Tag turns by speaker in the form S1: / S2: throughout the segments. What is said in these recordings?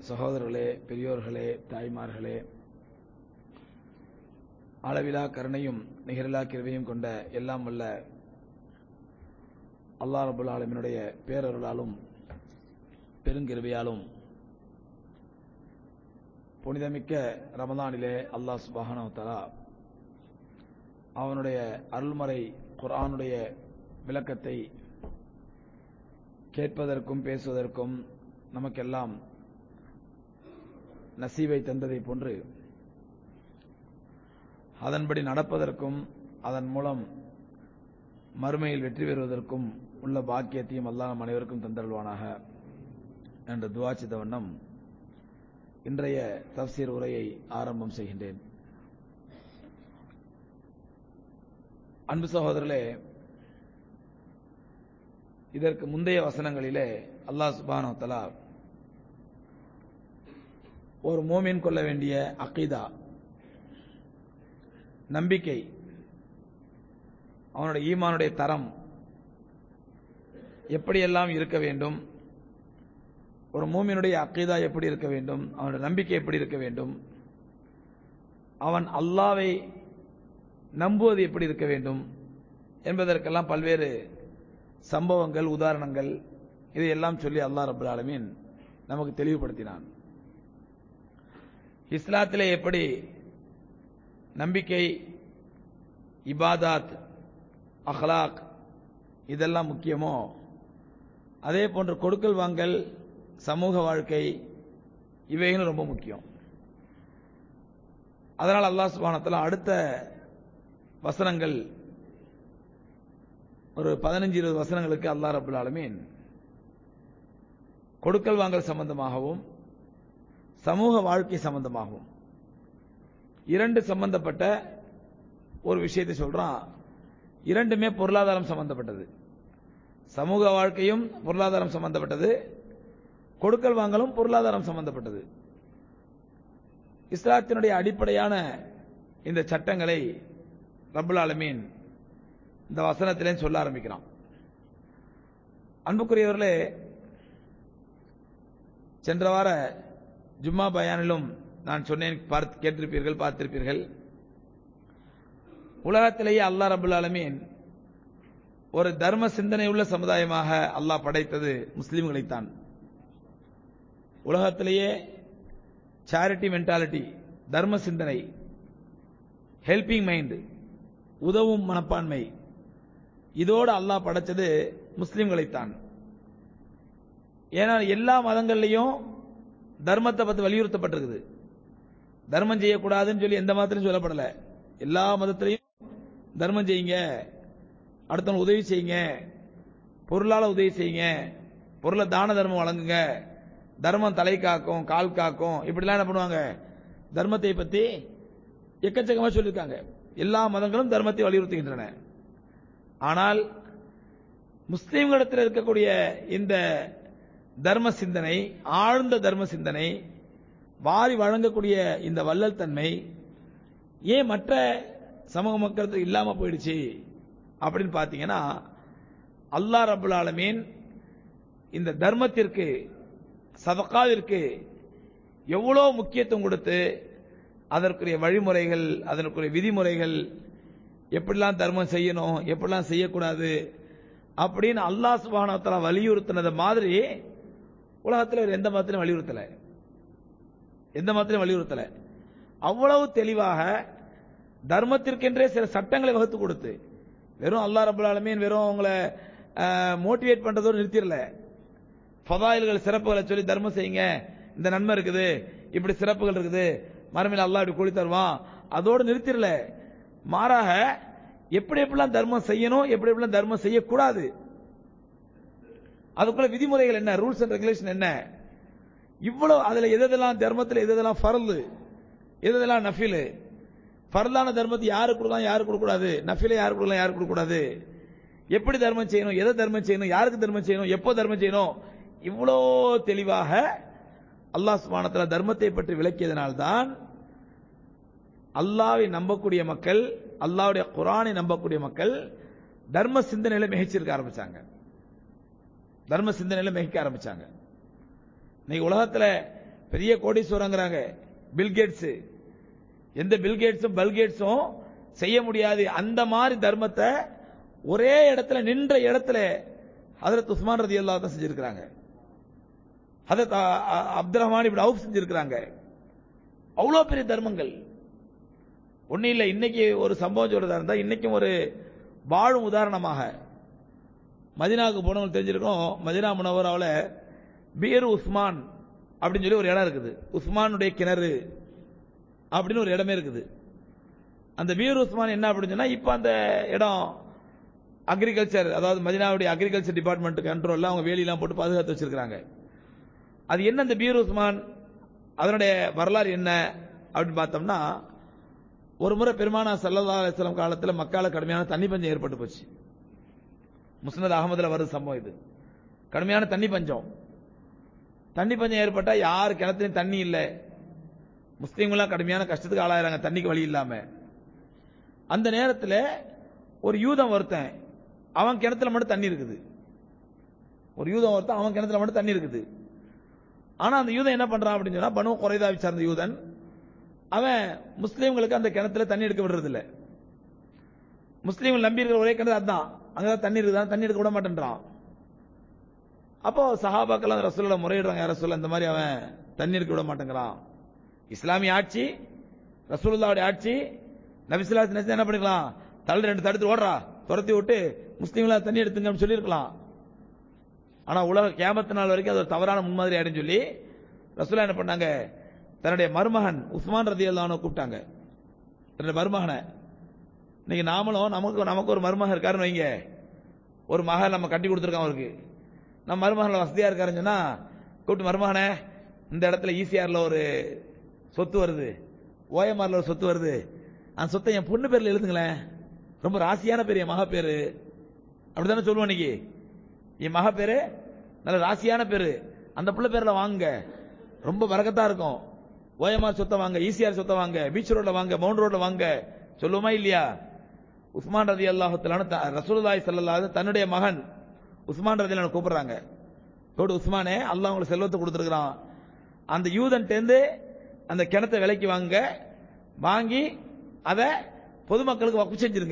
S1: சகோதரர்களே பெரியோர்களே தாய்மார்களே அளவிலா கருணையும் நிகரிலா கிருவையும் கொண்ட எல்லாம் வல்ல அல்லா ரபுல் ஆலமினுடைய பேரருளாலும் பெருங்கிருவையாலும் புனிதமிக்க ரமதானிலே அல்லாஹ் சுபஹானஹு தஆலா அவனுடைய அருள்மறை குர்ஆனுடைய விளக்கத்தை கேட்பதற்கும் பேசுவதற்கும் நமக்கெல்லாம் நசீவை தந்ததை போன்று அதன்படி நடப்பதற்கும் அதன் மூலம் மறுமையில் வெற்றி பெறுவதற்கும் உள்ள பாக்கியத்தையும் அல்லாஹ் நம் அனைவருக்கும் தந்தருள்வானாக என்ற துவாச்சித வண்ணம் இன்றைய தப்சீர் உரையை ஆரம்பம் செய்கின்றேன் அன்பு சகோதரர்களே இதற்கு முந்தைய வசனங்களிலே அல்லாஹ் சுபானோ தலா ஒரு மோமின் கொள்ள வேண்டிய அக்கீதா நம்பிக்கை அவனுடைய ஈமானுடைய தரம் எப்படியெல்லாம் இருக்க வேண்டும் ஒரு மூமினுடைய அக்கீதா எப்படி இருக்க வேண்டும் அவனுடைய நம்பிக்கை எப்படி இருக்க வேண்டும் அவன் அல்லாவை நம்புவது எப்படி இருக்க வேண்டும் என்பதற்கெல்லாம் பல்வேறு சம்பவங்கள் உதாரணங்கள் இதையெல்லாம் சொல்லி அல்லா ரபுல் ஆலமீன் நமக்கு தெளிவுபடுத்தினான் இஸ்லாத்திலே எப்படி நம்பிக்கை இபாதாத் அஹ்லாக் இதெல்லாம் முக்கியமோ அதே போன்று கொடுக்கல் வாங்கல் சமூக வாழ்க்கை இவைகளும் ரொம்ப முக்கியம் அதனால் அல்லாஹ் சுபானத்தில் அடுத்த வசனங்கள் ஒரு பதினஞ்சு இருபது வசனங்களுக்கு அல்லா ரபுல் ஆலமீன் கொடுக்கல் வாங்கல் சம்பந்தமாகவும் சமூக வாழ்க்கை சம்பந்தமாகவும் இரண்டு சம்பந்தப்பட்ட ஒரு விஷயத்தை சொல்றான் இரண்டுமே பொருளாதாரம் சம்பந்தப்பட்டது சமூக வாழ்க்கையும் பொருளாதாரம் சம்பந்தப்பட்டது கொடுக்கல் வாங்கலும் பொருளாதாரம் சம்பந்தப்பட்டது இஸ்லாத்தினுடைய அடிப்படையான இந்த சட்டங்களை ரபுல் ஆலமீன் இந்த வசனத்திலே சொல்ல ஆரம்பிக்கிறான் அன்புக்குரியவர்களே சென்ற வார ஜும்மா பயானிலும் நான் சொன்னேன் பார்த்து கேட்டிருப்பீர்கள் பார்த்திருப்பீர்கள் உலகத்திலேயே அல்லாஹ் ரபுல் ஆலமீன் ஒரு தர்ம சிந்தனை உள்ள சமுதாயமாக அல்லாஹ் படைத்தது முஸ்லிம்களைத்தான் உலகத்திலேயே சேரிட்டி மென்டாலிட்டி தர்ம சிந்தனை ஹெல்பிங் மைண்ட் உதவும் மனப்பான்மை இதோடு அல்லாஹ் படைச்சது முஸ்லிம்களைத்தான் ஏன்னா எல்லா மதங்கள்லையும் தர்மத்தை பத்தி வலியுறுத்தப்பட்டிருக்குது தர்மம் செய்யக்கூடாதுன்னு சொல்லி எந்த மதத்திலும் சொல்லப்படல எல்லா மதத்திலையும் தர்மம் செய்யுங்க அடுத்தவங்க உதவி செய்யுங்க பொருளால உதவி செய்யுங்க பொருளை தான தர்மம் வழங்குங்க தர்மம் தலை காக்கும் கால் காக்கும் இப்படிலாம் என்ன பண்ணுவாங்க தர்மத்தை பத்தி எக்கச்சக்கமா சொல்லியிருக்காங்க எல்லா மதங்களும் தர்மத்தை வலியுறுத்துகின்றன ஆனால் முஸ்லிம்களிடத்தில் இருக்கக்கூடிய இந்த தர்ம சிந்தனை ஆழ்ந்த தர்ம சிந்தனை வாரி வழங்கக்கூடிய இந்த வள்ளல் தன்மை ஏன் மற்ற சமூக மக்களுக்கு இல்லாம போயிடுச்சு அப்படின்னு பாத்தீங்கன்னா அல்லா ரபுல் ஆலமீன் இந்த தர்மத்திற்கு சதக்காவிற்கு எவ்வளவு முக்கியத்துவம் கொடுத்து அதற்குரிய வழிமுறைகள் அதற்குரிய விதிமுறைகள் எப்படிலாம் தர்மம் செய்யணும் எப்படிலாம் செய்யக்கூடாது அப்படின்னு அல்லாஹ் சுபானத்தில் வலியுறுத்தினது மாதிரி உலகத்தில் வேறு எந்த மதத்திலும் வலியுறுத்தல எந்த மதத்திலும் வலியுறுத்தல அவ்வளவு தெளிவாக தர்மத்திற்கென்றே சில சட்டங்களை வகுத்து கொடுத்து வெறும் அல்லா ரபுல் ஆலமீன் வெறும் உங்களை மோட்டிவேட் பண்றதோடு நிறுத்திடல ஃபதாயில்கள் சிறப்புகளை சொல்லி தர்மம் செய்யுங்க இந்த நன்மை இருக்குது இப்படி சிறப்புகள் இருக்குது மறுமையில் அல்லா இப்படி கூலி தருவான் அதோடு நிறுத்திடல மாறாக எப்படி எப்படிலாம் தர்மம் செய்யணும் எப்படி எப்படிலாம் தர்மம் செய்யக்கூடாது அதுக்குள்ள விதிமுறைகள் என்ன ரூல்ஸ் அண்ட் ரெகுலேஷன் என்ன இவ்வளவு அதுல எதெல்லாம் தர்மத்தில் எதெல்லாம் ஃபரல் எதெல்லாம் நஃபில் ஃபரலான தர்மத்தை யாரு கொடுக்கலாம் யாரு கொடுக்கூடாது நஃபில யாரு கொடுக்கலாம் யாரு கொடுக்கூடாது எப்படி தர்மம் செய்யணும் எதை தர்மம் செய்யணும் யாருக்கு தர்மம் செய்யணும் எப்போ தர்மம் செய்யணும் இவ்வளோ தெளிவாக அல்லாஹ் சுபானத்தில் தர்மத்தை பற்றி விளக்கியதனால்தான் அல்லாவை நம்பக்கூடிய மக்கள் அல்லாவுடைய குரானை நம்பக்கூடிய மக்கள் தர்ம சிந்தனையில மிகச்சிருக்க ஆரம்பிச்சாங்க தர்ம சிந்தனையில மிகைக்க ஆரம்பிச்சாங்க இன்னைக்கு உலகத்துல பெரிய கோடீஸ்வரங்கிறாங்க பில்கேட்ஸ் எந்த பில்கேட்ஸும் பல்கேட்ஸும் செய்ய முடியாது அந்த மாதிரி தர்மத்தை ஒரே இடத்துல நின்ற இடத்துல ஹதரத் உஸ்மான் ரதி அல்லா தான் செஞ்சிருக்கிறாங்க ஹதரத் அ- அ- அப்துல் ரஹ்மான் இப்படி அவுப் செஞ்சிருக்கிறாங்க அவ்வளோ பெரிய தர்மங்கள் ஒன்னும் இல்லை இன்னைக்கு ஒரு சம்பவம் சொல்றதா இருந்தா இன்னைக்கும் ஒரு வாழும் உதாரணமாக மதினாவுக்கு போனவங்க தெரிஞ்சிருக்கோம் மதினா முனவராவில் பீர் உஸ்மான் அப்படின்னு சொல்லி ஒரு இடம் இருக்குது உஸ்மானுடைய கிணறு அப்படின்னு ஒரு இடமே இருக்குது அந்த பீர் உஸ்மான் என்ன அப்படின்னு சொன்னா இப்ப அந்த இடம் அக்ரிகல்ச்சர் அதாவது மதினாவுடைய அக்ரிகல்ச்சர் டிபார்ட்மெண்ட் கண்ட்ரோல்ல அவங்க வேலியெல்லாம் போட்டு பாதுகாத்து வச்சிருக்காங்க அது என்ன அந்த பீர் உஸ்மான் அதனுடைய வரலாறு என்ன அப்படின்னு பார்த்தோம்னா ஒரு முறை பெருமானா சல்லல்லா அலிஸ்லாம் காலத்துல மக்கால கடுமையான தண்ணி பஞ்சம் ஏற்பட்டு போச்சு முஸ்னத் அகமதுல வருது சம்பவம் இது கடுமையான தண்ணி பஞ்சம் தண்ணி பஞ்சம் ஏற்பட்டா யார் கிணத்துலயும் தண்ணி இல்லை முஸ்லீம்களாம் கடுமையான கஷ்டத்துக்கு ஆளாயிராங்க தண்ணிக்கு வழி இல்லாம அந்த நேரத்தில் ஒரு யூதம் ஒருத்தன் அவன் கிணத்துல மட்டும் தண்ணி இருக்குது ஒரு யூதம் ஒருத்தன் அவன் கிணத்துல மட்டும் தண்ணி இருக்குது ஆனா அந்த யூதன் என்ன பண்றான் அப்படின்னு சொன்னா பனு குறைதாவை சார்ந்த யூதன் அவன் முஸ்லீம்களுக்கு அந்த கிணத்துல தண்ணி எடுக்க விடுறது இல்ல முஸ்லீம்கள் நம்பி இருக்கிற ஒரே கிணறு அதான் அங்கதான் தண்ணி இருக்குதான் தண்ணி எடுக்க விட மாட்டேன்றான் அப்போ சஹாபாக்கெல்லாம் ரசூல்ல முறையிடுறாங்க யார் ரசூல் இந்த மாதிரி அவன் தண்ணி எடுக்க விட மாட்டேங்கிறான் இஸ்லாமிய ஆட்சி ரசூலுல்லாவுடைய ஆட்சி நபிசுல்லாஸ் நினைச்சா என்ன பண்ணிக்கலாம் தள்ளு ரெண்டு தடுத்து ஓடுறா துரத்தி விட்டு முஸ்லீம்களா தண்ணி எடுத்துங்கன்னு சொல்லியிருக்கலாம் ஆனா உலக கேமத்து நாள் வரைக்கும் அது ஒரு தவறான முன்மாதிரி ஆயிடுன்னு சொல்லி ரசூலா என்ன பண்ணாங்க தன்னுடைய மருமகன் உஸ்மான் ரதி கூப்பிட்டாங்க தன்னுடைய மருமகனை இன்னைக்கு நாமளும் நமக்கு நமக்கு ஒரு மருமகன் இருக்காருன்னு வைங்க ஒரு மகன் நம்ம கட்டி கொடுத்துருக்கோம் அவருக்கு நம்ம மருமகன்ல வசதியா இருக்காருன்னு சொன்னா கூப்பிட்டு மருமகனே இந்த இடத்துல ஈசிஆர்ல ஒரு சொத்து வருது ஓஎம்ஆர்ல ஒரு சொத்து வருது அந்த சொத்தை என் பொண்ணு பேர்ல எழுதுங்களேன் ரொம்ப ராசியான பேர் என் மக பேரு அப்படிதானே சொல்லுவோம் இன்னைக்கு என் மக பேரு நல்ல ராசியான பேரு அந்த பிள்ளை பேர்ல வாங்க ரொம்ப வரக்கத்தா இருக்கும் ஓஎம்ஆர் சொத்தை வாங்க ஈசிஆர் சொத்தை வாங்க பீச் ரோட்ல வாங்க மவுண்ட் ரோட்ல வாங்க சொல்லுவோமா இல்லையா உஸ்மான் ரதி அல்லாஹத்திலான ரசூலுல்லாஹி ஸல்லல்லாஹு தன்னுடைய மகன் உஸ்மான் ரதி கூப்பிடுறாங்க கோடு உஸ்மானே அல்லாஹ் உங்களுக்கு செல்வத்தை கொடுத்துருக்கான் அந்த யூதன் தேர்ந்து அந்த கிணத்தை விலைக்கு வாங்க வாங்கி அதை பொதுமக்களுக்கு வக்கு செஞ்சிருங்க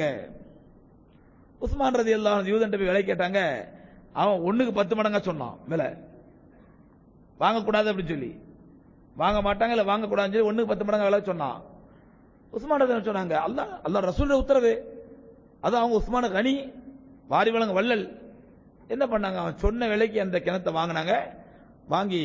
S1: உஸ்மான் ரதி அல்லாஹ் யூதன் போய் விலை கேட்டாங்க அவன் ஒண்ணுக்கு பத்து மடங்கா சொன்னான் விலை வாங்கக்கூடாது அப்படின்னு சொல்லி வாங்க மாட்டாங்க இல்ல வாங்கக்கூடாதுன்னு சொல்லி ஒண்ணுக்கு பத்து மடங்கு விலை சொன்னான் உஸ்மான் ரதி அல்லாஹ் சொன்னாங்க அல்லாஹ் அல்லாஹ் ரசூலுடைய உத்தரவு அது அவங்க உஸ்மான கனி வாரி வழங்க வள்ளல் என்ன பண்ணாங்க அவன் சொன்ன விலைக்கு அந்த கிணத்தை வாங்கினாங்க வாங்கி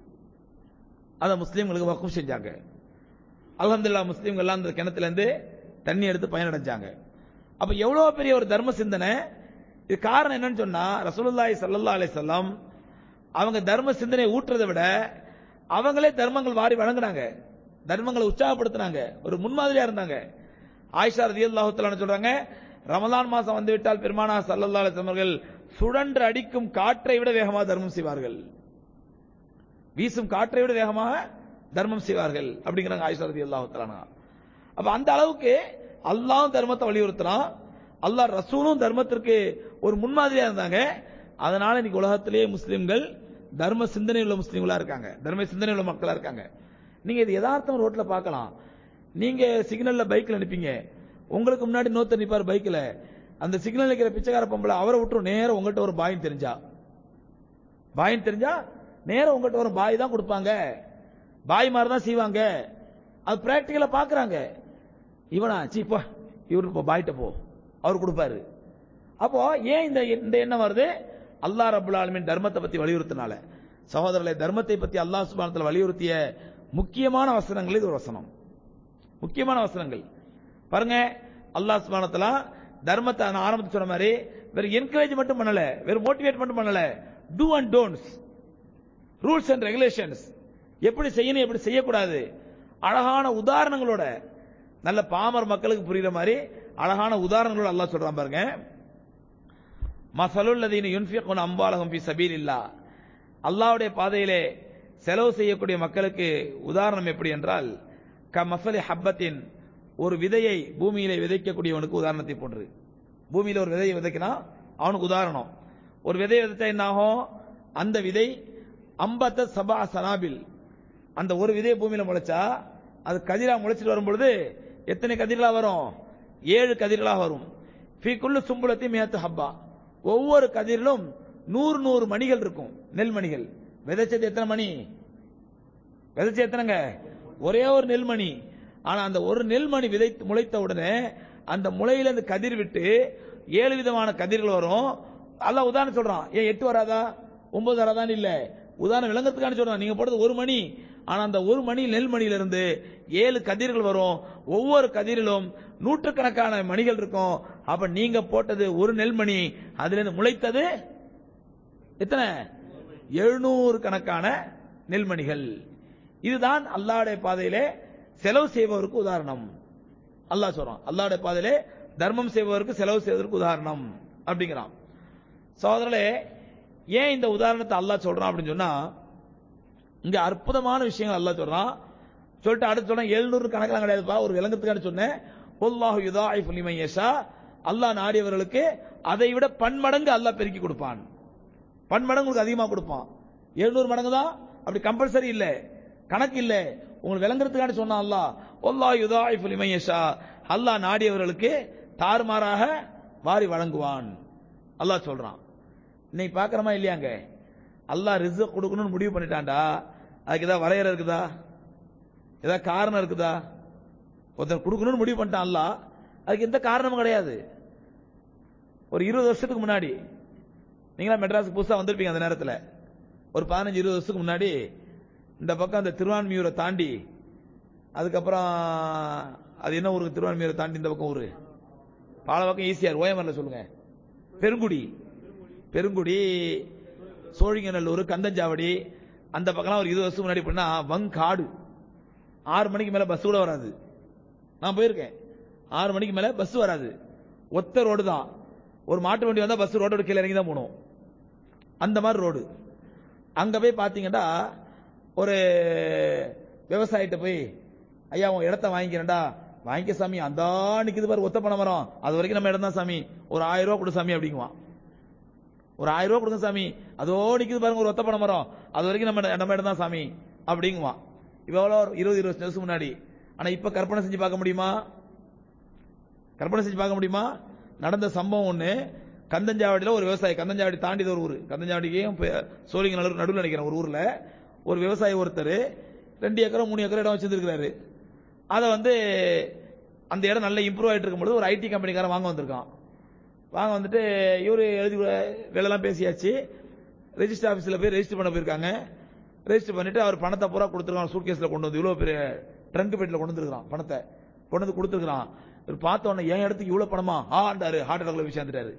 S1: அதை முஸ்லீம்களுக்கு வக்கும் செஞ்சாங்க அல்ஹம்துலில்லாஹ் முஸ்லீம்கள் எல்லாம் அந்த கிணத்துல இருந்து தண்ணி எடுத்து பயனடைஞ்சாங்க அப்ப எவ்வளவு பெரிய ஒரு தர்ம சிந்தனை இது காரணம் என்னன்னு சொன்னா ரசூலுல்லாஹி ஸல்லல்லாஹு அலைஹி வஸல்லம் அவங்க தர்ம சிந்தனை ஊட்டுறதை விட அவங்களே தர்மங்கள் வாரி வழங்குனாங்க தர்மங்களை உற்சாகப்படுத்தினாங்க ஒரு முன்மாதிரியா இருந்தாங்க ஆயிஷா ரலியல்லாஹு தஆலா சொல்றாங்க ரமலான் மாசம் வந்து விட்டால் பெருமானா ஸல்லல்லாஹு அலைஹி வஸல்லம் அவர்கள் சுழன்று அடிக்கும் காற்றை விட வேகமாக தர்மம் செய்வார்கள் வீசும் காற்றை விட வேகமாக தர்மம் செய்வார்கள் அப்படிங்கிறாங்க ஆயிஷா ரலியல்லாஹு தஆலா அப்ப அந்த அளவுக்கு அல்லாஹ் தர்மத்தை வலியுறுத்துறான் அல்லாஹ் ரசூலும் தர்மத்திற்கு ஒரு முன்மாதிரியா இருந்தாங்க அதனால இன்னைக்கு உலகத்திலேயே முஸ்லிம்கள் தர்ம சிந்தனை உள்ள முஸ்லிம்களா இருக்காங்க தர்ம சிந்தனை உள்ள மக்களா இருக்காங்க நீங்க இது யதார்த்தம் ரோட்ல பார்க்கலாம் நீங்க சிக்னல்ல பைக்ல நிப்பீங்க உங்களுக்கு முன்னாடி நோத்த நிப்பார் பைக்ல அந்த சிக்னல் நிக்கிற பிச்சைக்கார பொம்பளை அவரை விட்டுரும் நேரம் உங்கள்கிட்ட ஒரு பாயின் தெரிஞ்சா பாயின் தெரிஞ்சா நேரம் உங்கள்கிட்ட ஒரு பாய் தான் கொடுப்பாங்க பாய் மாதிரி தான் செய்வாங்க அது பிராக்டிக்கலா பாக்குறாங்க இவனா சீ போ இவரு இப்போ பாய்ட்ட போ அவர் கொடுப்பாரு அப்போ ஏன் இந்த இந்த எண்ணம் வருது அல்லாஹ் ரபுல் ஆலமின் தர்மத்தை பத்தி வலியுறுத்தினால சகோதரர்களை தர்மத்தை பத்தி அல்லாஹ் சுபானத்தில் வலியுறுத்திய முக்கியமான வசனங்கள் இது ஒரு வசனம் முக்கியமான வசனங்கள் பாருங்க அல்லாஹ் சுபானத்துல தர்மத்தை நான் ஆரம்பத்தில் சொன்ன மாதிரி வெறும் என்கரேஜ் மட்டும் பண்ணல வெறும் மோட்டிவேட் மட்டும் பண்ணல do and don'ts rules and regulations எப்படி செய்யணும் எப்படி செய்யக்கூடாது அழகான உதாரணங்களோட நல்ல பாமர் மக்களுக்கு புரியுற மாதிரி அழகான உதாரணங்களோட அல்லாஹ் சொல்றான் பாருங்க மசலுல்லதீன யுன்ஃபிகுன் அம்பாலகம் பி சபீலில்லா அல்லாஹ்வுடைய பாதையிலே செலவு செய்யக்கூடிய மக்களுக்கு உதாரணம் எப்படி என்றால் க மசலி ஹப்பத்தின் ஒரு விதையை பூமியிலே விதைக்கக்கூடியவனுக்கு உதாரணத்தை போன்று பூமியில ஒரு விதையை விதைக்கினா அவனுக்கு உதாரணம் ஒரு விதையை விதைச்சா என்ன ஆகும் அந்த விதை அம்பத்த சபா சனாபில் அந்த ஒரு விதை பூமியில முளைச்சா அது கதிரா முளைச்சிட்டு வரும் பொழுது எத்தனை கதிர்களா வரும் ஏழு கதிர்களா வரும் ஃபீக்குள்ளு சும்புலத்தி மேத்து ஹப்பா ஒவ்வொரு கதிரிலும் நூறு நூறு மணிகள் இருக்கும் நெல் மணிகள் விதைச்சது எத்தனை மணி விதைச்சு எத்தனைங்க ஒரே ஒரு நெல்மணி ஆனா அந்த ஒரு நெல்மணி விதை முளைத்த உடனே அந்த முளையில இருந்து கதிர் விட்டு ஏழு விதமான கதிர்கள் வரும் அல்லாஹ் உதாரணம் சொல்றான் ஏன் எட்டு வராதா ஒன்பது வராதான்னு இல்ல உதாரணம் விளங்கறதுக்கான சொல்றான் நீங்க போடுறது ஒரு மணி ஆனா அந்த ஒரு மணி நெல்மணியில இருந்து ஏழு கதிர்கள் வரும் ஒவ்வொரு கதிரிலும் நூற்றுக்கணக்கான மணிகள் இருக்கும் அப்ப நீங்க போட்டது ஒரு நெல்மணி அதுல இருந்து முளைத்தது எத்தனை எழுநூறு கணக்கான நெல்மணிகள் இதுதான் அல்லாஹ்வுடைய பாதையிலே செலவு செய்பவருக்கு உதாரணம் அல்லாஹ் சொல்றான் அல்லாஹ்வுடைய பாதையிலே தர்மம் செய்பவருக்கு செலவு செய்வதற்கு உதாரணம் அப்படிங்கிறான் சகோதரர்களே ஏன் இந்த உதாரணத்தை அல்லாஹ் சொல்றான் அப்படின்னு சொன்னா இங்க அற்புதமான விஷயங்கள் அல்லாஹ் சொல்றான் சொல்லிட்டு அடுத்து சொன்னா எழுநூறு கணக்கெல்லாம் கிடையாதுப்பா ஒரு விளங்கத்துக்கான சொன்னேன் ஒல்லாஹு யுதாயிஃபு லிமன் யஷா அல்லாஹ் நாடியவர்களுக்கு அதை விட பன்மடங்கு அல்லாஹ் பெருக்கி கொடுப்பான் பன்மடங்கு உங்களுக்கு அதிகமா கொடுப்பான் எழுநூறு மடங்கு தான் அப்படி கம்பல்சரி இல்ல கணக்கு இல்ல உங்களுக்கு விளங்குறதுக்கான சொன்னா அல்லாஹ் ஒல்லாஹ் யுதாயிஃபு லிமன் யஷா அல்லாஹ் நாடியவர்களுக்கு தாறுமாறாக வாரி வழங்குவான் அல்லாஹ் சொல்றான் இன்னைக்கு பார்க்கறோமா இல்லையாங்க அல்லாஹ் ரிஸ்க் கொடுக்கணும்னு முடிவு பண்ணிட்டான்டா அதுக்கு ஏதாவது வரையறை இருக்குதா ஏதாவது காரணம் இருக்குதா ஒருத்தர் கொடுக்கணும்னு முடிவு பண்ணிட்டான் அல்லாஹ் அதுக்கு எந்த காரணமும் கிடையாது ஒரு இருபது வருஷத்துக்கு முன்னாடி நீங்களா மெட்ராஸுக்கு புதுசா வந்திருப்பீங்க அந்த நேரத்தில் ஒரு பதினஞ்சு இருபது வருஷத்துக்கு முன்னாடி இந்த பக்கம் அந்த திருவான்மியூரை தாண்டி அதுக்கப்புறம் அது என்ன ஊருக்கு திருவான்மியூரை தாண்டி இந்த பக்கம் ஊரு பாலவாக்கம் ஈசிஆர் ஓயமரில் சொல்லுங்க பெருங்குடி பெருங்குடி சோழிங்கநல்லூர் கந்தஞ்சாவடி அந்த பக்கம்லாம் ஒரு இருபது வருஷம் முன்னாடி பண்ணா வங்காடு ஆறு மணிக்கு மேல பஸ் கூட வராது நான் போயிருக்கேன் ஆறு மணிக்கு மேல பஸ் வராது ஒத்த ரோடு தான் ஒரு மாட்டு வண்டி வந்தா பஸ் ரோடோட கீழே இறங்கி தான் போகணும் அந்த மாதிரி ரோடு அங்க போய் பாத்தீங்கன்னா ஒரு விவசாயிட்ட போய் ஐயா உன் இடத்த வாங்கிக்கிறேன்டா வாங்கிக்க சாமி அந்த நிக்குது பாரு ஒத்த பணம் மரம் அது வரைக்கும் நம்ம இடம் தான் சாமி ஒரு ஆயிரம் ரூபா கொடு சாமி அப்படிங்குவான் ஒரு ஆயிரம் ரூபா கொடுங்க சாமி அதோ நிக்குது பாருங்க ஒரு ஒத்த பணம் மரம் அது வரைக்கும் நம்ம நம்ம இடம் தான் சாமி அப்படிங்குவான் இப்ப எவ்வளோ ஒரு இருபது இருபது வருஷம் முன்னாடி ஆனா இப்ப கற்பனை செஞ்சு பார்க்க முடியுமா கற்பனை செஞ்சு பார்க்க முடியுமா நடந்த சம்பவம் ஒண்ணு கந்தஞ்சாவடியில ஒரு விவசாயி கந்தஞ்சாவடி தாண்டி ஒரு ஊர் கந்தஞ்சாவடிக்கும் சோழிங்க நடுவில் நடுவில் நினைக்கிறேன் ஒரு ஊர்ல ஒரு விவசாயி ஒருத்தர் ரெண்டு ஏக்கரோ மூணு ஏக்கரோ இடம் வச்சிருக்காரு அதை வந்து அந்த இடம் நல்ல இம்ப்ரூவ் ஆயிட்டு இருக்கும்போது ஒரு ஐடி கம்பெனிக்காரன் வாங்க வந்திருக்கான் வாங்க வந்துட்டு இவரு எழுதி வேலைலாம் பேசியாச்சு ரெஜிஸ்டர் ஆபீஸ்ல போய் ரெஜிஸ்டர் பண்ண போயிருக்காங்க ரெஜிஸ்டர் பண்ணிட்டு அவர் பணத்தை பூரா கொடுத்துருக்கான் சூட்கேஸ்ல கொண்டு வந்து இவ்வளவு பெரிய ட்ரங்க் பெட்டில் கொண்டு வந்துருக்கான் பணத்தை கொண்டு வந்து கொடுத்துருக்கான் இவர் பார்த்த உடனே என் இடத்துக்கு இவ்வளவு பணமா ஆண்டாரு ஹார்ட் அட்டாக்ல விஷயந்துட்டாரு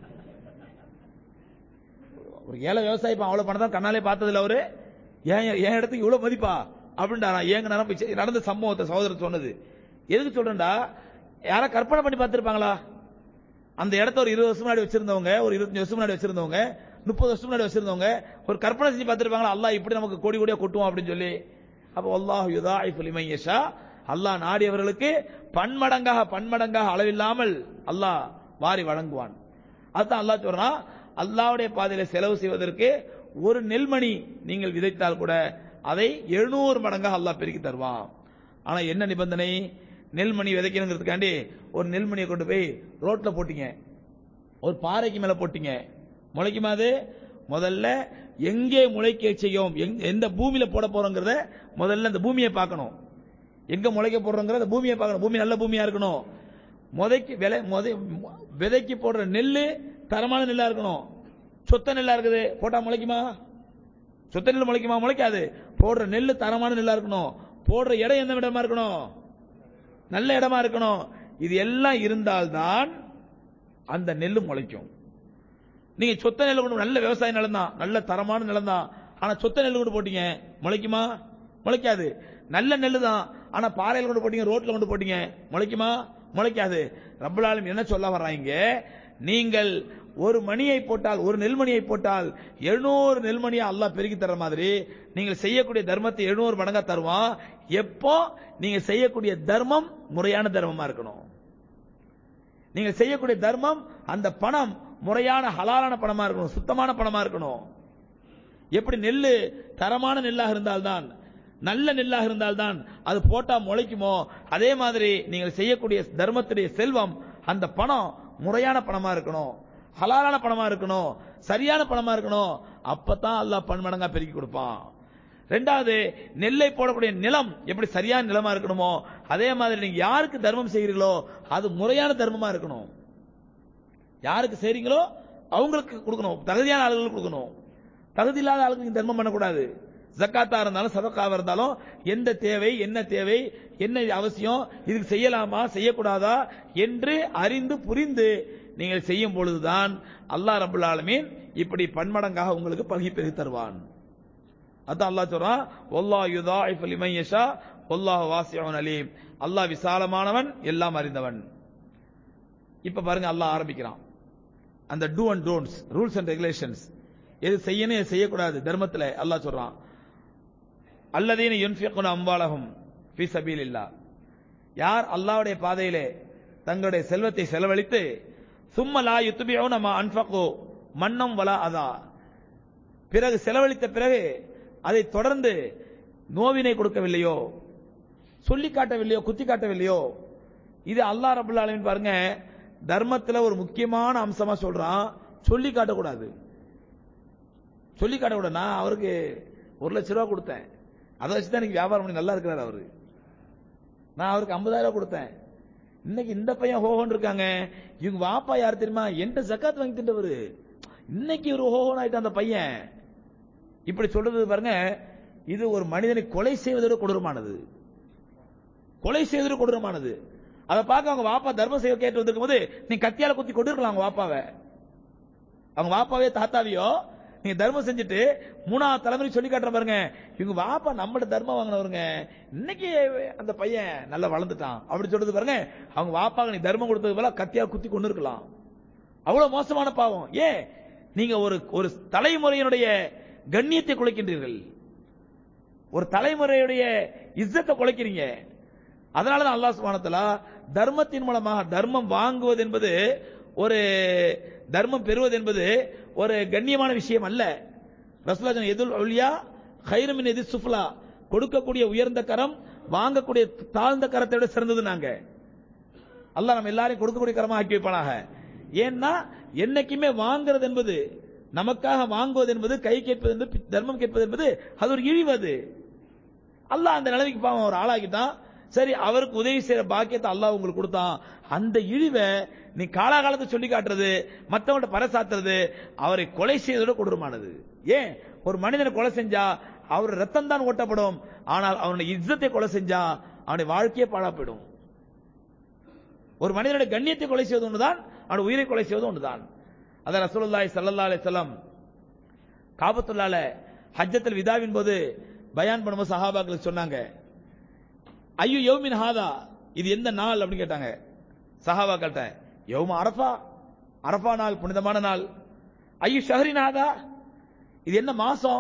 S1: ஒரு ஏழை விவசாயி அவ்வளவு பணம் தான் கண்ணாலே பார்த்ததுல அவரு ஏன் என் இடத்துக்கு இவ்வளவு மதிப்பா அப்படின்டா ஏங்க நேரம் போய் நடந்த சம்பவத்தை சகோதரர் சொன்னது எதுக்கு சொல்றேன்டா யாரா கற்பனை பண்ணி பார்த்திருப்பாங்களா அந்த இடத்த ஒரு இருபது வருஷம் முன்னாடி வச்சிருந்தவங்க ஒரு இருபத்தஞ்சு வருஷம் முன்னாடி வச்சிருந்தவங்க முப்பது வருஷம் முன்னாடி வச்சிருந்தவங்க ஒரு கற்பனை செஞ்சு பார்த்திருப்பாங்களா அல்லாஹ் இப்படி நமக்கு கோடி கோடியா கொட்டுவோம் அப்படின்னு சொல்லி அப்ப அல்லாஹ் யுதாயிஃபு லிமன் யஷா அல்லாஹ் நாடியவர்களுக்கு பன்மடங்காக பன்மடங்காக அளவில்லாமல் அல்லாஹ் வாரி வழங்குவான் அதுதான் அல்லாஹ் சொல்றான் அல்லாஹ்வுடைய பாதையில செலவு செய்வதற்கு ஒரு நெல்மணி நீங்கள் விதைத்தால் கூட அதை எழுநூறு மடங்காக அல்லாஹ் பெருக்கி தருவான் ஆனா என்ன நிபந்தனை நெல்மணி விதைக்கணுங்கிறதுக்காண்டி ஒரு நெல்மணியை கொண்டு போய் ரோட்ல போட்டீங்க ஒரு பாறைக்கு மேல போட்டீங்க முளைக்குமா அது முதல்ல எங்கே முளைக்க செய்யும் எங்க- எந்த பூமியில போட போறோங்கிறத முதல்ல அந்த பூமியை பார்க்கணும் எங்க முளைக்க போடுறோங்கிறத பூமியை பார்க்கணும் பூமி நல்ல பூமியா இருக்கணும் முதைக்கு விலை முதை விதைக்கு போடுற நெல்லு தரமான நெல்லா இருக்கணும் சொத்த நெல்லா இருக்குது போட்டா முளைக்குமா சொத்த நெல் முளைக்குமா முளைக்காது போடுற நெல்லு தரமான நெல்லா இருக்கணும் போடுற இடம் எந்த இடமா இருக்கணும் நல்ல இடமா இருக்கணும் இது எல்லாம் இருந்தால்தான் அந்த நெல்லு முளைக்கும் நீங்க சொத்த நெல் கொண்டு நல்ல விவசாய நிலம் தான் நல்ல தரமான நிலம் தான் ஆனா சொத்த நெல் கொண்டு போட்டீங்க முளைக்குமா முளைக்காது நல்ல நெல்லு தான் ஆனா பாறையில் கொண்டு போட்டீங்க ரோட்ல கொண்டு போட்டீங்க முளைக்குமா முளைக்காது ரப்பலாலும் என்ன சொல்ல வர்றாங்க நீங்கள் ஒரு மணியை போட்டால் ஒரு நெல்மணியை போட்டால் எழுநூறு நெல்மணியை அல்லாஹ் பெருக்கி தர மாதிரி நீங்கள் செய்யக்கூடிய தர்மத்தை எழுநூறு மடங்கா தருவான் எப்போ நீங்க செய்யக்கூடிய தர்மம் முறையான தர்மமா இருக்கணும் நீங்க செய்யக்கூடிய தர்மம் அந்த பணம் முறையான ஹலாலான பணமா இருக்கணும் சுத்தமான பணமா இருக்கணும் எப்படி நெல்லு தரமான நெல்லாக இருந்தால்தான் நல்ல நெல்லாக இருந்தால்தான் அது போட்டா முளைக்குமோ அதே மாதிரி நீங்கள் செய்யக்கூடிய தர்மத்துடைய செல்வம் அந்த பணம் முறையான பணமா இருக்கணும் ஹலாலான பணமா இருக்கணும் சரியான பணமா இருக்கணும் அப்பதான் அல்லாஹ் பன்மடங்கா பெருக்கி கொடுப்பான் ரெண்டாவது நெல்லை போடக்கூடிய நிலம் எப்படி சரியான நிலமா இருக்கணுமோ அதே மாதிரி நீங்க யாருக்கு தர்மம் செய்கிறீங்களோ அது முறையான தர்மமா இருக்கணும் யாருக்கு செய்றீங்களோ அவங்களுக்கு கொடுக்கணும் தகுதியான ஆளுகளுக்கு கொடுக்கணும் தகுதி இல்லாத ஆளுக்கு நீங்க தர்மம் பண்ணக்கூடாது ஜக்காத்தா இருந்தாலும் சதக்காவா இருந்தாலும் எந்த தேவை என்ன தேவை என்ன அவசியம் இதுக்கு செய்யலாமா செய்யக்கூடாதா என்று அறிந்து புரிந்து நீங்கள் செய்யும் பொழுதுதான் அல்லாஹ் ரபுல் ஆலமீன் இப்படி பன்மடங்காக உங்களுக்கு பகி பெருகி தருவான் அதான் அல்லாஹ் சொல்றான் வல்லாஹ் யுதாஇஃபு லிமன் யஷா வல்லாஹு வாசிஉன் அலீம் அல்லாஹ் விசாலமானவன் எல்லாம் அறிந்தவன் இப்ப பாருங்க அல்லாஹ் ஆரம்பிக்கிறான் அந்த do and don'ts rules and regulations எது செய்யணும் எது செய்யக்கூடாது தர்மத்துல அல்லாஹ் சொல்றான் அல்லதீன யுன்ஃபிகுன அம்வாலஹும் ஃபீ சபீலில்லாஹ் யார் அல்லாஹ்வுடைய பாதையிலே தங்களுடைய செல்வத்தை செலவழித்து சும்ம லா யுத்பிஊன மா அன்ஃபகு மன்னம் வலா அதா பிறகு செலவழித்த பிறகு அதை தொடர்ந்து நோவினை கொடுக்கவில்லையோ சொல்லி காட்டவில்லையோ குத்தி காட்டவில்லையோ இது அல்லாஹ் ரபுல் ஆலமீன் பாருங்க தர்மத்துல ஒரு முக்கியமான அம்சமா சொல்றான் சொல்லி காட்டக்கூடாது சொல்லி காட்டக்கூடாது நான் அவருக்கு ஒரு லட்ச ரூபா கொடுத்தேன் அதை வச்சு தான் இன்னைக்கு வியாபாரம் பண்ணி நல்லா இருக்கிறார் அவரு நான் அவருக்கு 50000 ரூபாய் கொடுத்தேன் இன்னைக்கு இந்த பையன் ஹோஹோன்னு இருக்காங்க இவங்க வாப்பா யார் தெரியுமா என்கிட்ட ஜக்காத் வாங்கி தின்றவரு இன்னைக்கு ஒரு ஹோஹோன் ஆயிட்டு அந்த பையன் இப்படி சொல்றது பாருங்க இது ஒரு மனிதனை கொலை செய்வதோட கொடூரமானது கொலை செய்வதோட கொடூரமானது அதை பார்க்க அவங்க வாப்பா தர்மம் செய்ய கேட்டு வந்திருக்கும் போது நீ கத்தியால குத்தி கொண்டிருக்கலாம் அவங்க வாப்பாவை அவங்க வாப்பாவே தாத்தாவையோ நீங்க தர்மம் செஞ்சுட்டு மூணாவது தலைமுறை சொல்லி காட்டுற பாருங்க இவங்க வாப்பா நம்மள தர்மம் வாங்கினவருங்க இன்னைக்கு அந்த பையன் நல்லா வளர்ந்துட்டான் அப்படி சொல்றது பாருங்க அவங்க வாப்பாங்க நீ தர்மம் கொடுத்தது போல கத்தியா குத்தி கொண்டு இருக்கலாம் அவ்வளவு மோசமான பாவம் ஏன் நீங்க ஒரு ஒரு தலைமுறையினுடைய கண்ணியத்தை குலைக்கின்றீர்கள் ஒரு தலைமுறையுடைய இஸ்ஸத்தை குலைக்கிறீங்க அதனாலதான் அல்லாஹ் சுப்ஹானஹு தர்மத்தின் மூலமாக தர்மம் வாங்குவது என்பது ஒரு தர்மம் பெறுவது என்பது ஒரு கண்ணியமான விஷயம் அல்ல ரசூலுல்லாஹ் எதுல் ஒலியா ஹைரமின் எது சுஃப்லா கொடுக்கக்கூடிய உயர்ந்த கரம் வாங்கக்கூடிய தாழ்ந்த கரத்தை விட சிறந்தது நாங்க அல்லாஹ் நம்ம எல்லாரையும் கொடுக்கக்கூடிய கரமா ஆக்கி வைப்பானாக ஏன்னா என்னைக்குமே வாங்குறது என்பது நமக்காக வாங்குவது என்பது கை கேட்பது என்பது தர்மம் கேட்பது என்பது அது ஒரு இழிவு அது அல்லாஹ் அந்த நிலைமைக்கு பாவம் ஒரு ஆளாக்கிட்டான் சரி அவருக்கு உதவி செய்யற பாக்கியத்தை அல்லாஹ் உங்களுக்கு கொடுத்தான் அந்த இழிவை நீ காலாகாலத்தை சொல்லி காட்டுறது மத்தவங்கள்ட்ட பறைசாத்துறது அவரை கொலை செய்வதோட கொடூரமானது ஏன் ஒரு மனிதனை கொலை செஞ்சா அவர் ரத்தம் தான் ஓட்டப்படும் ஆனால் அவனுடைய இzzத்தை கொலை செஞ்சா அவனுடைய வாழ்க்கையே பாழா போயிடும் ஒரு மனிதனுடைய கண்ணியத்தை கொலை செய்வது ஒன்றுதான் அவனுடைய உயிரை கொலை செய்வது ஒன்றுதான் அதான் ரசூலுல்லாஹி ஸல்லல்லாஹு அலைஹி வஸல்லம் காபத்துல்லால ஹஜ்ஜத்துல் விதாவின் போது பயான் பண்ணும்போது சஹாபாக்களுக்கு சொன்னாங்க ஐயோ யௌமின் ஹாதா இது எந்த நாள் அப்படின்னு கேட்டாங்க சஹாபாக்கள்கிட்ட யௌம அரஃபா அரஃபா நாள் புனிதமான நாள் ஐயோ ஷஹரின் ஹாதா இது என்ன மாசம்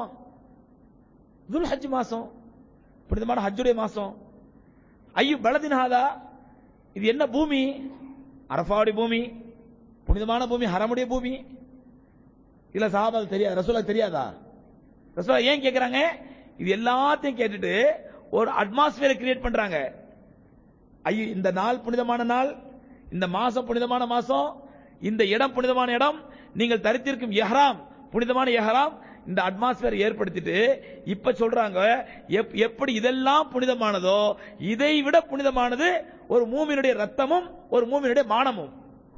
S1: துல் ஹஜ் மாசம் புனிதமான ஹஜ்ஜுடைய மாசம் ஐயோ பலதின் ஹாதா இது என்ன பூமி அரஃபாவுடைய பூமி புனிதமான பூமி ஹரமுடைய பூமி இல்ல சஹாபாக்கு தெரியாது ரசூலுக்கு தெரியாதா ரசூலா ஏன் கேக்குறாங்க இது எல்லாத்தையும் கேட்டுட்டு ஒரு அட்மாஸ்பியரை கிரியேட் பண்றாங்க ஐயோ இந்த நாள் புனிதமான நாள் இந்த மாசம் புனிதமான மாசம் இந்த இடம் புனிதமான இடம் நீங்கள் தரித்திருக்கும் எஹ்ராம் புனிதமான எஹ்ராம் இந்த அட்மாஸ்பியர் ஏற்படுத்திட்டு இப்ப சொல்றாங்க எப்- எப்படி இதெல்லாம் புனிதமானதோ இதை விட புனிதமானது ஒரு மூமினுடைய ரத்தமும் ஒரு மூமினுடைய மானமும்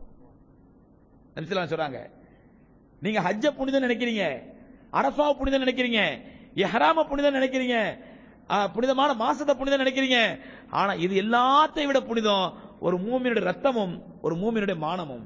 S1: நபிசுல்லாம் சொல்றாங்க நீங்க ஹஜ்ஜ புனிதம் நினைக்கிறீங்க அரஃபா புனிதம் நினைக்கிறீங்க எஹ்ராம புனிதம் நினைக்கிறீங்க ஆ, புனிதமான மாசத்தை புனிதம் நினைக்கிறீங்க ஆனா இது எல்லாத்தையும் விட புனிதம் ஒரு மூமியினுடைய ரத்தமும் ஒரு மூமியினுடைய மானமும்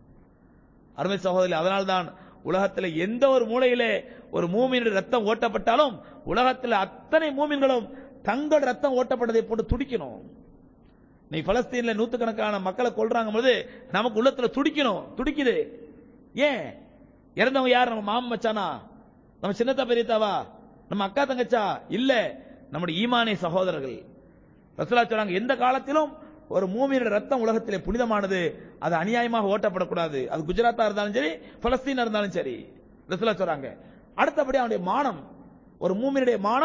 S1: அருமை சகோதரி அதனால்தான் உலகத்தில் எந்த ஒரு மூலையிலே ஒரு மூமியினுடைய ரத்தம் ஓட்டப்பட்டாலும் உலகத்தில் அத்தனை மூமின்களும் தங்கள் ரத்தம் ஓட்டப்பட்டதை போட்டு துடிக்கணும் நீ பலஸ்தீன்ல நூத்துக்கணக்கான மக்களை கொல்றாங்க போது நமக்கு உள்ளத்துல துடிக்கணும் துடிக்குது ஏன் இறந்தவங்க யார் நம்ம மாமன் மச்சானா நம்ம சின்னத்தா பெரியத்தாவா நம்ம அக்கா தங்கச்சா இல்ல நம்முடைய ஈமானிய சகோதரர்கள் ரசூலா சொல்றாங்க எந்த காலத்திலும் ஒரு மூமியோட ரத்தம் உலகத்திலே புனிதமானது அது அநியாயமாக ஓட்டப்படக்கூடாது அது குஜராத்தா இருந்தாலும் சரி பலஸ்தீனா இருந்தாலும் சரி ரசூலா சொல்றாங்க அடுத்தபடி அவனுடைய மானம் ஒரு மூமியினுடைய மானம்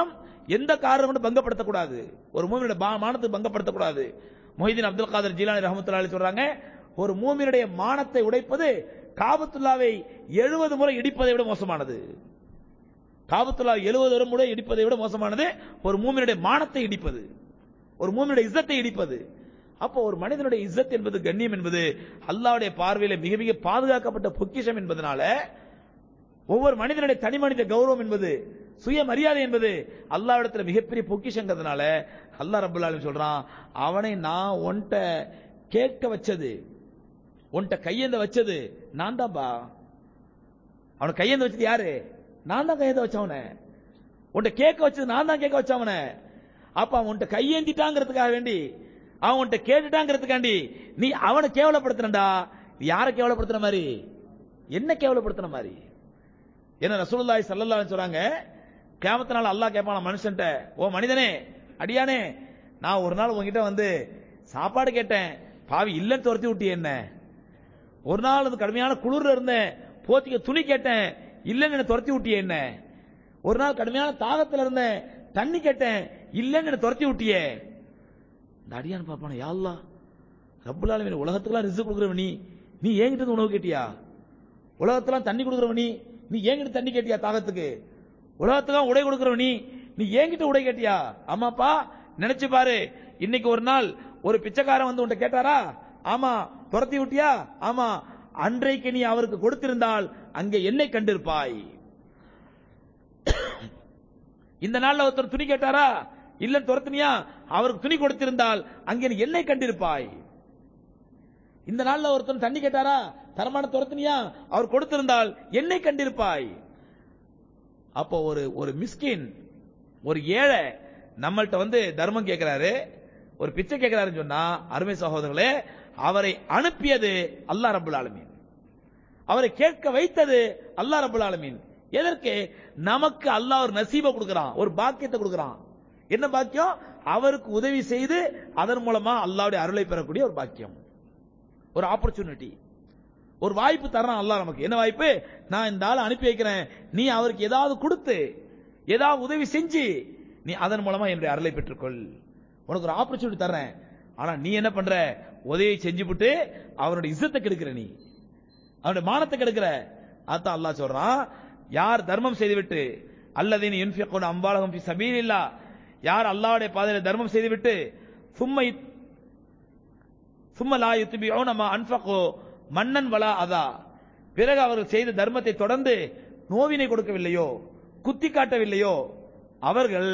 S1: எந்த காரணம் கொண்டு பங்கப்படுத்தக்கூடாது ஒரு மூமியோட மானத்தை பங்கப்படுத்தக்கூடாது மொஹிதீன் அப்துல் காதர் ஜீலானி ரஹமத்துல்லாஹி சொல்றாங்க ஒரு மூமியினுடைய மானத்தை உடைப்பது காபத்துல்லாவை எழுபது முறை இடிப்பதை விட மோசமானது காபத்துல்லா எழுபது முறை இடிப்பதை விட மோசமானது ஒரு மூமியினுடைய மானத்தை இடிப்பது ஒரு மூமியுடைய இஸ்ஸத்தை இடிப்பது அப்போ ஒரு மனிதனுடைய இஸ்ஸத் என்பது கண்ணியம் என்பது அல்லாஹ்வுடைய பார்வையில மிக மிக பாதுகாக்கப்பட்ட பொக்கிஷம் என்பதனால ஒவ்வொரு மனிதனுடைய தனி மனித கௌரவம் என்பது சுய மரியாதை என்பது அல்லாஹ்விடத்துல மிகப்பெரிய பொக்கிஷங்கிறதுனால அல்லாஹ் ரப்பல் ஆலமீன் சொல்றான் அவனை நான் உன்கிட்ட கேட்க வச்சது உன்கிட்ட கையேந்த வச்சது நான் தான்பா அவனை கையேந்த வச்சது யாரு நான் தான் கையேந்த வச்சவன உன்கிட்ட கேட்க வச்சது நான் தான் கேட்க வச்சவன அப்ப அவன் உன்கிட்ட கையேந்திட்டாங்கிறதுக்காக வேண்டி அவன் உன்கிட்ட கேட்டுட்டாங்கிறதுக்காண்டி நீ அவனை கேவலப்படுத்தினடா யாரை கேவலப்படுத்துற மாதிரி என்ன கேவலப்படுத்துன மாதிரி என்ன ரசூலுல்லாஹி ஸல்லல்லாஹு அலைஹி சொல்றாங்க கியாமத்து நாள் அல்லாஹ் கேட்பான் மனுஷன்ட்ட ஓ மனிதனே அடியானே நான் ஒரு நாள் உன்கிட்ட வந்து சாப்பாடு கேட்டேன் பாவி இல்லன்னு துரத்தி விட்டி என்ன ஒரு நாள் அது கடுமையான குளிர்ல இருந்தேன் போத்திக்க துணி கேட்டேன் இல்லன்னு என்ன துரத்தி விட்டியே என்ன ஒரு நாள் கடுமையான தாகத்துல இருந்தேன் தண்ணி கேட்டேன் இல்லன்னு என்ன துரத்தி விட்டியே இந்த அடியான் பாப்பான யாழ்லா ரப்புல் ஆலமீன் உலகத்துக்குலாம் ரிஸ்க் கொடுக்குறவ நீ நீ ஏங்கிட்ட இருந்து உணவு கேட்டியா உலகத்தெல்லாம் தண்ணி கொடுக்குறவ நீ நீ ஏங்கிட்ட தண்ணி கேட்டியா தாகத்துக்கு உலகத்துக்கு உடை கொடுக்குறவ நீ நீ ஏங்கிட்ட உடை கேட்டியா ஆமாப்பா நினைச்சு பாரு இன்னைக்கு ஒரு நாள் ஒரு பிச்சைக்காரன் வந்து உன்ட்ட கேட்டாரா ஆமா துரத்தி விட்டியா ஆமா அன்றைக்கு நீ அவருக்கு கொடுத்திருந்தால் அங்கே என்னை கண்டிருப்பாய் இந்த நாள்ல ஒருத்தர் துணி கேட்டாரா இல்ல துரத்துனியா அவருக்கு துணி கொடுத்திருந்தால் அங்கே நீ என்னை கண்டிருப்பாய் இந்த நாள்ல ஒருத்தன் தண்ணி கேட்டாரா தரமான துரத்துனியா அவர் கொடுத்திருந்தால் என்னை கண்டிருப்பாய் அப்போ ஒரு ஒரு மிஸ்கின் ஒரு ஏழை நம்மள்ட்ட வந்து தர்மம் கேட்கிறாரு ஒரு பிச்சை கேட்கிறாருன்னு சொன்னா அருமை சகோதரர்களே அவரை அனுப்பியது அல்லாஹ் ரபுல் ஆலமீன் அவரை கேட்க வைத்தது அல்லாஹ் ரபுல் ஆலமீன் எதற்கு நமக்கு அல்லாஹ் ஒரு நசீபை கொடுக்கறான் ஒரு பாக்கியத்தை கொடுக்கறான் என்ன பாக்கியம் அவருக்கு உதவி செய்து அதன் மூலமா அல்லாஹ்வுடைய அருளை பெறக்கூடிய ஒரு பாக்கியம் ஒரு ஆப்பர்ச்சுனிட்டி ஒரு வாய்ப்பு தரான் அல்லாஹ் நமக்கு என்ன வாய்ப்பு நான் இந்த ஆளை அனுப்பி வைக்கிறேன் நீ அவருக்கு ஏதாவது கொடுத்து ஏதாவது உதவி செஞ்சு நீ அதன் மூலமா என்னுடைய அருளை பெற்றுக்கொள் உனக்கு ஒரு ஆப்பர்ச்சுனிட்டி தர்றேன் ஆனா நீ என்ன பண்ற உதவி செஞ்சுவிட்டு அவனுடைய இசத்தை கெடுக்கிற நீ அவனுடைய மானத்தை கெடுக்கிற அதான் அல்லாஹ் சொல்றான் யார் தர்மம் செய்துவிட்டு அல்லதீன் யுன்ஃபிகுன அம்வாலஹும் ஃபி சபீலில்லா யார் அல்லாஹ்வுடைய பாதையில தர்மம் செய்துவிட்டு சும்மை சும்ம லா யுத்பிஊன மா அன்ஃபகு மன்னன் வலா அதா பிறகு அவர்கள் செய்த தர்மத்தை தொடர்ந்து நோவினை கொடுக்கவில்லையோ குத்தி காட்டவில்லையோ அவர்கள்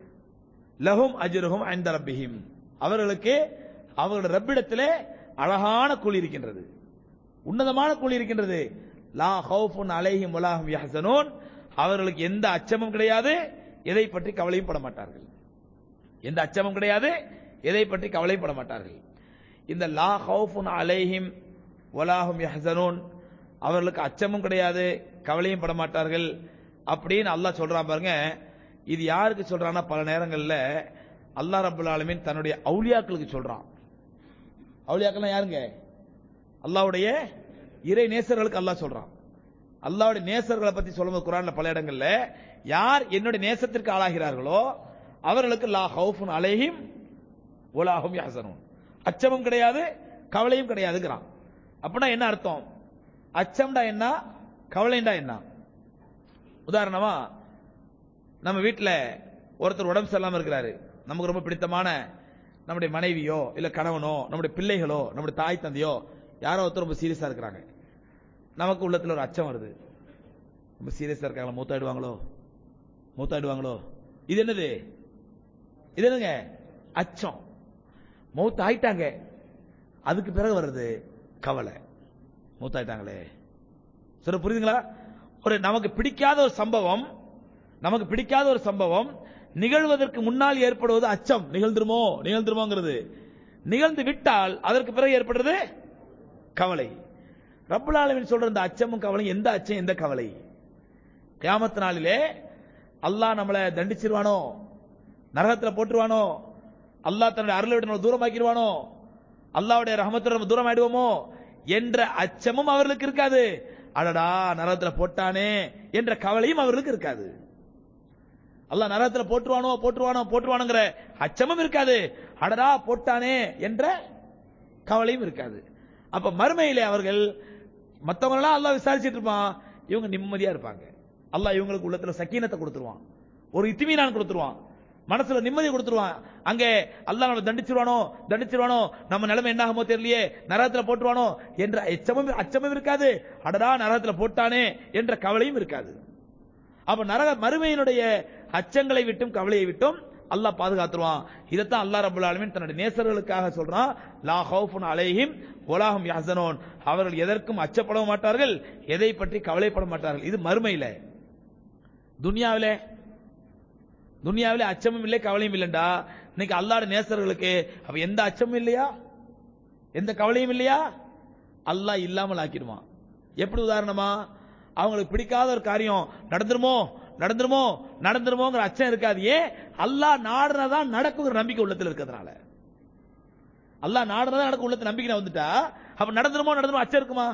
S1: லஹும் அஜ்ருஹும் ஐந்த ரப்பிஹிம் அவர்களுக்கு அவர்களுடைய ரப்பிடத்திலே அழகான கூலி இருக்கின்றது உன்னதமான கூலி இருக்கின்றது லா ஹவுஃபுன் அலைஹிம் வலாஹும் யஹ்சனூன் அவர்களுக்கு எந்த அச்சமும் கிடையாது எதை பற்றி கவலையும் பட மாட்டார்கள் எந்த அச்சமும் கிடையாது எதை பற்றி கவலைப்பட மாட்டார்கள் இந்த லா ஹவுஃபுன் அலைஹிம் வலாஹும் யஹ்சனூன் அவர்களுக்கு அச்சமும் கிடையாது கவலையும் பட மாட்டார்கள் அப்படின்னு அல்லாஹ் சொல்றான் பாருங்க இது யாருக்கு சொல்றான்னா பல நேரங்கள்ல அல்லாஹ் ரப்பல் ஆலமீன் தன்னுடைய அவுலியாக்களுக்கு சொல்றான் அவுலியாக்கள்லாம் யாருங்க அல்லாஹ்வுடைய இறை நேசர்களுக்கு அல்லாஹ் சொல்றான் அல்லாஹ்வுடைய நேசர்களை பத்தி சொல்லும்போது குரான்ல பல இடங்கள்ல யார் என்னுடைய நேசத்திற்கு ஆளாகிறார்களோ அவர்களுக்கு லா ஹவுஃபுன் அலைஹிம் உலாஹும் யஹ்சனூன் அச்சமும் கிடையாது கவலையும் கிடையாதுங்கிறான் அப்படின்னா என்ன அர்த்தம் அச்சம்டா என்ன கவலைண்டா என்ன உதாரணமா நம்ம வீட்டுல ஒருத்தர் உடம்பு சரியில்லாம இருக்கிறாரு நமக்கு ரொம்ப பிடித்தமான நம்முடைய மனைவியோ இல்ல கணவனோ நம்முடைய பிள்ளைகளோ நம்முடைய தாய் தந்தையோ யாரோ ஒருத்தர் ரொம்ப சீரியஸா இருக்கிறாங்க நமக்கு உள்ளத்துல ஒரு அச்சம் வருது ரொம்ப சீரியஸா இருக்காங்களா மூத்தாயிடுவாங்களோ மூத்தாயிடுவாங்களோ இது என்னது இது என்னங்க அச்சம் மௌத் ஆயிட்டாங்க அதுக்கு பிறகு வருது கவலை மூத்தாயிட்டாங்களே சொல்ல புரியுதுங்களா ஒரு நமக்கு பிடிக்காத ஒரு சம்பவம் நமக்கு பிடிக்காத ஒரு சம்பவம் நிகழ்வதற்கு முன்னால் ஏற்படுவது அச்சம் நிகழ்ந்துருமோ நிகழ்ந்துருமோங்கிறது நிகழ்ந்து விட்டால் அதற்கு பிறகு ஏற்படுறது கவலை ரப்புல் ஆலமீன் சொல்ற இந்த அச்சமும் கவலையும் எந்த அச்சம் எந்த கவலை கியாமத் நாளிலே அல்லாஹ் நம்மளை தண்டிச்சிருவானோ நரகத்துல போட்டுருவானோ அல்லாஹ் தன்னுடைய அருளை விட்டு நம்மளை தூரமாக்கிடுவானோ அல்லாஹ்வுடைய ரஹமத்துல நம்ம தூரம் ஆயிடுவோமோ என்ற அச்சமும் அவர்களுக்கு இருக்காது அடடா நரகத்துல போட்டானே என்ற கவலையும் அவர்களுக்கு இருக்காது அல்லாஹ் நரகத்துல போட்டுருவானோ போட்டுருவானோ போட்டுருவானுங்கிற அச்சமும் இருக்காது அடடா போட்டானே என்ற கவலையும் இருக்காது அப்ப மறுமையிலே அவர்கள் மத்தவங்க எல்லாம் அல்லாஹ் விசாரிச்சிட்டு இருப்பான் இவங்க நிம்மதியா இருப்பாங்க அல்லாஹ் இவங்களுக்கு உள்ளத்துல சக்கீனத்தை கொடுத்துருவான் ஒரு இத்திமீனான் கொடுத்துருவான் மனசுல நிம்மதி கொடுத்துருவான் அங்கே அல்லாஹ் நம்ம தண்டிச்சிருவானோ தண்டிச்சிருவானோ நம்ம நிலைமை என்ன ஆகுமோ தெரியலையே நரகத்துல போட்டுருவானோ என்ற அச்சமும் அச்சமும் இருக்காது அடடா நரகத்துல போட்டானே என்ற கவலையும் இருக்காது அப்ப நரக மறுமையினுடைய அச்சங்களை விட்டும் கவலையை விட்டும் அல்லாஹ் பாதுகாத்துருவான் இதைத்தான் அல்லாஹ் ரபுல் ஆலமீன் தன்னுடைய நேசர்களுக்காக சொல்றான் லா ஹவுஃபுன் அலைஹிம் ஒலாஹும் யஹ்சனூன் அவர்கள் எதற்கும் அச்சப்பட மாட்டார்கள் எதை பற்றி கவலைப்பட மாட்டார்கள் இது மறுமையில துனியாவிலே துனியாவிலே அச்சமும் இல்லை கவலையும் இல்லைண்டா இன்னைக்கு அல்லாஹ்வுடைய நேசர்களுக்கு அப்ப எந்த அச்சமும் இல்லையா எந்த கவலையும் இல்லையா அல்லாஹ் இல்லாமல் ஆக்கிடுவான் எப்படி உதாரணமா அவங்களுக்கு பிடிக்காத ஒரு காரியம் நடந்துருமோ நடந்துருமோ நடந்துருமோங்கிற அச்சம் இருக்காது ஏன் அல்லாஹ் நாடுறதான் நடக்குங்கிற நம்பிக்கை உள்ளத்துல இருக்கிறதுனால அல்லாஹ் நாடுறதா நடக்கும் உள்ளத்துல நம்பிக்கை வந்துட்டா அப்ப நடந்துருமோ நடந்துருமோ அச்சம் இருக்குமா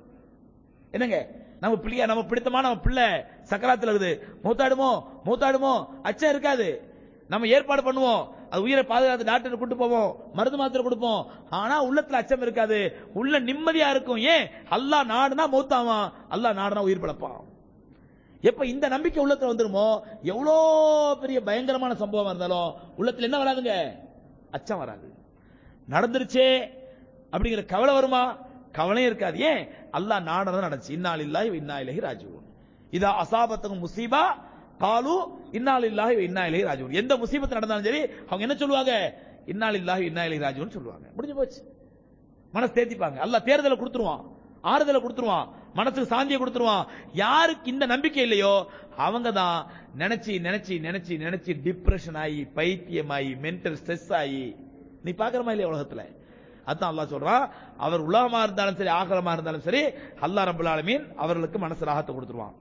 S1: என்னங்க நம்ம பிள்ளைய நம்ம பிடித்தமான நம்ம பிள்ளை சக்கராத்துல இருக்குது மூத்தாடுமோ மூத்தாடுமோ அச்சம் இருக்காது நம்ம ஏற்பாடு பண்ணுவோம் அது உயிரை பாதுகாத்து டாக்டர் கூட்டு போவோம் மருந்து மாத்திரை கொடுப்போம் ஆனா உள்ளத்துல அச்சம் இருக்காது உள்ள நிம்மதியா இருக்கும் ஏன் அல்லாஹ் நாடுனா மூத்தாவான் அல்லாஹ் நாடுனா உயிர் பிழப்பான் எப்ப இந்த நம்பிக்கை உள்ளத்துல வந்துருமோ எவ்வளோ பெரிய பயங்கரமான சம்பவம் இருந்தாலும் உள்ளத்துல என்ன வராதுங்க அச்சம் வராது நடந்துருச்சே அப்படிங்கிற கவலை வருமா கவலையும் இருக்காது ஏன் அல்லாஹ் நாடுறதா நடந்துச்சு இன்னால் இல்லாஹி இன்னா இலகி ராஜுவன் இதா அசாபத்தகும் முசீபா காலு இன்னால் இல்லாஹி இன்னா இலகி ராஜுவன் எந்த முசீபத்து நடந்தாலும் சரி அவங்க என்ன சொல்லுவாங்க இன்னால் இல்லாஹி இன்னா இலகி ராஜுவன் சொல்லுவாங்க முடிஞ்சு போச்சு மனசு தேத்திப்பாங்க அல்லாஹ் தேர்தலை கொடுத்துருவான் ஆறுதலை கொடுத்துருவான் மனசுக்கு சாந்தியை கொடுத்துருவான் யாருக்கு இந்த நம்பிக்கை இல்லையோ அவங்க தான் நினைச்சு நினைச்சு நினைச்சு நினைச்சு டிப்ரெஷன் ஆகி பைத்தியமாயி மென்டல் ஸ்ட்ரெஸ் ஆகி நீ பாக்குறமா இல்லையா உலகத்துல அதான் அல்லாஹ் சொல்றான் அவர் உலகமா இருந்தாலும் சரி ஆகலமா இருந்தாலும் சரி அல்லாஹ் ரபுல் ஆலமீன் அவர்களுக்கு மனசு ராகத்தை கொடுத்துருவான்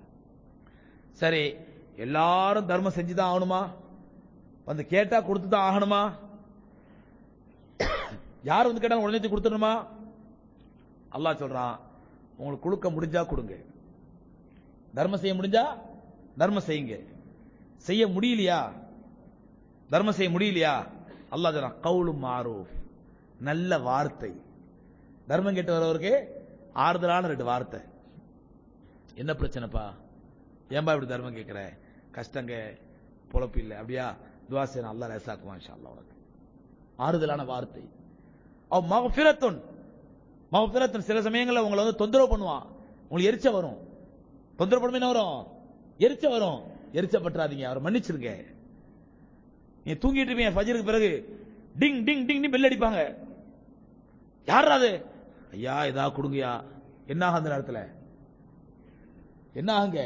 S1: சரி எல்லாரும் தர்மம் செஞ்சுதான் ஆகணுமா வந்து கேட்டா கொடுத்து தான் ஆகணுமா யார் வந்து கேட்டாலும் உடனே கொடுத்துடணுமா அல்லாஹ் சொல்றான் உங்களுக்கு கொடுக்க முடிஞ்சா கொடுங்க தர்மம் செய்ய முடிஞ்சா தர்மம் செய்யுங்க செய்ய முடியலையா தர்மம் செய்ய முடியலையா அல்லாஹ் சொல்றான் கவுலு மாரூஃப் நல்ல வார்த்தை தர்மம் கேட்டு வரவருக்கு ஆறுதலான ரெண்டு வார்த்தை என்ன பிரச்சனைப்பா ஏன்பா இப்படி தர்மம் கேட்கிற கஷ்டங்க பொழப்பு இல்லை அப்படியா துவா செய்யணும் அல்லா லேசாக்குவான் இன்ஷா அல்லாஹ் உனக்கு ஆறுதலான வார்த்தை அவ் மகஃபிரத்துன் மகஃபிரத்துன் சில சமயங்கள்ல உங்களை வந்து தொந்தரவு பண்ணுவான் உங்களுக்கு எரிச்ச வரும் தொந்தரவு பண்ணுமே என்ன வரும் எரிச்ச வரும் எரிச்ச பற்றாதீங்க அவரை மன்னிச்சிருங்க நீ தூங்கிட்டு இருப்பீங்க ஃபஜருக்கு பிறகு டிங் டிங் டிங் பெல் அடிப்பாங்க யார் அது ஐயா இதா கொடுங்கயா என்ன ஆகும் அந்த நேரத்தில் என்ன ஆகுங்க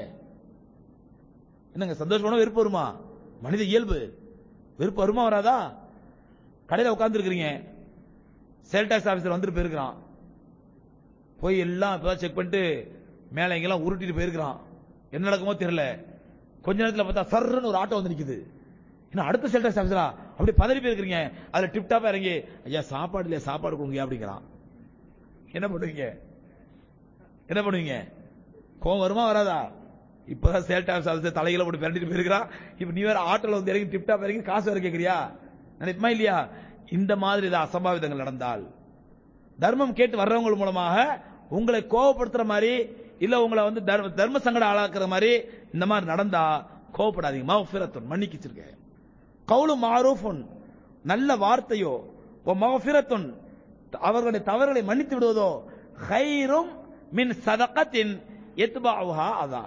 S1: என்னங்க சந்தோஷமான வெறுப்பு வருமா மனித இயல்பு வெறுப்பு வருமா வராதா கடையில் உட்கார்ந்து இருக்கிறீங்க சேல் டாக்ஸ் ஆபீசர் வந்துட்டு போயிருக்கிறான் போய் எல்லாம் இப்பதான் செக் பண்ணிட்டு மேல எங்கெல்லாம் உருட்டிட்டு போயிருக்கிறான் என்ன நடக்குமோ தெரியல கொஞ்ச நேரத்தில் பார்த்தா சர்ன்னு ஒரு ஆட்டோ வந்து நிக்குது என்ன அடுத்த சேல் டாக்ஸ் ஆபீசரா அப்படி பதறி போயிருக்கிறீங்க அதுல டிப் டாப்பா இறங்கி ஐயா சாப்பாடு இல்லையா சாப்பாடு கொடுங்க அப்படிங்கிறான் என்ன பண்ணுவீங்க என்ன பண்ணுவீங்க கோவம் வருமா வராதா இப்பதான் சேல் டாக்ஸ் ஆபீசர் தலையில போட்டு பிறண்டிட்டு போயிருக்கிறான் இப்ப நீ வேற ஆட்டோல வந்து இறங்கி டிப் டாப் இறங்கி காசு வேற கேட்கறியா நினைப்புமா இல்லையா இந்த மாதிரி ஏதாவது அசம்பாவிதங்கள் நடந்தால் தர்மம் கேட்டு வர்றவங்க மூலமாக உங்களை கோவப்படுத்துற மாதிரி இல்ல உங்களை வந்து தர்ம தர்ம சங்கடம் ஆளாக்குற மாதிரி இந்த மாதிரி நடந்தா கோவப்படாதீங்க மகஃபிரத்துன் மன்னிக்கிச்சிருக்க கவுலு மாரூஃபுன் நல்ல வார்த்தையோ ஓ மகஃபிரத்துன் அவர்களுடைய தவறுகளை மன்னித்து விடுவதோ ஹைரும் மின் சதகத்தின் எத்பாவுஹா அதா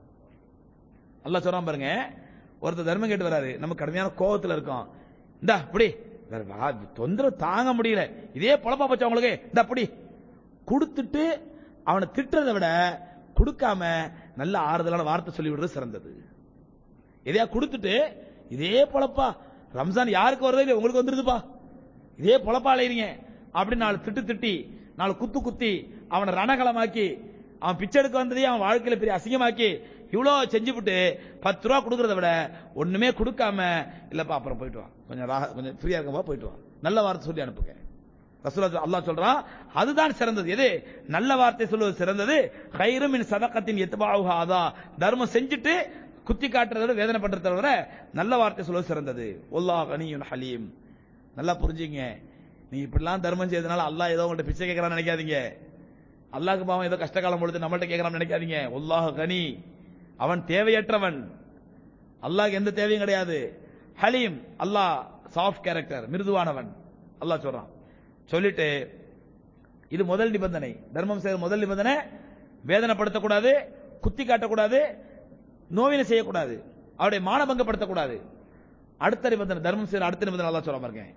S1: அல்லாஹ் சொல்றான் பாருங்க ஒருத்தர் தர்மம் கேட்டு வராரு நம்ம கடுமையான கோவத்துல இருக்கோம் இந்தா இப்படி வேற வா- தொந்தரவு தாங்க முடியல இதே பொழப்பா போச்சு அவங்களுக்கு இந்த அப்படி கொடுத்துட்டு அவனை திட்டுறதை விட கொடுக்காம நல்ல ஆறுதலான வார்த்தை சொல்லி விடுறது சிறந்தது எதையா கொடுத்துட்டு இதே பொழப்பா ரம்ஜான் யாருக்கு வருதோ இல்லையோ உங்களுக்கு வந்துருதுப்பா இதே பொழப்பா அலைறீங்க அப்படின்னு நாலு திட்டு திட்டி நாலு குத்து குத்தி அவனை ரணகலமாக்கி அவன் பிச்சை எடுக்க வந்ததையும் அவன் வாழ்க்கையில பெரிய அசிங்கமாக்கி இவ்வளோ செஞ்சுவிட்டு பத்து ரூபா கொடுக்கறத விட ஒண்ணுமே கொடுக்காம இல்லப்பா அப்புறம் போயிட்டு வா கொஞ்சம் ராக கொஞ்சம் ஃப்ரீயா இருக்கப்பா போயிட்டு வா நல்ல வார்த்தை சொல்லி அனுப்புங்க ரசூலா அல்லாஹ் சொல்றான் அதுதான் சிறந்தது எது நல்ல வார்த்தை சொல்வது சிறந்தது கைரும் மின் சதக்கத்தின் எத்துபாவுகா அதான் தர்மம் செஞ்சுட்டு குத்தி காட்டுறதை விட வேதனை பண்றதை விட நல்ல வார்த்தை சொல்வது சிறந்தது ஒல்லாஹ் கனியுன் ஹலீம் நல்லா புரிஞ்சுங்க நீ இப்படிலாம் தர்மம் செய்யறதுனால அல்லாஹ் ஏதோ உங்கள்ட்ட பிச்சை கேட்கறான்னு நினைக்காதீங்க அல்லாஹ்க்கு பாவம் ஏதோ கஷ்டகாலம் பொழுது நம்மள்ட்ட கேட்கறான்னு நினைக்காதீங்க ஒல்லாஹ் கனி அவன் தேவையற்றவன் அல்லாஹ் எந்த தேவையும் கிடையாது ஹலீம் அல்லாஹ் சாஃப்ட் கேரக்டர் மிருதுவானவன் அல்லாஹ் சொல்றான் சொல்லிட்டு இது முதல் நிபந்தனை தர்மம் செய்ய முதல் நிபந்தனை வேதனைப்படுத்தக்கூடாது குத்தி காட்டக்கூடாது நோவினை செய்யக்கூடாது அவருடைய மானபங்கப்படுத்தக்கூடாது அடுத்த நிபந்தனை தர்மம் செய்ய அடுத்த நிபந்தனை அல்லாஹ் சொல்ல பாருங்க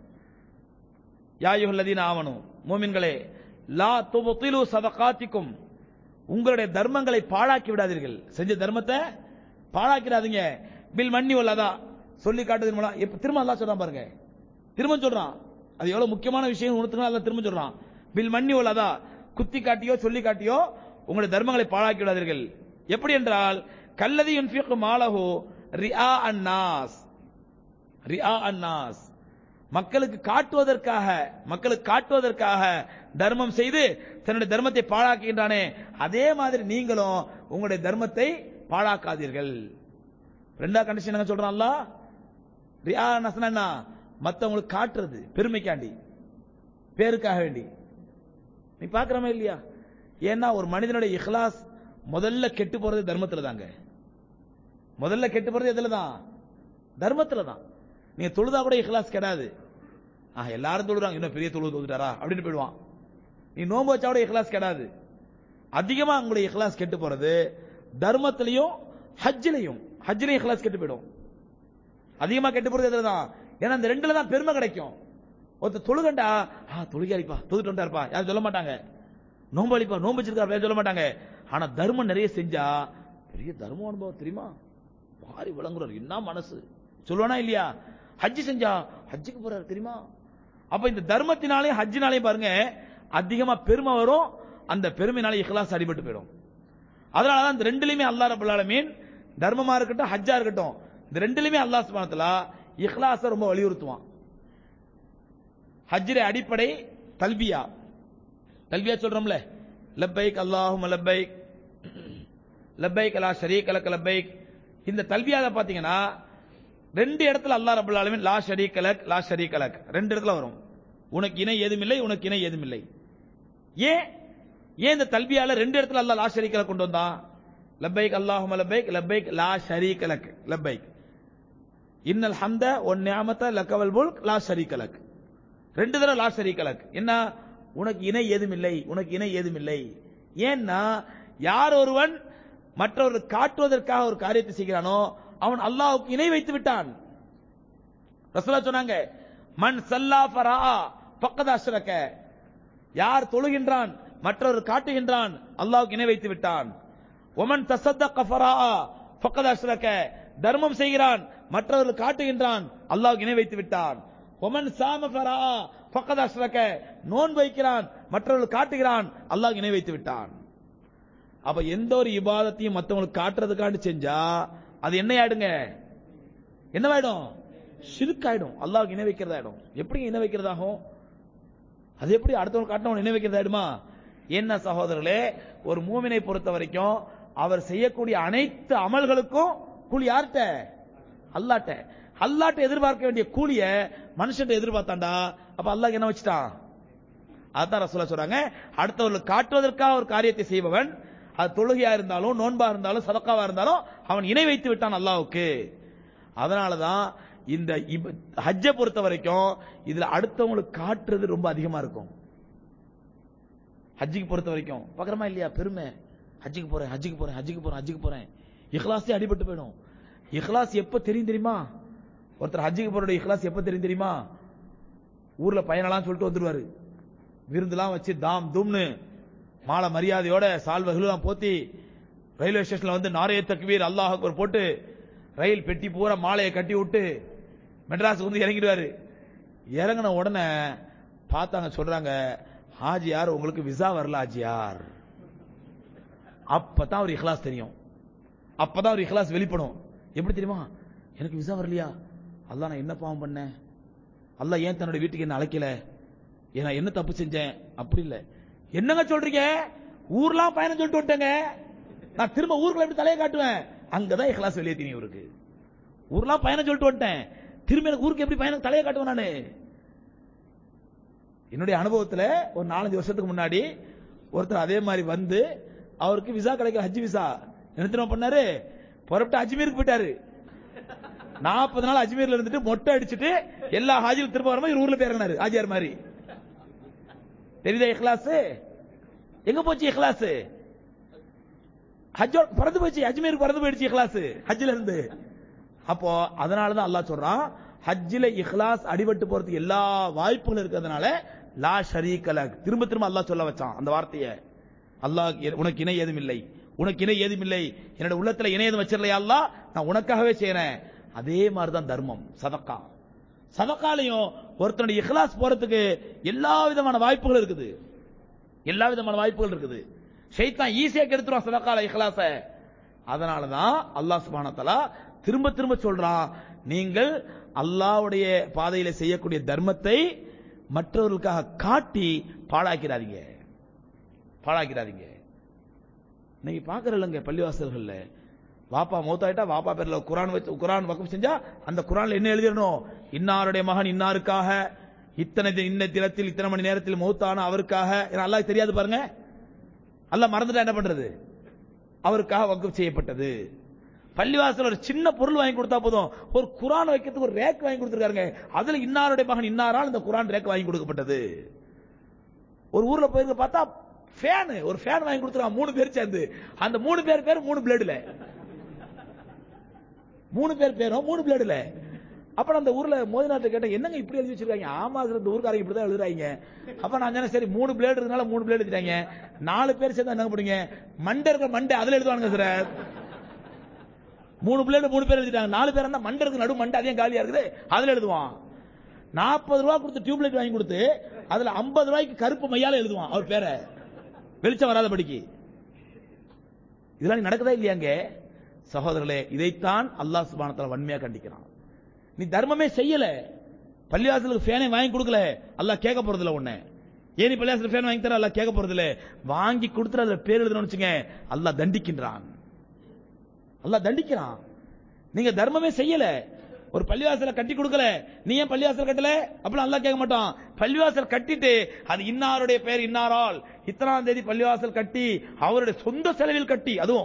S1: யாயுல்லதீன ஆவணும் மூமின்களே லா துபத்திலு சதகாத்திக்கும் உங்களுடைய தர்மங்களை பாழாக்கி விடாதீர்கள் செஞ்ச தர்மத்தை பாழாக்கிடாதீங்க பில் மன்னி உள்ளதா சொல்லி காட்டுறது மூலம் இப்ப திரும்ப அல்லாஹ் சொல்றான் பாருங்க திரும்ப சொல்றான் அது எவ்வளவு முக்கியமான விஷயம் உணர்த்துக்கணும் அல்லாஹ் திரும்ப சொல்றான் பில் மன்னி உள்ளதா குத்தி காட்டியோ சொல்லி காட்டியோ உங்களுடைய தர்மங்களை பாழாக்கி விடாதீர்கள் எப்படி என்றால் கல்லதி யுன்ஃபிகு மாலஹு ரிஆ அன்னாஸ் ரிஆ அன்னாஸ் மக்களுக்கு காட்டுவதற்காக மக்களுக்கு காட்டுவதற்காக தர்மம் செய்து தன்னுடைய தர்மத்தை பாழாக்குகின்றானே அதே மாதிரி நீங்களும் உங்களுடைய தர்மத்தை பாழாக்காதீர்கள் ரெண்டா கண்டிஷன் என்ன சொல்றான் அல்லாஹ் ரியா நசனா என்ன மத்தவங்களுக்கு காட்டுறது பெருமைக்காண்டி பேருக்காக வேண்டி நீ பாக்குறமே இல்லையா ஏன்னா ஒரு மனிதனுடைய இஹ்லாஸ் முதல்ல கெட்டு போறது தர்மத்துல தாங்க முதல்ல கெட்டு போறது எதுல தான் தர்மத்துல தான் நீங்க தொழுதா கூட இஹ்லாஸ் கெடாது ஆ எல்லாரும் தொழுறாங்க இன்னும் பெரிய தொழுது தொழுதுட்டாரா அப்படின்னு போயிடுவான் நீ நோன்பு வச்சா கூட இஹ்லாஸ் கெடாது அதிகமா உங்களுடைய இஹ்லாஸ் கெட்டு போறது தர்மத்திலையும் ஹஜ்ஜிலையும் ஹஜ்ஜிலையும் இஹ்லாஸ் கெட்டு போயிடும் அதிகமா கெட்டு போறது இதுல தான் ஏன்னா இந்த ரெண்டுல தான் பெருமை கிடைக்கும் ஒருத்தர் தொழுகண்டா ஆ தொழுகாரிப்பா தொழுட்டு வந்தாருப்பா யாரும் சொல்ல மாட்டாங்க நோம்பு அளிப்பா நோம்பு வச்சிருக்காரு யாரும் சொல்ல மாட்டாங்க ஆனா தர்மம் நிறைய செஞ்சா பெரிய தர்ம அனுபவம் தெரியுமா வாரி விளங்குறாரு என்ன மனசு சொல்லுவானா இல்லையா ஹஜ் செஞ்சா ஹஜ்ஜுக்கு போறாரு தெரியுமா அப்ப இந்த தர்மத்தினாலே ஹஜ்ஜினாலே பாருங்க அதிகமா பெருமை வரும் அந்த பெருமைனால இஹ்லாஸ் அடிபட்டு போயிடும் அதனாலதான் இந்த ரெண்டுலயுமே அல்லாஹ் ரப்பல் ஆலமீன் தர்மமா இருக்கட்டும் ஹஜ்ஜா இருக்கட்டும் இந்த ரெண்டுலயுமே அல்லாஹ் சுப்ஹானஹு வ தஆலா இஹ்லாஸ ரொம்ப வலியுறுத்துவான் ஹஜ்ஜுடைய அடிப்படை தல்பியா தல்பியா சொல்றோம்ல லப்பைக் அல்லாஹும் லப்பைக் லப்பைக் லா ஷரீக் லக் லப்பைக் இந்த தல்பியாத பாத்தீங்கன்னா ரெண்டு இடத்துல அல்லாஹ் ரப்பல் ஆலமீன் லா ஷரீக் லக் லா ஷரீக் லக் ரெண்டு இடத்துல வரும் உனக்கு இணை ஏதுமில்லை உனக்கு இணை ஏதுமில்லை ஏன் ஏன் இந்த தல்பியால ரெண்டு இடத்துல அல்லாஹ் லா ஷரீக் லக் கொண்டு வந்தான் லப்பைக் அல்லாஹும் லப்பைக் லப்பைக் லா ஷரீக் லக் லப்பைக் இன்னல் ஹம்த ஒன் நியாமத்த லக்கவல் முல்க் லா ஷரீக் லக் ரெண்டு தடவை லா ஷரீக் லக் என்ன உனக்கு இணை ஏதுமில்லை உனக்கு இணை ஏதுமில்லை ஏன்னா யார் ஒருவன் மற்றவர்கள் காட்டுவதற்காக ஒரு காரியத்தை செய்கிறானோ அவன் அல்லாஹ்வுக்கு இணை வைத்து விட்டான் ரசூலா சொன்னாங்க மன் சல்லா ஃபரா பக்கத அஷ்ரக யார் தொழுகின்றான் மற்றவர் காட்டுகின்றான் அல்லாஹ்வுக்கு இணை வைத்து விட்டான் ஒமன் தசத்தக ஃபரா பக்கத அஷ்ரக தர்மம் செய்கிறான் மற்றவர்கள் காட்டுகின்றான் அல்லாஹ்வுக்கு இணை வைத்து விட்டான் ஒமன் சாம ஃபரா பக்கத அஷ்ரக நோன் வைக்கிறான் மற்றவர்கள் காட்டுகிறான் அல்லாஹ் இணை வைத்து விட்டான் அப்ப எந்த ஒரு இபாதத்தையும் மத்தவங்களுக்கு காட்டுறதுக்காண்டி செஞ்சா அது என்ன ஆயிடுங்க என்னவாயிடும் ஷிருக்காயிடும் அல்லாஹ்வுக்கு இணை வைக்கிறதாயிடும் எப்படி இணை வைக்கிறதாகும் அது எப்படி அடுத்தவங்க காட்டினவன் இணை வைக்கிறதாயிடுமா என்ன சகோதரர்களே ஒரு மூமினை பொறுத்த வரைக்கும் அவர் செய்யக்கூடிய அனைத்து அமல்களுக்கும் கூலி யார்கிட்ட அல்லாட்ட அல்லாட்ட எதிர்பார்க்க வேண்டிய கூலிய மனுஷன் எதிர்பார்த்தாண்டா அப்ப அல்லாஹ் என்ன வச்சுட்டான் அதான் ரசூலா சொல்றாங்க அடுத்தவர்களுக்கு காட்டுவதற்காக ஒரு காரியத்தை செய்பவன் அது தொழுகையா இருந்தாலும் நோன்பா இருந்தாலும் சதக்காவா இருந்தாலும் அவன் இணை வைத்து விட்டான் அல்லாஹ்வுக்கு அதனாலதான் இந்த இப- ஹஜ்ஜை பொறுத்த வரைக்கும் இதுல அடுத்தவங்களுக்கு காட்டுறது ரொம்ப அதிகமா இருக்கும் ஹஜ்ஜுக்கு பொறுத்த வரைக்கும் பார்க்கறமா இல்லையா பெருமை ஹஜ்ஜுக்கு போறேன் ஹஜ்ஜுக்கு போறேன் ஹஜ்ஜுக்கு போறேன் ஹஜ்ஜுக்கு போறேன் இஹ்லாஸே அடிபட்டு போயிடும் இஹ்லாஸ் எப்ப தெரியும் தெரியுமா ஒருத்தர் ஹஜ்ஜுக்கு போறோட இஹ்லாஸ் எப்ப தெரியும் தெரியுமா ஊர்ல பையனெல்லாம் சொல்லிட்டு வந்துருவாரு விருந்துலாம் வச்சு தாம் தும்னு மாலை மரியாதையோட சால்வகள்லாம் போத்தி ரயில்வே ஸ்டேஷன்ல வந்து நாரைய தக்வீர் அல்லாஹ் அக்பர் போட்டு ரயில் பெட்டி பூரா மாலையை கட்டி விட்டு மெட்ராஸுக்கு வந்து இறங்கிடுவாரு இறங்கின உடனே பார்த்தாங்க சொல்றாங்க ஹாஜியார் உங்களுக்கு விசா வரல ஹாஜியார் அப்பதான் அவர் இஹ்லாஸ் தெரியும் அப்பதான் அவர் இஹ்லாஸ் வெளிப்படும் எப்படி தெரியுமா எனக்கு விசா வரலையா அல்லாஹ் நான் என்ன பாவம் பண்ணேன் அல்லாஹ் ஏன் தன்னுடைய வீட்டுக்கு என்ன அழைக்கல ஏன் நான் என்ன தப்பு செஞ்சேன் அப்படி இல்ல என்னங்க சொல்றீங்க ஊர்லாம் பயணம் சொல்லிட்டு வந்துட்டேங்க நான் திரும்ப ஊருக்குள்ள எப்படி தலையை காட்டுவேன் அங்கதான் இஹ்லாஸ் வெளியே தெரியும் இவருக்கு ஊர்லாம் பயணம் சொல்லிட்டு வந்துட்டேன் திரும்பி எனக்கு ஊருக்கு எப்படி பயணம் தலையை காட்டுவேன் நானு என்னுடைய அனுபவத்துல ஒரு நாலஞ்சு வருஷத்துக்கு முன்னாடி ஒருத்தர் அதே மாதிரி வந்து அவருக்கு விசா கிடைக்கல ஹஜ் விசா என்ன தெரியுமா பண்ணாரு புறப்பட்டு அஜ்மீருக்கு போயிட்டாரு நாற்பது நாள் அஜ்மீர்ல இருந்துட்டு மொட்டை அடிச்சுட்டு எல்லா ஹாஜிலும் திரும்ப வரும்போது இவர் ஊர்ல போய் இறங்கினாரு ஆஜியார் மாதிரி தெரியுதா இஹ்லாஸ் எங்க போச்சு இஹ்லாஸ் ஹஜ்ஜோ பறந்து போச்சு அஜ்மீருக்கு பறந்து போயிடுச்சு இஹ்லாஸ் ஹஜ்ல இருந்து அப்போ அதனால தான் அல்லாஹ் சொல்றான் ஹஜ்ஜில இஹ்லாஸ் அடிபட்டு போறதுக்கு எல்லா வாய்ப்புகளும் இருக்கிறதுனால லா ஷரீக லக் திரும்ப திரும்ப அல்லாஹ் சொல்ல வச்சான் அந்த வார்த்தையை அல்லாஹ் எ- உனக்கு இணை ஏதும் இல்லை உனக்கு இணை ஏதும் இல்லை என்னோட உள்ளத்துல இணை ஏதும் வச்சிடலையா அல்லாஹ் நான் உனக்காகவே செய்யறேன் அதே மாதிரி தான் தர்மம் சதக்கா சதக்காலையும் ஒருத்தனுடைய இஹ்லாஸ் போறதுக்கு எல்லா விதமான வாய்ப்புகள் இருக்குது எல்லா விதமான வாய்ப்புகள் இருக்குது ஷைத்தான் ஈஸியா கெடுத்துருவான் சதக்கால இஹ்லாஸ அதனால தான் அல்லாஹ் சுப்ஹானஹு வ தஆலா திரும்ப திரும்ப சொல்றான் நீங்கள் அல்லாஹ்வுடைய பாதையில செய்யக்கூடிய தர்மத்தை மற்றவர்களுக்காக காட்டி பாழாக்கிறாதீங்க பாழாக்கிறாதீங்க நீங்க பாக்குற இல்லைங்க பள்ளிவாசல்கள்ல வாப்பா மௌத்தாயிட்டா வாப்பா பேர்ல குரான் வச்சு குரான் வக்கம் செஞ்சா அந்த குரான்ல என்ன எழுதிடணும் இன்னாருடைய மகன் இன்னாருக்காக இத்தனை தி- இன்ன தினத்தில் இத்தனை மணி நேரத்தில் மௌத்தான அவருக்காக ஏன்னா அல்லாஹ் தெரியாது பாருங்க அல்லாஹ் மறந்துட்டா என்ன பண்றது அவருக்காக வக்கம் செய்யப்பட்டது பள்ளிவாசல் ஒரு சின்ன பொருள் வாங்கி கொடுத்தா போதும் ஒரு குரான் வைக்கிறதுக்கு ஒரு ரேக் வாங்கி கொடுத்துருக்காருங்க அதுல இன்னாருடைய மகன் இன்னாரால் இந்த குரான் ரேக் வாங்கி கொடுக்கப்பட்டது ஒரு ஊர்ல போயிருக்க பார்த்தா ஃபேன் ஒரு ஃபேன் வாங்கி கொடுத்துருக்கான் மூணு பேர் சேர்ந்து அந்த மூணு பேர் பேர் மூணு பிளேடுல மூணு பேர் பேரும் மூணு பிளேடுல அப்புறம் அந்த ஊர்ல மோதிநாட்டை கேட்டேன் என்னங்க இப்படி எழுதி வச்சிருக்காங்க ஆமா சார் இந்த ஊர்க்காரங்க இப்படிதான் எழுதுறாங்க அப்ப நான் சொன்னேன் சரி மூணு பிளேடு இருக்கனால மூணு பிளேடு எழுதிட்டாங்க நாலு பேர் சேர்ந்து என்ன பண்ணுங்க மண்டை இருக்கிற மண்டை அதுல எழுதுவானுங்க சார் மூணு பிளேடு மூணு பேர் எழுதிட்டாங்க நாலு பேர் இருந்தா மண்டை இருக்கு நடு மண்டை அதையும் காலியா இருக்குது அதுல எழுதுவான் நாற்பது ரூபா கொடுத்து டியூப்லைட் வாங்கி கொடுத்து அதுல ஐம்பது ரூபாய்க்கு கருப்பு மையால எழுதுவான் அவர் பேரை வெளிச்சம் வராதபடிக்கு இதெல்லாம் நடக்குதா இல்லையாங்க சகோதரர்களே இதைத்தான் அல்லாஹ் சுப்ஹானஹு வ தஆலா வன்மையா கண்டிக்கிறான் நீ தர்மமே செய்யல பள்ளிவாசலுக்கு ஃபேனை வாங்கி கொடுக்கல அல்லாஹ் கேட்க போறது இல்ல உன்னை ஏன் நீ பள்ளிவாசலுக்கு ஃபேன் வாங்கி தர அல்லாஹ் கேட்க போறது இல்ல வாங்கி கொடுத்துட்டு அதுல பேர் எழுதணும்னு வச்சுங்க அல்லாஹ் தண்டிக்கின்றான் அல்லாஹ் தண்டிக்கிறான் நீங்க தர்மமே செய்யல ஒரு பள்ளிவாசலை கட்டி கொடுக்கல நீ ஏன் பள்ளிவாசல் கட்டல அப்படி அல்லாஹ் கேட்க மாட்டான் பள்ளிவாசல் கட்டிட்டு அது இன்னாருடைய பெயர் இன்னாரால் இத்தனாம் தேதி பள்ளிவாசல் கட்டி அவருடைய சொந்த செலவில் கட்டி அதுவும்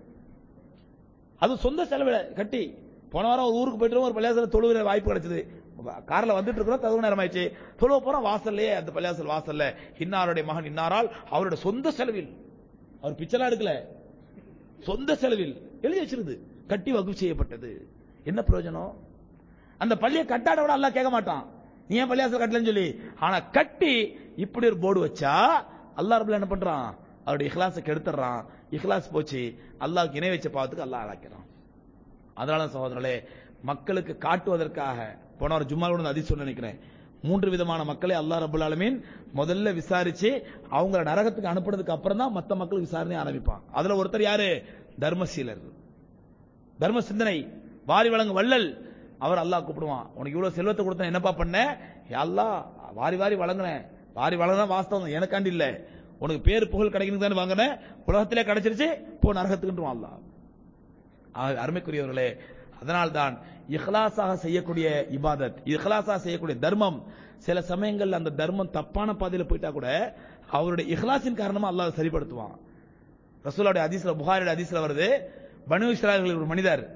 S1: அது சொந்த செலவில் கட்டி போன வாரம் ஒரு ஊருக்கு போயிட்டு ஒரு பள்ளியாசல தொழுகிற வாய்ப்பு கிடைச்சது கார்ல வந்துட்டு இருக்கிறோம் தகுந்த நேரம் ஆயிடுச்சு தொழுவ போறோம் வாசல்லையே அந்த பள்ளியாசல் வாசல்ல இன்னாருடைய மகன் இன்னாரால் அவருடைய சொந்த செலவில் அவர் பிச்சைலாம் எடுக்கல சொந்த செலவில் எழுதி வச்சிருந்து கட்டி வகுப்பு செய்யப்பட்டது என்ன பிரயோஜனம் அந்த பள்ளியை கட்டாட விட அல்லாஹ் கேட்க மாட்டான் நீ ஏன் பள்ளியாசல் கட்டலன்னு சொல்லி ஆனா கட்டி இப்படி ஒரு போர்டு வச்சா அல்லாஹ் ரபுல்ல என்ன பண்றான் அவருடைய இஹ்லாஸை கெடுத்துறான் இஹ்லாஸ் போச்சு அல்லாஹ்க்கு இணை வச்ச பாவத்துக்கு அல்லாஹ் அழைக்கிறான் அதனால சகோதரர்களே மக்களுக்கு காட்டுவதற்காக போன ஒரு ஜும்மா கூட அதி சொல்ல நினைக்கிறேன் மூன்று விதமான மக்களை அல்லாஹ் ரபுல் ஆலமீன் முதல்ல விசாரிச்சு அவங்கள நரகத்துக்கு அனுப்புனதுக்கு அப்புறம் தான் மத்த மக்களுக்கு விசாரணை ஆரம்பிப்பான் அதுல ஒருத்தர் யாரு தர்மசீலர் தர்ம சிந்தனை வாரி வழங்கு வள்ளல் அவர் அல்லாஹ் கூப்பிடுவான் உனக்கு இவ்வளவு செல்வத்தை கொடுத்தேன் என்னப்பா பண்ண யா அல்லாஹ் வாரி வாரி வழங்கினேன் வாரி வழங்கினா வாஸ்தவம் எனக்காண்டி இல்ல உனக்கு பேர் புகழ் கிடைக்கணும் தானே வாங்கினேன் உலகத்திலே கிடைச்சிருச்சு போ நரகத்துக்குன்னு அல்லாஹ் ஆக, அருமைக்குரியவர்களே அதனால்தான் இஹ்லாஸாக செய்யக்கூடிய இபாதத் இஹ்லாஸாக செய்யக்கூடிய தர்மம் சில சமயங்கள்ல அந்த தர்மம் தப்பான பாதையில போயிட்டா கூட அவருடைய இஹ்லாஸின் காரணமா அல்லாஹ் அதை சரிப்படுத்துவான் ரசூலுடைய ஹதீஸ்ல புகாரியோட ஹதீஸ்ல வருது பனு இஸ்ராயல்கள் ஒரு மனிதர்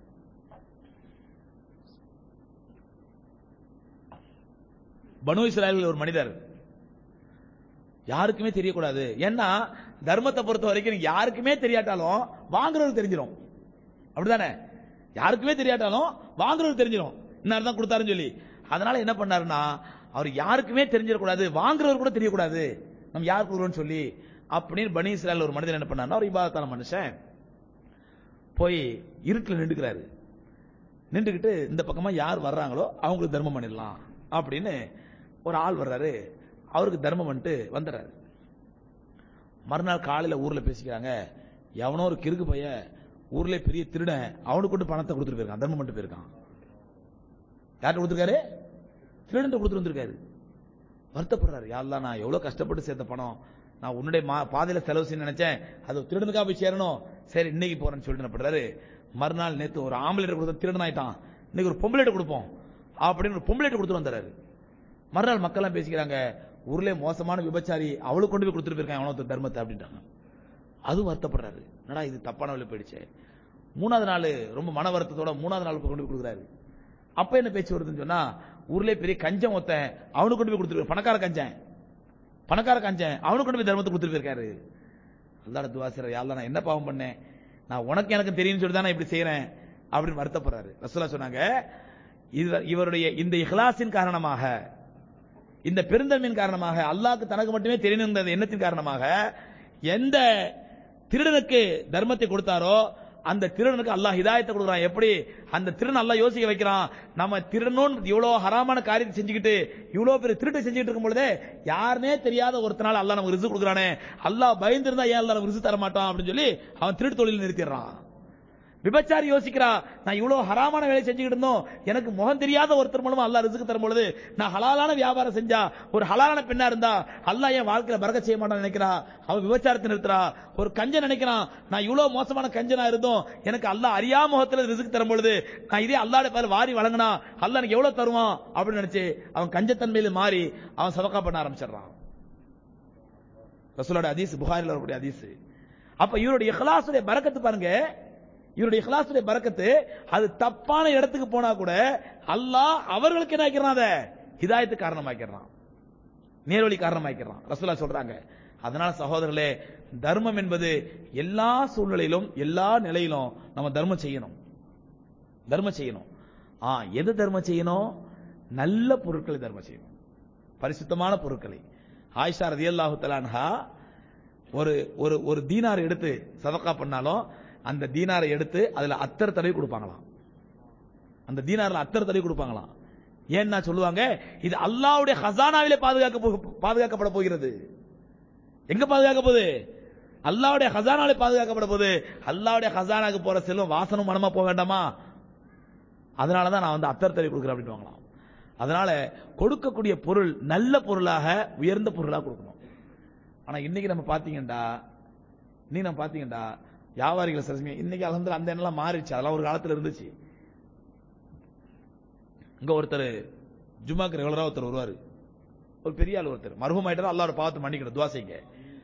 S1: பனு இஸ்ராயல்கள் ஒரு மனிதர் யாருக்குமே தெரியக்கூடாது ஏன்னா தர்மத்தை பொறுத்த வரைக்கும் யாருக்குமே தெரியாட்டாலும் வாங்குறவருக்கு தெரிஞ்சிடும் அப்படிதானே யாருக்குமே தெரியாட்டாலும் வாங்குறவருக்கு தெரிஞ்சிடும் இன்னார் தான் கொடுத்தாருன்னு சொல்லி அதனால என்ன பண்ணாருன்னா அவர் யாருக்குமே தெரிஞ்சிடக்கூடாது வாங்குறவர் கூட தெரியக்கூடாது நம்ம யார் கொடுக்குறோம்னு சொல்லி அப்படின்னு பனி இஸ்ராயல் ஒரு மனிதன் என்ன பண்ணாருன்னா ஒரு இபாதத்தான மனுஷன் போய் இருட்டில் நின்றுக்கிறாரு நின்றுக்கிட்டு இந்த பக்கமா யார் வர்றாங்களோ அவங்களுக்கு தர்மம் பண்ணிடலாம் அப்படின்னு ஒரு ஆள் வர்றாரு அவருக்கு தர்மம் பண்ணிட்டு வந்துடுறாரு மறுநாள் காலையில ஊர்ல பேசிக்கிறாங்க எவனோ ஒரு கிறுக்கு பைய ஊர்ல பெரிய திருடன் அவனுக்கு கொண்டு பணத்தை கொடுத்துட்டு போயிருக்கான் தர்மம் பண்ணிட்டு போயிருக்கான் யார்கிட்ட கொடுத்துருக்காரு திருடன் கொடுத்துட்டு வந்திருக்காரு வருத்தப்படுறாரு யாரெல்லாம் நான் எவ்வளவு கஷ்டப்பட்டு சேர்த்த பணம் நான் உன்னுடைய மா- பாதையில செலவு செய்ய நினைச்சேன் அது திருடனுக்கா போய் சேரணும் சரி இன்னைக்கு போறேன்னு சொல்லிட்டு என்ன பண்றாரு மறுநாள் நேத்து ஒரு ஆம்பளைட் கொடுத்த திருடன் ஆயிட்டான் இன்னைக்கு ஒரு பொம்பளைட் கொடுப்போம் அப்படின்னு ஒரு பொம்பளைட் கொடுத்துட்டு வந்துறாரு மறுநாள் மக்கள் எல்லாம் பேசிக்கிறாங்க ஊர்ல மோசமான விபச்சாரி அவளுக்கு கொண்டு போய் கொடுத்துட்டு போயிருக்காங்க அவனோட தர்மத்தை அப்படின்ட்டாங்க அதுவும் வருத்தப்படுறாரு என்னடா இது தப்பான வழி போயிடுச்சே மூணாவது நாள் ரொம்ப மன வருத்தத்தோட மூணாவது நாள் கொண்டு போய் கொடுக்குறாரு அப்ப என்ன பேச்சு வருதுன்னு சொன்னா ஊர்ல பெரிய கஞ்சன் ஒருத்தன் அவனுக்கு கொண்டு போய் கொடுத்துருக்காரு பணக்கார கஞ்சன் பணக்கார கஞ்சன் அவனுக்கு கொண்டு போய் தர்மத்தை கொடுத்துட்டு போயிருக்காரு அல்லாட துவா செய்யற யாழ்லா நான் என்ன பாவம் பண்ணேன் நான் உனக்கு எனக்கு தெரியும்னு சொல்லி தான் நான் இப்படி செய்யறேன் அப்படின்னு வருத்தப்படுறாரு ரசூலா சொன்னாங்க இவர் இவருடைய இந்த இஹ்லாஸின் காரணமாக இந்த பெருந்தன்மையின் காரணமாக அல்லாஹ்க்கு தனக்கு மட்டுமே தெரியணுங்கிற எண்ணத்தின் காரணமாக எந்த திருடனுக்கு தர்மத்தை கொடுத்தாரோ அந்த திருடனுக்கு அல்லாஹ் ஹிதாயத்தை கொடுக்குறான் எப்படி அந்த திருடன் அல்லாஹ் யோசிக்க வைக்கிறான் நம்ம திருடனும் இவ்வளவு ஹராமான காரியத்தை செஞ்சுக்கிட்டு இவ்வளவு பெரிய திருட்டை செஞ்சுக்கிட்டு இருக்கும் பொழுதே யாருனே தெரியாத ஒருத்தனால அல்லாஹ் நமக்கு ரிசு கொடுக்குறானே அல்லாஹ் பயந்திருந்தா ஏன் அல்லாஹ் நமக்கு ரிசு தர மாட்டான் அப்படின்னு சொல்லி அவன் திருட்டு தொழில் நிறுத்திடுறான் விபச்சாரி யோசிக்கிறா நான் இவ்வளவு ஹராமான வேலை செஞ்சுக்கிட்டு இருந்தோம் எனக்கு முகம் தெரியாத ஒருத்தர் மூலமா அல்லாஹ் ரிசுக்கு தரும் பொழுது நான் ஹலாலான வியாபாரம் செஞ்சா ஒரு ஹலாலான பெண்ணா இருந்தா அல்லாஹ் என் வாழ்க்கையில பறக்க செய்ய மாட்டான்னு நினைக்கிறா அவன் விபச்சாரத்தை நிறுத்துறா ஒரு கஞ்சன் நினைக்கிறான் நான் இவ்வளவு மோசமான கஞ்சனா இருந்தோம் எனக்கு அல்லாஹ் அறியா முகத்துல ரிசுக்கு தரும் பொழுது நான் இதே அல்லாட பேர் வாரி வழங்கினா அல்லாஹ் எனக்கு எவ்வளவு தருவான் அப்படின்னு நினைச்சு அவன் கஞ்சத்தன்மையில மாறி அவன் சதக்கா பண்ண ஆரம்பிச்சிடுறான் ரசூலோட ஹதீஸ் புகாரில் வரக்கூடிய ஹதீஸ் அப்ப இவருடைய இஹ்லாஸுடைய பரக்கத்து பாருங்க இவருடைய இஹ்லாஸுடைய பரக்கத்து அது தப்பான இடத்துக்கு போனா கூட அல்லாஹ் அவர்களுக்கு என்ன ஆக்கிறான் அதை ஹிதாயத்து காரணமாக்கிறான் நேர்வழி காரணமாக்கிறான் ரசூலா சொல்றாங்க அதனால சகோதரர்களே தர்மம் என்பது எல்லா சூழ்நிலையிலும் எல்லா நிலையிலும் நம்ம தர்மம் செய்யணும் தர்மம் செய்யணும் ஆ எது தர்மம் செய்யணும் நல்ல பொருட்களை தர்மம் செய்யணும் பரிசுத்தமான பொருட்களை ஆயிஷா ரதியல்லாஹு தலான்ஹா ஒரு ஒரு ஒரு தீனார் எடுத்து சதக்கா பண்ணாலும் அந்த தீனாரை எடுத்து அதுல அத்தர் தடவை கொடுப்பாங்களாம் அந்த தீனார்ல அத்தர் தடவை கொடுப்பாங்களாம் ஏன்னா சொல்லுவாங்க இது அல்லாஹ்வுடைய ஹசானாவிலே பாதுகாக்க போ- பாதுகாக்கப்பட போகிறது எங்க பாதுகாக்க போகுது அல்லாஹ்வுடைய ஹசானாவிலே பாதுகாக்கப்பட போகுது அல்லாஹ்வுடைய ஹசானாக்கு போற செல்வம் வாசனும் மனமா போக வேண்டாமா அதனால தான் நான் வந்து அத்தர் தடவை கொடுக்குறேன் அப்படின்னு வாங்கலாம் அதனால கொடுக்கக்கூடிய பொருள் நல்ல பொருளாக உயர்ந்த பொருளாக கொடுக்கணும் ஆனா இன்னைக்கு நம்ம பாத்தீங்கன்னா நீ நம்ம பாத்தீங்கன்னா வியாபாரிகள் சரஸ்மி இன்னைக்கு அலந்து அந்த எண்ணெல்லாம் மாறிடுச்சு அதெல்லாம் ஒரு காலத்துல இருந்துச்சு இங்க ஒருத்தர் ஜும்மாக்கு ரெகுலரா ஒருத்தர் வருவாரு ஒரு பெரிய ஆள் ஒருத்தர் மருகம் ஆயிட்டாரு அல்லாவோட பார்த்து மன்னிக்கணும் துவா செய்யுங்க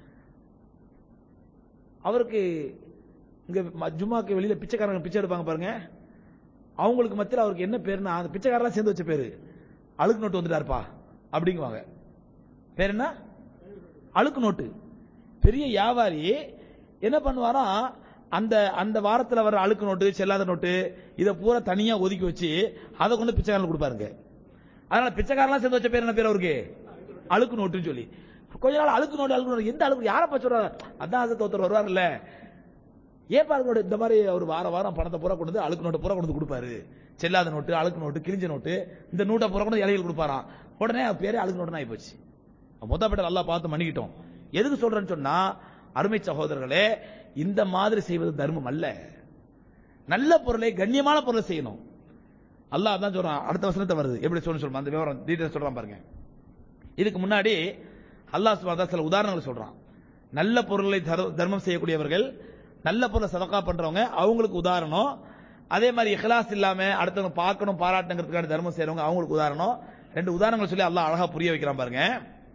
S1: அவருக்கு இங்க ம- ஜும்மாக்கு வெளியில பிச்சைக்காரங்க பிச்சை எடுப்பாங்க பாருங்க அவங்களுக்கு மத்தியில் அவருக்கு என்ன பேருன்னா அந்த பிச்சைக்காரெல்லாம் சேர்ந்து வச்ச பேரு அழுக்கு நோட்டு வந்துட்டாருப்பா அப்படிங்குவாங்க பேர் என்ன அழுக்கு நோட்டு பெரிய வியாபாரி என்ன பண்ணுவாராம் அந்த அந்த வாரத்துல வர அழுக்கு நோட்டு செல்லாத நோட்டு இதை பூரா தனியா ஒதுக்கி வச்சு அதை கொண்டு பிச்சைக்காரன் கொடுப்பாருங்க அதனால பிச்சைக்காரலாம் சேர்ந்து வச்ச பேர் என்ன பேர் அவருக்கு அழுக்கு நோட்டுன்னு சொல்லி கொஞ்ச நாள் அழுக்கு நோட்டு அழுக்கு நோட்டு எந்த அழுக்கு யாரை பச்சு அதான் அதை ஒருத்தர் வருவார்ல ஏன் அழுக்கு நோட்டு இந்த மாதிரி ஒரு வார வாரம் பணத்தை பூரா கொண்டு வந்து அழுக்கு நோட்டு பூரா கொண்டு வந்து கொடுப்பாரு செல்லாத நோட்டு அழுக்கு நோட்டு கிழிஞ்ச நோட்டு இந்த நோட்டை பூரா கொண்டு வந்து இலையில் கொடுப்பாராம் உடனே அவர் பேரே அழுக்கு நோட்டுன்னு ஆகி போச்சு மொத்தப்பட்ட நல்லா பார்த்து மன்னிக்கிட்டோம் எதுக்கு சொல்றேன்னு சொன்னா அருமை சகோதரர்களே இந்த மாதிரி செய்வது தர்மம் அல்ல நல்ல பொருளை கண்ணியமான பொருளை செய்யணும் அல்லாஹ் தான் சொல்றான் அடுத்த வசனத்தை வருது எப்படி சொல்லணும் சொல்றான் அந்த விவரம் டீடைல் சொல்றான் பாருங்க இதுக்கு முன்னாடி அல்லாஹ் சுப்ஹானஹு வ தஆலா சில உதாரணங்கள் சொல்றான் நல்ல பொருளை தரு- தர்மம் செய்யக்கூடியவர்கள் நல்ல பொருளை சதக்கா பண்றவங்க அவங்களுக்கு உதாரணம் அதே மாதிரி இஹ்லாஸ் இல்லாம அடுத்தவங்க பார்க்கணும் பாராட்டுங்கிறதுக்கான தர்மம் செய்றவங்க அவங்களுக்கு உதாரணம் ரெண்டு உதாரணங்கள் சொல்லி அல்லாஹ் அழகா புரிய வைக்கிறான் பாருங்க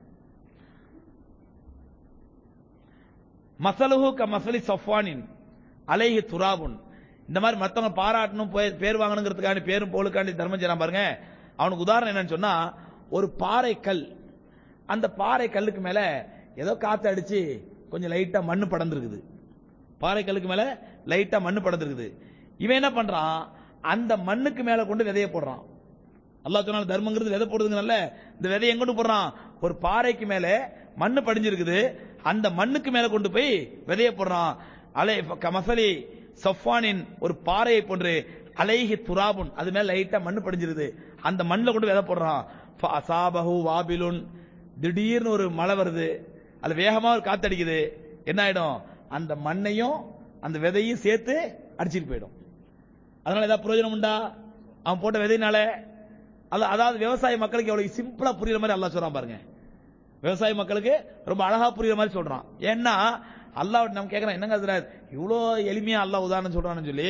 S1: மசலுஹு க மசலி சஃப்வானின் அலைஹி துராபுன் இந்த மாதிரி மத்தவங்க பாராட்டணும் பே- பேர் வாங்கணுங்கிறதுக்காண்டி பேரும் போலுக்காண்டி தர்மம் செய்யறான் பாருங்க அவனுக்கு உதாரணம் என்னன்னு சொன்னா ஒரு பாறை கல் அந்த பாறை கல்லுக்கு மேல ஏதோ காத்து அடிச்சு கொஞ்சம் லைட்டா மண்ணு படர்ந்துருக்குது பாறை கல்லுக்கு மேல லைட்டா மண்ணு படர்ந்துருக்குது இவன் என்ன பண்றான் அந்த மண்ணுக்கு மேல கொண்டு விதைய போடுறான் அல்லாஹ் சொன்னாலும் தர்மங்கிறது விதை போடுறதுங்கல்ல இந்த விதையை எங்க கொண்டு போடுறான் ஒரு பாறைக்கு மேல மண்ணு படிஞ்சிருக்குது அந்த மண்ணுக்கு மேல கொண்டு போய் விதைய போடுறான் அலை கமசலி சஃப்வானின் ஒரு பாறையை போன்று அலைஹி துராபுன் அது மேல லைட்டா மண்ணு படிஞ்சிருது அந்த மண்ணுல கொண்டு விதை போடுறான் அசாபஹு வாபிலுன் திடீர்னு ஒரு மழை வருது அது வேகமா ஒரு காத்தடிக்குது என்ன ஆயிடும் அந்த மண்ணையும் அந்த விதையும் சேர்த்து அடிச்சிட்டு போயிடும் அதனால ஏதாவது பிரயோஜனம் உண்டா அவன் போட்ட விதையினால அல்ல- அதாவது விவசாய மக்களுக்கு எவ்வளவு சிம்பிளா புரியுற மாதிரி அல்லாஹ் சொல்றான் பாருங்க விவசாய மக்களுக்கு ரொம்ப அழகா புரியுற மாதிரி சொல்றான் ஏன்னா அல்லாஹ் நம்ம கேட்கறோம் என்னங்க அதுல இவ்வளோ எளிமையா அல்லாஹ் உதாரணம் சொல்றான்னு சொல்லி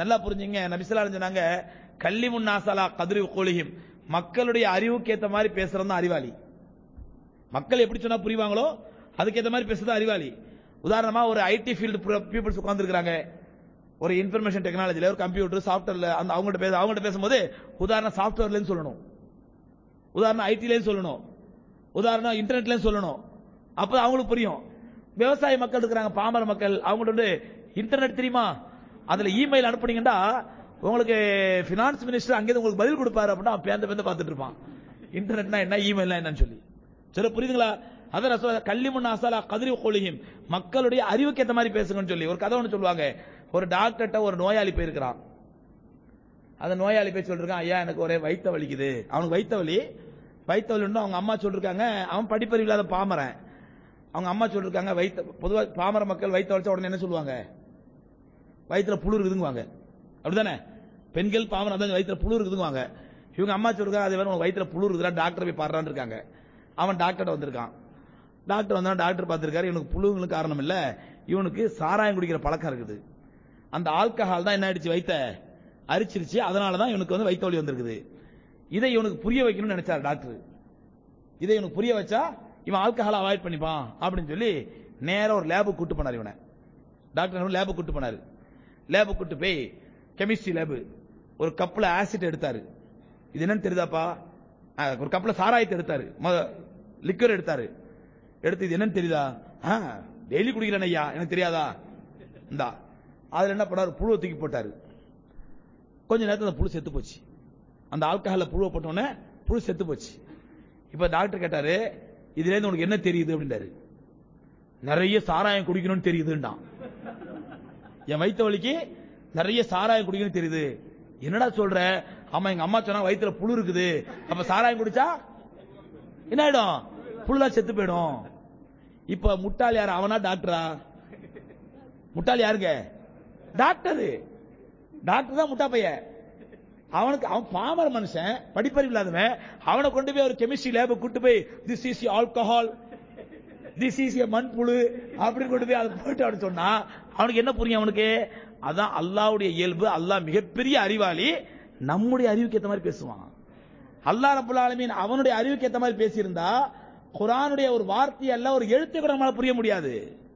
S1: நல்லா புரிஞ்சுங்க நபிசல்லா சொன்னாங்க கல்லி முன்னாசலா கதிரி கோலிஹிம் மக்களுடைய அறிவுக்கு ஏத்த மாதிரி பேசுறது தான் அறிவாளி மக்கள் எப்படி சொன்னா புரிவாங்களோ அதுக்கு ஏத்த மாதிரி பேசுறது அறிவாளி உதாரணமா ஒரு ஐடி ஃபீல்டு பீப்புள்ஸ் உட்கார்ந்துருக்காங்க ஒரு இன்ஃபர்மேஷன் டெக்னாலஜில ஒரு கம்ப்யூட்டர் சாஃப்ட்வேர்ல அந்த அவங்கள்ட்ட பேச அவங்கள்ட்ட பேசும்போது உதாரணம் சாஃப்ட்வேர்லன்னு சொல்லணும் உதாரணம் ஐடிலேயும் சொல்லணும் உதாரணம் இன்டர்நெட்லயும் சொல்லணும் அப்ப அவங்களுக்கு புரியும் விவசாய மக்கள் இருக்கிறாங்க பாமர மக்கள் அவங்கள்ட்ட வந்து இன்டர்நெட் தெரியுமா அதுல இமெயில் அனுப்புனீங்கன்னா உங்களுக்கு பினான்ஸ் மினிஸ்டர் அங்கேருந்து உங்களுக்கு பதில் கொடுப்பாரு அப்படின்னா அவன் பேந்த பேந்த பார்த்துட்டு இருப்பான் இன்டர்நெட்னா என்ன இமெயில்னா என்னன்னு சொல்லி சரி புரியுதுங்களா அதான் நான் சொல்ல கல்லிமுன் அசாலா கதிரி கொலியும் மக்களுடைய அறிவுக்கு ஏத்த மாதிரி பேசுங்கன்னு சொல்லி ஒரு கதை ஒன்று சொல்லுவாங்க ஒரு டாக்டர்கிட்ட ஒரு நோயாளி போயிருக்கிறான் அந்த நோயாளி போய் சொல்லிருக்கான் ஐயா எனக்கு ஒரே வயித்த வலிக்குது அவனுக்கு வயித்த வலி வயித்த வலி அவங்க அம்மா சொல்லிருக்காங்க அவன் படிப்பறிவு இல்லாத பாமரன் அவங்க அம்மா சொல்லிருக்காங்க வயித்த பொதுவா பாமர மக்கள் வயித்த வலிச்ச உடனே என்ன சொல்லுவாங்க வயித்துல புழு இருக்குதுங்குவாங்க அப்படிதானே பெண்கள் பாமரம் அதான் வயித்துல புழு இருக்குதுங்குவாங்க இவங்க அம்மா சொல்றாங்க அது வேற உனக்கு வயித்துல புழு இருக்குதா டாக்டர் போய் பாடுறான்னு இருக்காங்க அவன் டாக்டர் வந்திருக்கான் டாக்டர் வந்தா டாக்டர் பார்த்திருக்காரு இவனுக்கு புழுங்களுக்கு காரணம் இல்ல இவனுக்கு சாராயம் குடிக்கிற பழக்கம் இருக்குது அந்த ஆல்கஹால் தான் என்ன ஆயிடுச்சு வைத்த அரிச்சிருச்சு அதனால தான் இவனுக்கு வந்து வைத்த வலி வந்திருக்குது இதை இவனுக்கு புரிய வைக்கணும்னு நினைச்சார் டாக்டர் இதை இவனுக்கு புரிய வச்சா இவன் ஆல்கஹால் அவாய்ட் பண்ணிப்பான் அப்படின்னு சொல்லி நேரா ஒரு லேபுக்கு கூட்டு போனார் இவனை டாக்டர் லேபுக்கு கூட்டு போனாரு லேபுக்கு கூட்டு போய் கெமிஸ்ட்ரி லேபு ஒரு கப்ல ஆசிட் எடுத்தாரு இது என்னன்னு தெரியுதாப்பா ஆ, ஒரு கப்ல சாராயத்தை எடுத்தாரு லிக்வர் எடுத்தாரு எடுத்து இது என்னன்னு தெரியுதா டெய்லி குடிக்கிறேன் ஐயா எனக்கு தெரியாதா இந்தா அதுல என்ன பண்ணாரு புழுவை தூக்கி போட்டாரு கொஞ்ச நேரத்துல அந்த புழு செத்து போச்சு அந்த ஆல்கஹால்ல புழுவை போட்டோன்னே புழு செத்து போச்சு இப்ப டாக்டர் கேட்டாரு இதுல இருந்து உனக்கு என்ன தெரியுது அப்படின்றாரு நிறைய சாராயம் குடிக்கணும்னு தெரியுதுன்றான் என் வயித்த வலிக்கு நிறைய சாராயம் குடிக்கணும்னு தெரியுது என்னடா சொல்ற ஆமா எங்க அம்மா சொன்னா வயித்துல புழு இருக்குது அப்ப சாராயம் குடிச்சா என்ன ஆயிடும் புழுலாம் செத்து போயிடும் இப்ப முட்டாள் யார் அவனா டாக்டரா முட்டாள் யாருங்க டாக்டர் டாக்டர் தான் முட்டா பையன் அவனுக்கு அவன் பாமர மனுஷன் படிப்பறிவு இல்லாதவன் அவனை கொண்டு போய் ஒரு கெமிஸ்ட்ரி லேப கூட்டு போய் this is alcohol this is மண்புழு அப்படின்னு கொண்டு போய் அதை போயிட்டு அவனு சொன்னா அவனுக்கு என்ன புரியும் அவனுக்கு அதான் அல்லாவுடைய இயல்பு அல்லாஹ் மிகப்பெரிய அறிவாளி நம்முடைய அறிவுக்கு ஏத்த மாதிரி பேசுவான் அல்லாஹ் ரபுல் ஆலமீன் அவனுடைய அறிவுக்கு ஏத்த மாதிரி பேசியிருந்தா குரானுடைய ஒரு வார்த்தை அல்ல ஒரு எழுத்தை கூட நம்மளால புரிய முடியாது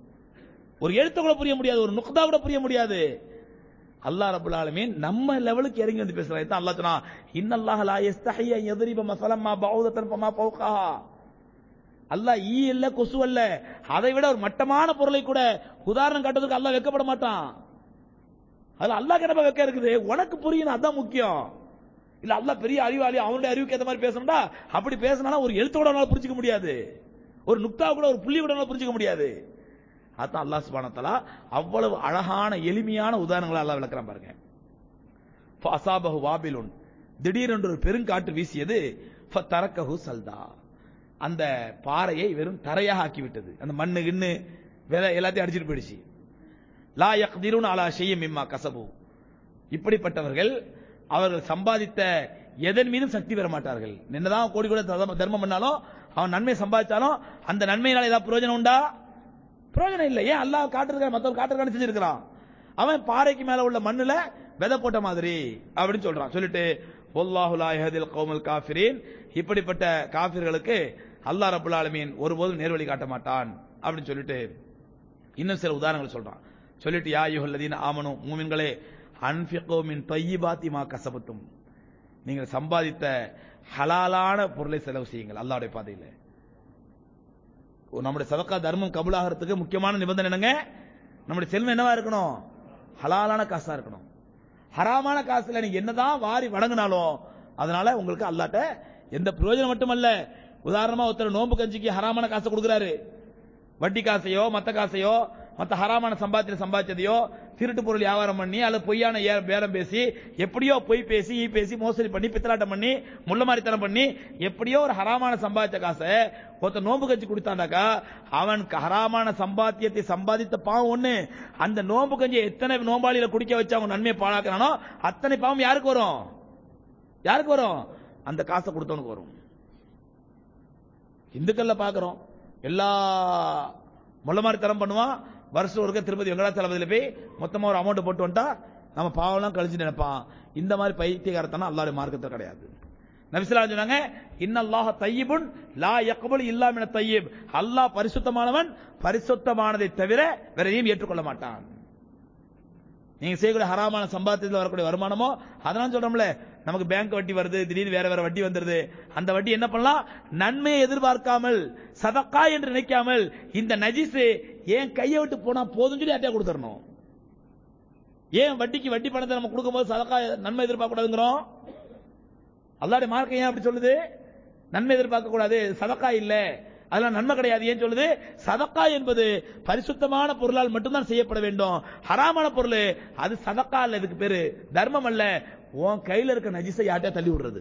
S1: ஒரு எழுத்தை கூட புரிய முடியாது ஒரு நுக்தா கூட புரிய முடியாது அல்லாஹ் ரபுல் ஆலமீன் நம்ம லெவலுக்கு இறங்கி வந்து பேசுறான் இதான் அல்லாஹ் சொன்னா இன்னல்லாஹ் லா யஸ்தஹி அன் யத்ரிப மஸலம் மா பௌதத்தன் ஃபமா ஃபௌகஹா அல்லாஹ் ஈ இல்ல கொசு அல்ல அதை விட ஒரு மட்டமான பொருளை கூட உதாரணம் காட்டுறதுக்கு அல்லாஹ் வெக்கப்பட மாட்டான் அதுல அல்லாஹ் கிட்ட வெக்க இருக்குது உனக்கு புரியணும் அதான் முக்கியம் இல்ல அல்லாஹ் பெரிய அறிவாளி அவனுடைய அறிவுக்கு ஏத்த மாதிரி பேசணும்டா அப்படி பேசினா ஒரு எழுத்தோட அவனால புரிஞ்சுக்க முடியாது ஒரு நுக்தா கூட ஒரு புள்ளி கூட அவனால புரிஞ்சுக்க முடியாது அதான் அல்லாஹ் சுப்ஹானஹு வ தஆலா அவ்வளவு அழகான எளிமையான உதாரணங்களை அல்லாஹ் விளக்குறான் பாருங்க ஃபஅஸாபஹு வாபிலுன் திடீரென்று ஒரு பெருங்காற்று வீசியது ஃபதரக்கஹு சல்தா அந்த பாறையை வெறும் தரையாக ஆக்கி விட்டது அந்த மண்ணு கிண்ணு விதை எல்லாத்தையும் அடிச்சிட்டு போயிடுச்சு லா யக்திரூன் அலா ஷையின் மிம்மா கசபு இப்படிப்பட்டவர்கள் அவர்கள் சம்பாதித்த எதன் மீதும் சக்தி பெற மாட்டார்கள் என்னதான் கோடி கூட தர்ம- தர்மம் பண்ணாலும் அவன் நன்மை சம்பாதிச்சாலும் அந்த நன்மையினால ஏதாவது பிரயோஜனம் உண்டா பிரயோஜனம் இல்லை ஏன் அல்லாஹ் காட்டுறதுக்காக மத்தவங்க காட்டுறதுக்காக செஞ்சிருக்கிறான் அவன் பாறைக்கு மேல உள்ள மண்ணுல விதை போட்ட மாதிரி அப்படின்னு சொல்றான் சொல்லிட்டு வல்லாஹு லா யஹ்தில் கௌமல் காஃபிரீன் இப்படிப்பட்ட காஃபிர்களுக்கு அல்லாஹ் ரப்பல் ஆலமீன் ஒருபோதும் நேர்வழி காட்ட மாட்டான் அப்படின்னு சொல்லிட்டு இன்னும் சில உதாரணங்கள் சொல்றான் சொல்லிட்டு யா யுஹல்லதீன ஆமனு மூமின்களே அன்ஃபிகோ மின் தொய்யிபாத்தி மா கசபத்தும் நீங்கள் சம்பாதித்த ஹலாலான பொருளை செலவு செய்யுங்கள் அல்லாஹ்வுடைய பாதையில ஓ, நம்முடைய சதக்கா தர்மம் கபுலாகிறதுக்கு முக்கியமான நிபந்தனை என்னங்க நம்முடைய செல்வம் என்னவா இருக்கணும் ஹலாலான காசா இருக்கணும் ஹராமான காசுல நீங்க என்னதான் வாரி வழங்கினாலும் அதனால உங்களுக்கு அல்லாட்ட எந்த பிரயோஜனம் மட்டுமல்ல உதாரணமா ஒருத்தர் நோன்பு கஞ்சிக்கு ஹராமான காசை கொடுக்குறாரு வட்டி காசையோ மத்த காசையோ மத்த ஹராமான சம்பாத்தியம் சம்பாதிச்சதையோ திருட்டு பொருள் வியாபாரம் பண்ணி அல்லது பொய்யான ஏ- பேரம் பேசி எப்படியோ பொய் பேசி ஈ பேசி மோசடி பண்ணி பித்தலாட்டம் பண்ணி முள்ள மாதிரித்தனம் பண்ணி எப்படியோ ஒரு ஹராமான சம்பாதிச்ச காசை ஒருத்தன் நோன்பு கஞ்சி கொடுத்தாண்டாக்கா அவன் க- ஹராமான சம்பாத்தியத்தை சம்பாதித்த பாவம் ஒண்ணு அந்த நோன்பு கஞ்சி எத்தனை நோம்பாளியில குடிக்க வச்சு அவங்க நன்மையை பாழாக்குறானோ அத்தனை பாவம் யாருக்கு வரும் யாருக்கு வரும் அந்த காசை கொடுத்தவனுக்கு வரும் இந்துக்கள்ல பாக்குறோம் எல்லா முள்ள மாதிரி தரம் பண்ணுவான் வருஷம் ஒருக்க திருப்பதி வெங்கடாச்சலபதியில போய் மொத்தமா ஒரு அமௌண்ட் போட்டு வந்துட்டா நம்ம பாவம்லாம் கழிச்சு நினைப்பான் இந்த மாதிரி பைத்தியகாரத்தனம் அல்லாஹ்வுடைய மார்க்கத்தில் கிடையாது நபிசுல்லா சொன்னாங்க இன்னல்லாஹ தையிபுன் லா யக்பல் இல்லா மின தையிப் அல்லாஹ் பரிசுத்தமானவன் பரிசுத்தமானதை தவிர வேற எதையும் ஏற்றுக்கொள்ள மாட்டான் நீங்க செய்யக்கூடிய ஹராமான சம்பாத்தியத்தில் வரக்கூடிய வருமானமோ அதெல்லாம் சொல்றோம்ல நமக்கு பேங்க் வட்டி வருது திடீர்னு வேற வேற வட்டி வந்துருது அந்த வட்டி என்ன பண்ணலாம் நன்மையை எதிர்பார்க்காமல் சதக்கா என்று நினைக்காமல் இந்த நஜிஸ் ஏன் கையை விட்டு போனா போதும் சொல்லி அட்டையா கொடுத்துடணும் ஏன் வட்டிக்கு வட்டி பணத்தை நம்ம கொடுக்கும்போது சதக்கா நன்மை எதிர்பார்க்க கூடாதுங்கிறோம் அல்லாடைய மார்க்கம் ஏன் அப்படி சொல்லுது நன்மை எதிர்பார்க்க கூடாது சதக்கா இல்ல அதெல்லாம் நன்மை கிடையாது ஏன் சொல்லுது சதக்கா என்பது பரிசுத்தமான பொருளால் மட்டும்தான் செய்யப்பட வேண்டும் ஹராமான பொருள் அது சதக்கா இல்ல இதுக்கு பேரு தர்மம் அல்ல உன் கையில இருக்க நஜிஸை யார்ட்டா தள்ளி விடுறது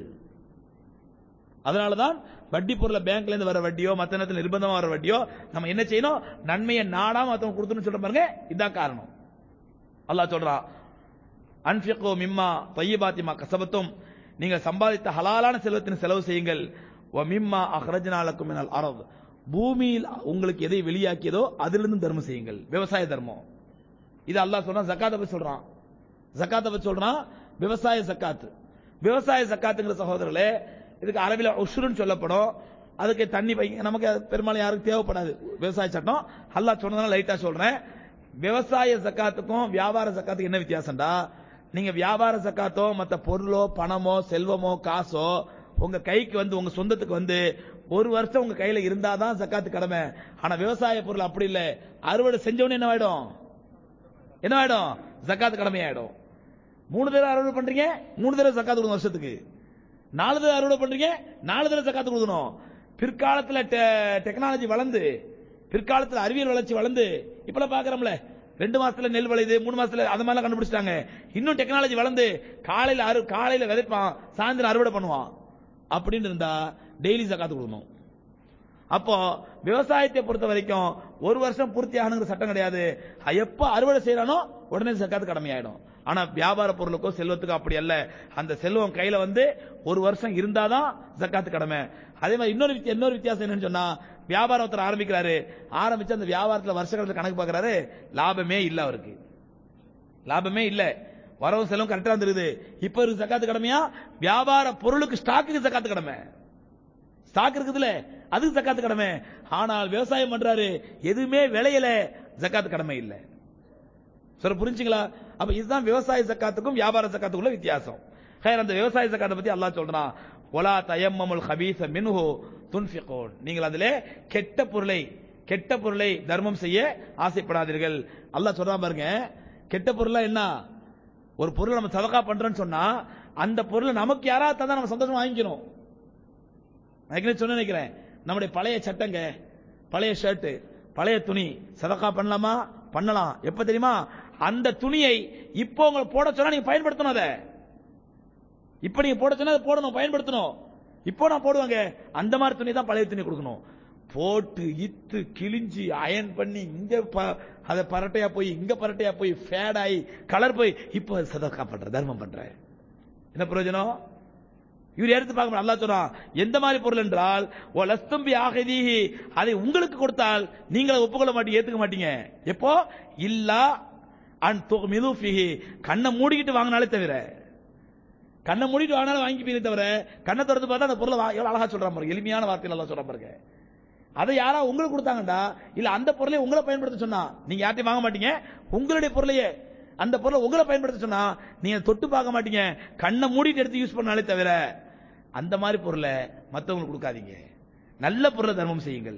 S1: அதனாலதான் வட்டி பொருளை பேங்க்ல இருந்து வர வட்டியோ மத்த நேரத்தில் நிர்பந்தமா வர வட்டியோ நம்ம என்ன செய்யணும் நன்மையை நாடாம மத்தவங்க கொடுத்துன்னு சொல்ற பாருங்க இதான் காரணம் அல்லாஹ் சொல்றான் அன்ஃபிகோ மிம்மா தையபாத்திமா கசபத்தும் நீங்கள் சம்பாதித்த ஹலாலான செல்வத்தின் செலவு செய்யுங்கள் வ மிம்மா அஹ்ரஜனாலக்கும் மினல் அரத் பூமியில் உங்களுக்கு எதை வெளியாக்கியதோ அதிலிருந்து தர்மம் செய்யுங்கள் விவசாய தர்மம் இது அல்லாஹ் சொல்றான் ஜக்காத்தை பத்தி சொல்றான் ஜக்காத்தை பத்தி சொல்றான் விவசாய ஜக்காத் விவசாய ஜக்காத்துங்கிற சகோதரர்களே இதுக்கு அரபில உஷ்ருன்னு சொல்லப்படும் அதுக்கு தண்ணி பை நமக்கு அது பெரும்பாலும் யாருக்கும் தேவைப்படாது விவசாய சட்டம் அல்லாஹ் சொன்னதால லைட்டா சொல்றேன் விவசாய ஜக்காத்துக்கும் வியாபார ஜக்காத்துக்கும் என்ன வித்தியாசம்டா நீங்க வியாபார ஜக்காத்தோ மத்த பொருளோ பணமோ செல்வமோ காசோ உங்க கைக்கு வந்து உங்க சொந்தத்துக்கு வந்து ஒரு வருஷம் உங்க கையில இருந்தாதான் ஜக்காத்து கடமை ஆனா விவசாய பொருள் அப்படி இல்ல அறுவடை செஞ்சவொடனே என்ன ஆயிடும் என்ன ஆயிடும் ஜக்காத்து கடமை ஆயிடும் மூணு தடவை அறுவடை பண்றீங்க மூணு தடவை ஜக்காத்து கொடுக்கணும் வருஷத்துக்கு நாலு தடவை அறுவடை பண்றீங்க நாலு தடவை ஜக்காத்து கொடுக்கணும் பிற்காலத்துல டெக்னாலஜி வளர்ந்து பிற்காலத்துல அறிவியல் வளர்ச்சி வளர்ந்து இப்பெல்லாம் பாக்குறோம்ல ரெண்டு மாசத்துல நெல் விளையுது மூணு மாசத்துல அந்த மாதிரிலாம் கண்டுபிடிச்சிட்டாங்க இன்னும் டெக்னாலஜி வளர்ந்து காலையில அறு காலையில விதைப்பான் சாயந்தரம் அறுவடை பண்ணுவான் அப்படின்னு இருந்தா டெய்லி ஜக்காத்து கொடுக்கணும் அப்போ விவசாயத்தை பொறுத்த வரைக்கும் ஒரு வருஷம் பூர்த்தி ஆகணுங்கிற சட்டம் கிடையாது எப்ப அறுவடை செய்யறானோ உடனே ஜக்காத்து கடமையாயிடும் ஆனா வியாபார பொருளுக்கோ செல்வத்துக்கோ அப்படி அல்ல அந்த செல்வம் கையில வந்து ஒரு வருஷம் இருந்தாதான் ஜக்காத்து கடமை அதே மாதிரி இன்னொரு வித்தியா- இன்னொரு வித்தியாசம் என்னன்னு சொன்னா வியாபாரம் ஒருத்தர் ஆரம்பிக்கிறாரு ஆரம்பிச்சு அந்த வியாபாரத்துல வருஷ கணக்கு கணக்கு பாக்குறாரு லாபமே இல்ல அவருக்கு லாபமே இல்ல வரவும் செலவும் கரெக்டா வந்துருது இப்ப இருக்கு ஜக்காத்து கடமையா வியாபார பொருளுக்கு ஸ்டாக்குக்கு ஜக்காத்து கடமை ஸ்டாக் இருக்குதுல அதுக்கு ஜக்காத்து கடமை ஆனால் விவசாயம் பண்றாரு எதுவுமே விளையல ஜக்காத்து கடமை இல்ல சொல்ல புரிஞ்சுங்களா அப்ப இதுதான் விவசாய ஜக்காத்துக்கும் வியாபார ஜக்காத்துக்குள்ள வித்தியாசம் ஹேர் அந்த விவசாய ஜக்காத்தை பத்தி அல்லாஹ் சொல்றான் ஒலா தயம்மமுல் ஹபீஸ மின்ஹு துன்ஃபிகூன் நீங்கள் அதிலே கெட்ட பொருளை கெட்ட பொருளை தர்மம் செய்ய ஆசைப்படாதீர்கள் அல்லாஹ் சொல்றான் பாருங்க கெட்ட பொருளா என்ன ஒரு பொருளை நம்ம சதக்கா பண்றோம்னு சொன்னா அந்த பொருளை நமக்கு யாராவது தந்தா நம்ம சந்தோஷமா வாங்கிக்கணும் நான் ஏற்கனவே சொன்ன நினைக்கிறேன் நம்முடைய பழைய சட்டங்க பழைய ஷர்ட் பழைய துணி சதக்கா பண்ணலாமா பண்ணலாம் எப்ப தெரியுமா அந்த துணியை இப்போ உங்களை போட சொன்னா நீங்க பயன்படுத்தணும் அதை இப்ப நீங்க போட சொன்னா அதை போடணும் பயன்படுத்தணும் இப்போ நான் போடுவாங்க அந்த மாதிரி துணி தான் பழைய துணி கொடுக்கணும் போட்டு இத்து கிழிஞ்சு அயன் பண்ணி இங்க ப- அதை பரட்டையா போய் இங்க பரட்டையா போய் ஃபேட் ஆகி கலர் போய் இப்போ சதக்கா பண்ற தர்மம் பண்ற என்ன பிரயோஜனம் இவர் எடுத்து பார்க்க அல்லாஹ் சொல்றான் எந்த மாதிரி பொருள் என்றால் ஓ லஸ்தம்பி ஆகதீஹி அதை உங்களுக்கு கொடுத்தால் நீங்கள் அதை ஒப்புக்கொள்ள மாட்டீங்க ஏத்துக்க மாட்டீங்க எப்போ இல்லா அன் மிது ஃபிஹி கண்ணை மூடிக்கிட்டு வாங்கினாலே தவிர கண்ணை மூடிட்டு வாங்கினாலும் வாங்கிப்பீங்க தவிர கண்ணை திறந்து பார்த்தா அந்த பொருளை வா- எவ்வளவு அழகா சொல்றான் பாருங்க எளிமையான வார்த்தையில் நல்லா சொல்றான் பாருங்க அதை யாரா உங்களுக்கு கொடுத்தாங்கடா இல்ல அந்த பொருளை உங்களை பயன்படுத்த சொன்னா நீங்க யார்ட்டையும் வாங்க மாட்டீங்க உங்களுடைய பொருளையே அந்த பொருளை உங்களை பயன்படுத்த சொன்னா நீங்க தொட்டு பார்க்க மாட்டீங்க கண்ணை மூடிட்டு எடுத்து யூஸ் பண்ணாலே தவிர அந்த மாதிரி பொருளை மத்தவங்களுக்கு கொடுக்காதீங்க நல்ல பொருளை தர்மம் செய்யுங்கள்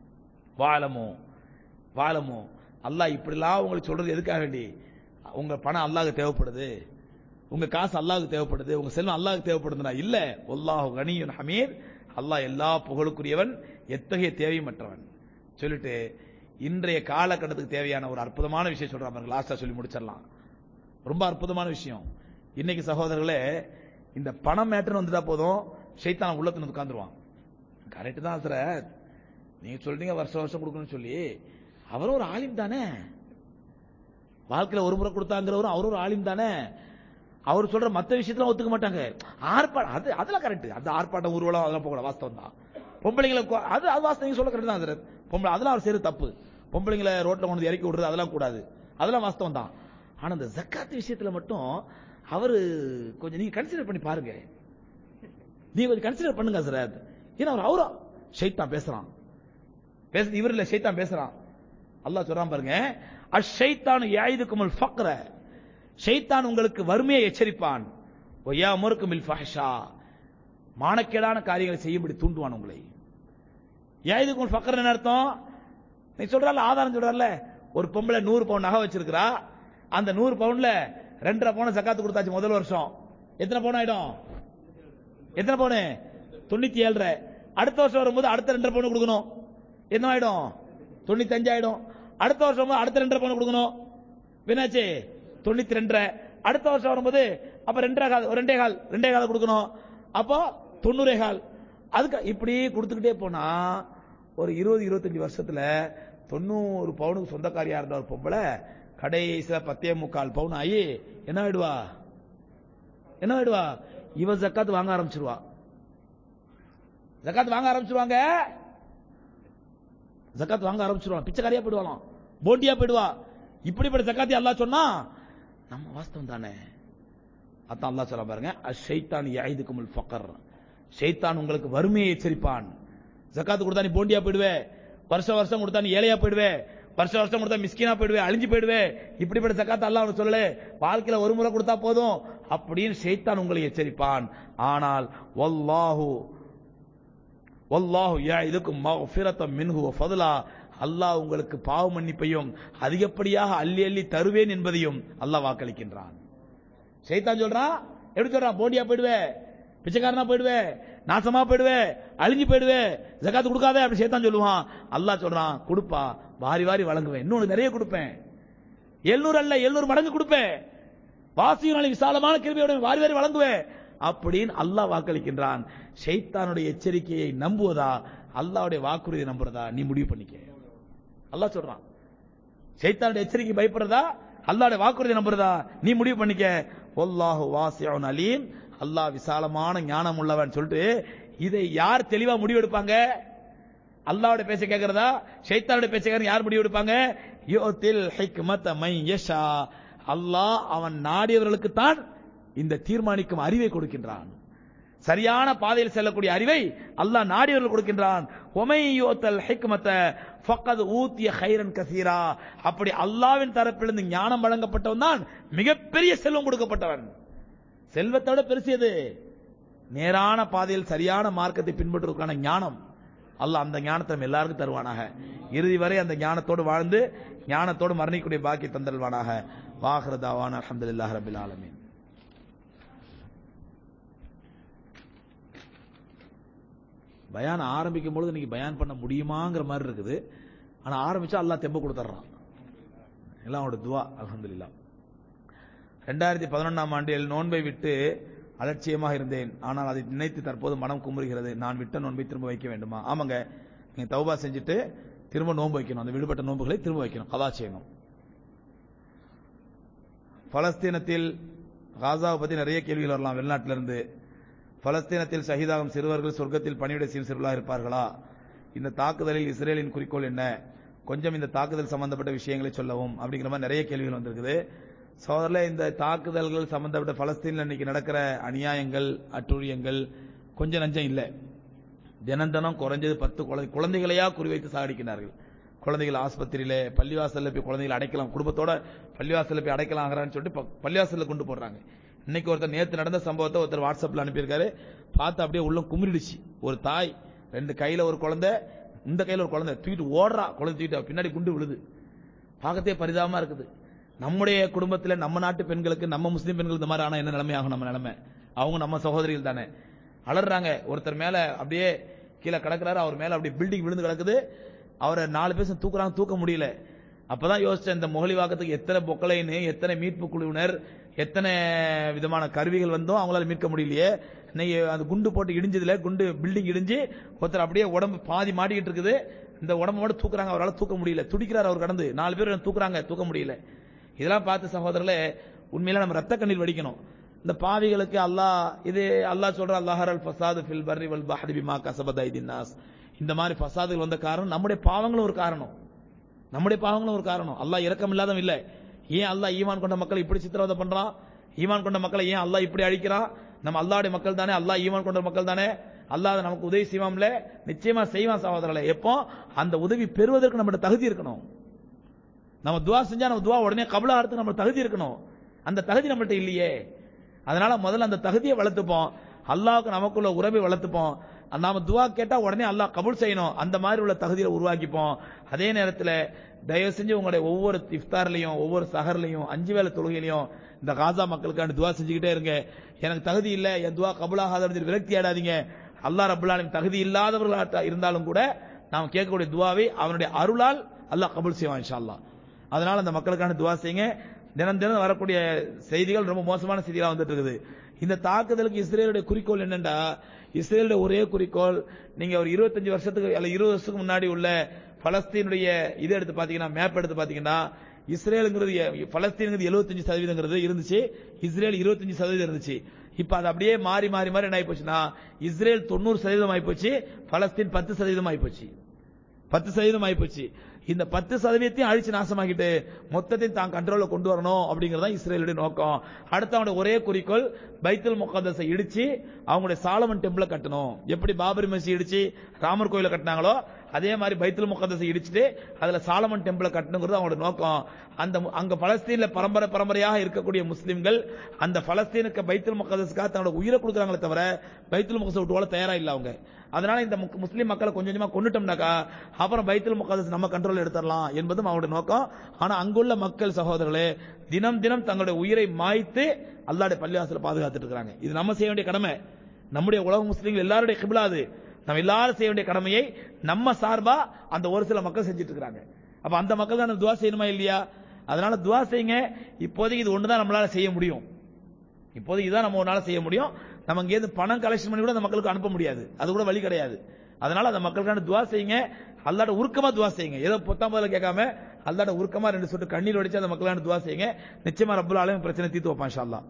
S1: வாழமோ வாழமோ அல்லாஹ் இப்படிலாம் உங்களுக்கு சொல்றது எதுக்காக வேண்டி உங்க பணம் அல்லாஹ்க்கு தேவைப்படுது உங்க காசு அல்லாஹ்க்கு தேவைப்படுது உங்க செல்வம் அல்லாஹ்க்கு தேவைப்படுதுனா இல்ல அல்லாஹ் கனியுன் ஹமீத் அல்லாஹ் எல்லா புகழுக்குரியவன் எத்தகைய தேவையமற்றவன் சொல்லிட்டு இன்றைய காலகட்டத்துக்கு தேவையான ஒரு அற்புதமான விஷயம் சொல்றான் பாருங்க லாஸ்டா சொல்லி முடிச்சிடலாம் ரொம்ப அற்புதமான விஷயம் இன்னைக்கு சகோதரர்களே இந்த பணம் மேட்டர் வந்துட்டா போதும் ஷைத்தான் உள்ளத்துல வந்து உட்கார்ந்துருவான் கரெக்ட் தான் சார் நீங்க சொல்றீங்க வருஷம் வருஷம் கொடுக்கணும்னு சொல்லி அவரும் ஒரு ஆலிம் தானே வாழ்க்கையில ஒரு முறை கொடுத்தாங்கிறவரும் அவரும் ஒரு ஆலிம் தானே அவர் சொல்ற மத்த விஷயத்துல ஒத்துக்க மாட்டாங்க ஆர்ப்பாட்டம் அது அதெல்லாம் கரெக்ட் அந்த ஆர்ப்பாட்டம் ஊர்வலம் அதெல்லாம் போகல வாஸ்தவம் தான் பொம்பளைங்களை கொ- அது அது வாஸ்தவம் நீங்க சொல்ல கரெக்ட் தான் சார் பொம்பளை அதெல்லாம் அவர் செய்யறது தப்பு பொம்பளைங்களை ரோட்ல கொண்டு வந்து இறக்கி விடுறது அதெல்லாம் கூடாது அதெல்லாம் வாஸ்தவம் தான் ஆனா இந்த ஜக்காத் விஷயத்துல மட்டும் அவரு கொஞ்சம் நீங்க கன்சிடர் பண்ணி பாருங்க நீங்க கொஞ்சம் கன்சிடர் பண்ணுங்க ஹசரத் ஏன்னா அவர் அவரா ஷைத்தான் பேசுறான் பேச இவர் இல்ல ஷைத்தான் பேசுறான் அல்லாஹ் சொல்றான் பாருங்க அஷைத்தான் யாயுதுக்குமுல் ஃபக்ர ஷைத்தான் உங்களுக்கு வறுமையை எச்சரிப்பான் ஒய்யா முறுக்குமில் ஃபஹஷா மானக்கேடான காரியங்களை செய்யும்படி தூண்டுவான் உங்களை யாயுதுக்குமுல் ஃபக்ர என்ன அர்த்தம் நீ சொல்றல ஆதாரம் சொல்றல ஒரு பொம்பளை நூறு பவுன் நகை வச்சிருக்கிறா அந்த நூறு பவுன்ல ரெண்டரை பவுன் ஜக்காத்து கொடுத்தாச்சு முதல் வருஷம் எத்தனை பவுன் ஆயிடும் எத்தனை பவுன் தொண்ணூத்தி ஏழரை அடுத்த வருஷம் வரும்போது அடுத்த ரெண்டரை பவுன் கொடுக்கணும் என்ன ஆயிடும் தொண்ணூத்தி அஞ்சு ஆயிடும் அடுத்த வருஷம் வரும்போது அடுத்த ரெண்டரை பவுன் கொடுக்கணும் என்னாச்சு தொண்ணூத்தி ரெண்டரை அடுத்த வருஷம் வரும்போது அப்ப ரெண்டரை கால் ஒரு ரெண்டே கால் ரெண்டே கால் கொடுக்கணும் அப்போ தொண்ணூறே கால் அதுக்கு இப்படி கொடுத்துக்கிட்டே போனா ஒரு இருபது இருபத்தஞ்சு வருஷத்துல தொண்ணூறு பவுனுக்கு சொந்தக்காரியா இருந்த ஒரு பொம்பளை கடைசியில பத்தே முக்கால் பவுன் ஆகி என்ன ஆயிடுவா என்ன ஆயிடுவா இவ ஜக்காத் வாங்க ஆரம்பிச்சிருவா ஜக்காத் வாங்க ஆரம்பிச்சிருவாங்க ஜக்காத் வாங்க ஆரம்பிச்சிருவாங்க பிச்சைக்காரியா போயிடுவாளாம் போண்டியா போயிடுவா இப்படிப்பட்ட ஜக்காத்தி அல்லாஹ் சொன்னா நம்ம வாஸ்தவம் தானே அதான் அல்லாஹ் சொல்ல பாருங்க அஷைத்தான் யாயுதுக்குமுல் ஃபக்கர் ஷைத்தான் உங்களுக்கு வறுமையை எச்சரிப்பான் ஜக்காத்து கொடுத்தா நீ போண்டியா போயிடுவே வருஷம் வருஷம் கொடுத்தா நீ ஏழையா போயிடுவே வருஷம் வருஷம் கொடுத்தா மிஸ்கினா போயிடுவே அழிஞ்சு போயிடுவே இப்படிப்பட்ட ஜக்காத்து அல்லாஹ் உனக்கு சொல்லல வாழ்க்கையில ஒரு முறை கொடுத்தா போதும் அப்படின்னு ஷைத்தான் உங்களை எச்சரிப்பான் ஆனால் வல்லாஹு வல்லாஹு யாஇதுக்கும் மஃபிரத்தம் மின்ஹு வ ஃபضலா அல்லாஹ் உங்களுக்கு பாவ மன்னிப்பையும் அதிகப்படியாக அள்ளி அள்ளி தருவேன் என்பதையும் அல்லாஹ் வாக்களிக்கின்றான் ஷைத்தான் சொல்றான் எப்படி சொல்றான் போண்டியா போயிடுவே பிச்சைக்காரனா போயிடுவே நாசமா போயிடுவே அழிஞ்சு போயிடுவே ஜகாத்து கொடுக்காதே அப்படி ஷைத்தான் சொல்லுவான் அல்லாஹ் சொல்றான் கொடுப்பா வாரி வாரி வழங்குவேன் இன்னொன்னு நிறைய கொடுப்பேன் எழுநூறு அல்ல எழுநூறு மடங்கு கொடுப்பேன் வாசியும் நாளை விசாலமான கிருபையோட வாரி வாரி வழங்குவேன் அப்படின்னு அல்லாஹ் வாக்களிக்கின்றான் ஷைத்தானுடைய எச்சரிக்கையை நம்புவதா அல்லாஹ்வுடைய வாக்குறுதியை நம்புறதா நீ முடிவு பண்ணிக்க அல்லாஹ் சொல்றான் ஷைத்தானுடைய எச்சரிக்கை பயப்படுறதா அல்லாஹ்வுடைய வாக்குறுதி நம்புறதா நீ முடிவு பண்ணிக்க வல்லாஹு வாசிஉன் அலீம் அல்லாஹ் விசாலமான ஞானம் உள்ளவன் சொல்லிட்டு இதை யார் தெளிவா முடிவு எடுப்பாங்க அல்லாஹ்வுடைய பேச்ச கேக்குறதா ஷைத்தானுடைய பேச்ச கேக்குற யார் முடிவு எடுப்பாங்க யுத்தில் ஹிக்மத மை யஷா அல்லாஹ் அவன் நாடியவர்களுக்கு தான் இந்த தீர்மானிக்கும் அறிவை கொடுக்கின்றான் சரியான பாதையில் செல்லக்கூடிய அறிவை அல்லாஹ் நாடியவர்கள் கொடுக்கின்றான் ஒமை யோத்தல் ஹிக்மத ஃபக்கத் ஊத்திய ஹைரன் கசீரா அப்படி அல்லாவின் தரப்பிலிருந்து ஞானம் வழங்கப்பட்டவன் தான் மிகப்பெரிய செல்வம் கொடுக்கப்பட்டவன் செல்வத்தோட பெருசு எது நேரான பாதையில் சரியான மார்க்கத்தை பின்பற்றுவதற்கான ஞானம் அல்லாஹ் அந்த ஞானத்தை நம்ம எல்லாருக்கும் தருவானாக இறுதி வரை அந்த ஞானத்தோடு வாழ்ந்து ஞானத்தோடு மரணிக்கூடிய பாக்கி தந்தல்வானாக வாஹ்ரதாவான் அல்ஹம்துலில்லாஹி ரபில் ஆலமீன் பயான் ஆரம்பிக்கும் பொழுது இன்னைக்கு பயான் பண்ண முடியுமாங்கிற மாதிரி இருக்குது ஆனா ஆரம்பிச்சா அல்லாஹ் தெம்ப கொடுத்துட்றான் எல்லாம் அவனோட துவா அல்ஹம்துலில்லாஹ் ரெண்டாயிரத்தி பதினொன்றாம் ஆண்டில் நோன்பை விட்டு அலட்சியமாக இருந்தேன் ஆனால் அதை நினைத்து தற்போது மனம் குமுறுகிறது நான் விட்ட நோன்பை திரும்ப வைக்க வேண்டுமா ஆமாங்க நீங்க தௌபா செஞ்சுட்டு திரும்ப நோன்பு வைக்கணும் அந்த விடுபட்ட நோன்புகளை திரும்ப வைக்கணும் கதா செய்யணும் பலஸ்தீனத்தில் காசாவை பத்தி நிறைய கேள்விகள் வரலாம் வெளிநாட்டில இருந்து பலஸ்தீனத்தில் ஷஹீதாகும் சிறுவர்கள் சொர்க்கத்தில் பணிவிடை செய்யும் சிறுவர்களாக இருப்பார்களா இந்த தாக்குதலில் இஸ்ரேலின் குறிக்கோள் என்ன கொஞ்சம் இந்த தாக்குதல் சம்பந்தப்பட்ட விஷயங்களை சொல்லவும் அப்படிங்கிற மாதிரி நிறைய கேள்விகள் வந்திருக்குது சோதரில் இந்த தாக்குதல்கள் சம்பந்தப்பட்ட பலஸ்தீனில் இன்னைக்கு நடக்கிற அநியாயங்கள் அட்டூழியங்கள் கொஞ்சம் நஞ்சம் இல்லை தினம் தினம் குறைஞ்சது பத்து குழந்தை குழந்தைகளையா குறிவைத்து சாகடிக்கிறார்கள் குழந்தைகள் ஆஸ்பத்திரியில பள்ளிவாசல்ல போய் குழந்தைகளை அடைக்கலாம் குடும்பத்தோட பள்ளிவாசல்ல போய் அடைக்கலாங்கிறான்னு சொல்லிட்டு ப- பள்ளிவாசல்ல கொண்டு போடுறாங்க இன்னைக்கு ஒருத்தர் நேத்து நடந்த சம்பவத்தை ஒருத்தர் வாட்ஸ்அப்ல அனுப்பியிருக்காரு பார்த்து அப்படியே உள்ள குமிரிடுச்சு ஒரு தாய் ரெண்டு கையில ஒரு குழந்தை இந்த கையில ஒரு குழந்தை தூக்கிட்டு ஓடுறா குழந்தை தூக்கிட்டு அவ பின்னாடி குண்டு விழுது பார்க்கத்தே பரிதாபமா இருக்குது நம்முடைய குடும்பத்துல நம்ம நாட்டு பெண்களுக்கு நம்ம முஸ்லீம் பெண்கள் இந்த மாதிரி ஆனா என்ன நிலைமை ஆகும் நம்ம நிலைமை அவங்க நம்ம சகோதரிகள் தானே அலறாங்க ஒருத்தர் மேல அப்படியே கீழே கிடக்குறாரு அவர் மேல அப்படியே பில்டிங் விழுந்து கிடக்குது அவரை நாலு பேரும் தூக்குறாங்க தூக்க முடியல அப்பதான் யோசிச்சேன் இந்த முகலிவாக்கத்துக்கு எத்தனை பொக்கலைன்னு எத்தனை மீட்பு குழுவினர் எத்தனை விதமான கருவிகள் வந்தோம் அவங்களால மீட்க முடியலையே இன்னைக்கு அந்த குண்டு போட்டு இடிஞ்சதுல குண்டு பில்டிங் இடிஞ்சு ஒருத்தர் அப்படியே உடம்பு பாதி மாட்டிக்கிட்டு இருக்குது இந்த உடம்போட தூக்குறாங்க அவரால் தூக்க முடியல துடிக்கிறார் அவர் கடந்து நாலு பேர் தூக்குறாங்க தூக்க முடியல இதெல்லாம் பார்த்து சகோதரர்களே உண்மையில நம்ம ரத்த கண்ணீர் வடிக்கணும் இந்த பாவிகளுக்கு அல்லாஹ் இது அல்லாஹ் சொல்ற அல்லாஹர் அல் ஃபசாது ஃபில் பர்ரி வல் பஹ்ரி பிமா கஸபத் ஐதின் நாஸ் இந்த மாதிரி ஃபசாதுகள் வந்த காரணம் நம்முடைய பாவங்களும் ஒரு காரணம் நம்முடைய பாவங்களும் ஒரு காரணம் அல்லாஹ் இரக்கம் இல்லாதவன் இல்ல ஏன் அல்லாஹ் ஈமான் கொண்ட மக்களை இப்படி சித்திரவதை பண்றான் ஈமான் கொண்ட மக்களை ஏன் அல்லாஹ் இப்படி அழிக்கிறான் நம்ம அல்லாஹ்வுடைய மக்கள் தானே அல்லாஹ் ஈமான் கொண்ட மக்கள் தானே அல்லாஹ் நமக்கு உதவி செய்வான்ல நிச்சயமா செய்வான் சகோதரர்களே எப்போ அந்த உதவி பெறுவதற்கு நம்மகிட்ட தகுதி இருக்கணும் நம்ம துவா செஞ்சா நம்ம துவா உடனே கபலாகிறதுக்கு நம்ம தகுதி இருக்கணும் அந்த தகுதி நம்மள்ட்ட இல்லையே அதனால முதல்ல அந்த தகுதியை வளர்த்துப்போம் அல்லாஹ்வுக்கு நமக்குள்ள உறவை வளர்த்துப்போம் நாம துவா கேட்டா உடனே அல்லாஹ் கபூல் செய்யணும் அந்த மாதிரி உள்ள தகுதியை உருவாக்கிப்போம் அதே நேரத்தில் தயவு செஞ்சு உங்களுடைய ஒவ்வொரு இஃப்தார்லையும் ஒவ்வொரு சஹர்லையும் அஞ்சு வேளை தொழுகையிலையும் இந்த காசா மக்களுக்கான துவா செஞ்சுக்கிட்டே இருங்க எனக்கு தகுதி இல்லை என் துவா கபூலாகாத விரக்தி ஆடாதீங்க அல்லாஹ் ரபுல்லாலின் தகுதி இல்லாதவர்களாக இருந்தாலும் கூட நாம் கேட்கக்கூடிய துவாவை அவனுடைய அருளால் அல்லாஹ் கபூல் செய்வான் இன்ஷா அல்லாஹ் அதனால அந்த மக்களுக்கான துவா செய்யுங்க தினம் தினம் வரக்கூடிய செய்திகள் ரொம்ப மோசமான செய்திகளா வந்துட்டு இருக்குது இந்த தாக்குதலுக்கு இஸ்ரேலுடைய குறிக்கோள் என்னண்டா இஸ்ரேலுடைய ஒரே குறிக்கோள் நீங்க ஒரு இருபத்தஞ்சு வருஷத்துக்கு அல்ல இருபது வருஷத்துக்கு முன்னாடி உள்ள பலஸ்தீனுடைய இது எடுத்து பாத்தீங்கன்னா மேப் எடுத்து பாத்தீங்கன்னா இஸ்ரேலுங்கிறது பலஸ்தீனுங்கிறது எழுபத்தஞ்சு சதவீதங்கிறது இருந்துச்சு இஸ்ரேல் இருபத்தஞ்சு சதவீதம் இருந்துச்சு இப்ப அது அப்படியே மாறி மாறி மாறி என்ன ஆயிப்போச்சுன்னா இஸ்ரேல் தொண்ணூறு சதவீதம் ஆயிப்போச்சு பலஸ்தீன் பத்து சதவீதம் ஆயிப்போச்சு பத்து சதவீதம் ஆயிப்போச்சு இந்த பத்து சதவீதத்தையும் அழிச்சு நாசமாக்கிட்டு மொத்தத்தையும் தான் கண்ட்ரோல்ல கொண்டு வரணும் அப்படிங்கறது தான் இஸ்ரேலுடைய நோக்கம் அடுத்து அவனுடைய ஒரே குறிக்கோள் பைத்துல் முகதஸை இடிச்சு அவங்களுடைய சாலமன் டெம்பிள கட்டணும் எப்படி பாபரி மசி இடிச்சு ராமர் கோயில கட்டினாங்களோ அதே மாதிரி பைத்துல் முகதஸை இடிச்சுட்டு அதுல சாலமன் டெம்பிள கட்டணுங்கிறது அவங்களோட நோக்கம் அந்த அங்க பலஸ்தீன்ல பரம்பரை பரம்பரையாக இருக்கக்கூடிய முஸ்லிம்கள் அந்த பலஸ்தீனுக்கு பைத்துல் முகதஸ்க்காக தன்னோட உயிரை கொடுக்குறாங்களே தவிர பைத்துல் முகதஸ் விட்டு ஓட தயாரா இல்ல அவங்க அதனால இந்த முக்- முஸ்லிம் மக்களை கொஞ்சம் கொஞ்சமா கொண்டுட்டோம்னாக்கா அப்புறம் பைத்துல் முகதஸ் நம்ம கண்ட்ரோல் எடுத்துடலாம் என்பதும் அவருடைய நோக்கம் ஆனா அங்குள்ள மக்கள் சகோதரர்களே தினம் தினம் தங்களுடைய உயிரை மாய்த்து அல்லாடைய பள்ளிவாசல பாதுகாத்துட்டு இருக்காங்க இது நம்ம செய்ய வேண்டிய கடமை நம்முடைய உலக முஸ்லீம்கள் எல்லாருடைய கிபிலா அது நம்ம எல்லாரும் செய்ய வேண்டிய கடமையை நம்ம சார்பா அந்த ஒரு சில மக்கள் செஞ்சுட்டு இருக்காங்க அப்ப அந்த மக்கள் தான் துவா செய்யணுமா இல்லையா அதனால துவா செய்யுங்க இப்போதைக்கு இது ஒண்ணுதான் நம்மளால செய்ய முடியும் இப்போதைக்கு இதான் நம்ம ஒரு நாள் செய்ய முடியும் நம்ம இங்கேருந்து பணம் கலெக்ஷன் பண்ணி கூட அந்த மக்களுக்கு அனுப்ப முடியாது அது கூட வழி கிடையாது அதனால அந்த மக்களுக்கான துவா செய்யுங்க அல்லாட உருக்கமா துவா செய்யுங்க ஏதோ பொத்தாம் போதில் கேட்காம அல்லாட உருக்கமா ரெண்டு சொட்டு கண்ணீர் வடிச்சு அந்த மக்களுக்கான துவா செய்யுங்க நிச்சயமா ரப்புல் ஆலமீன் பிரச்சனை தீர்த்து வைப்பான் இன்ஷா அல்லாஹ்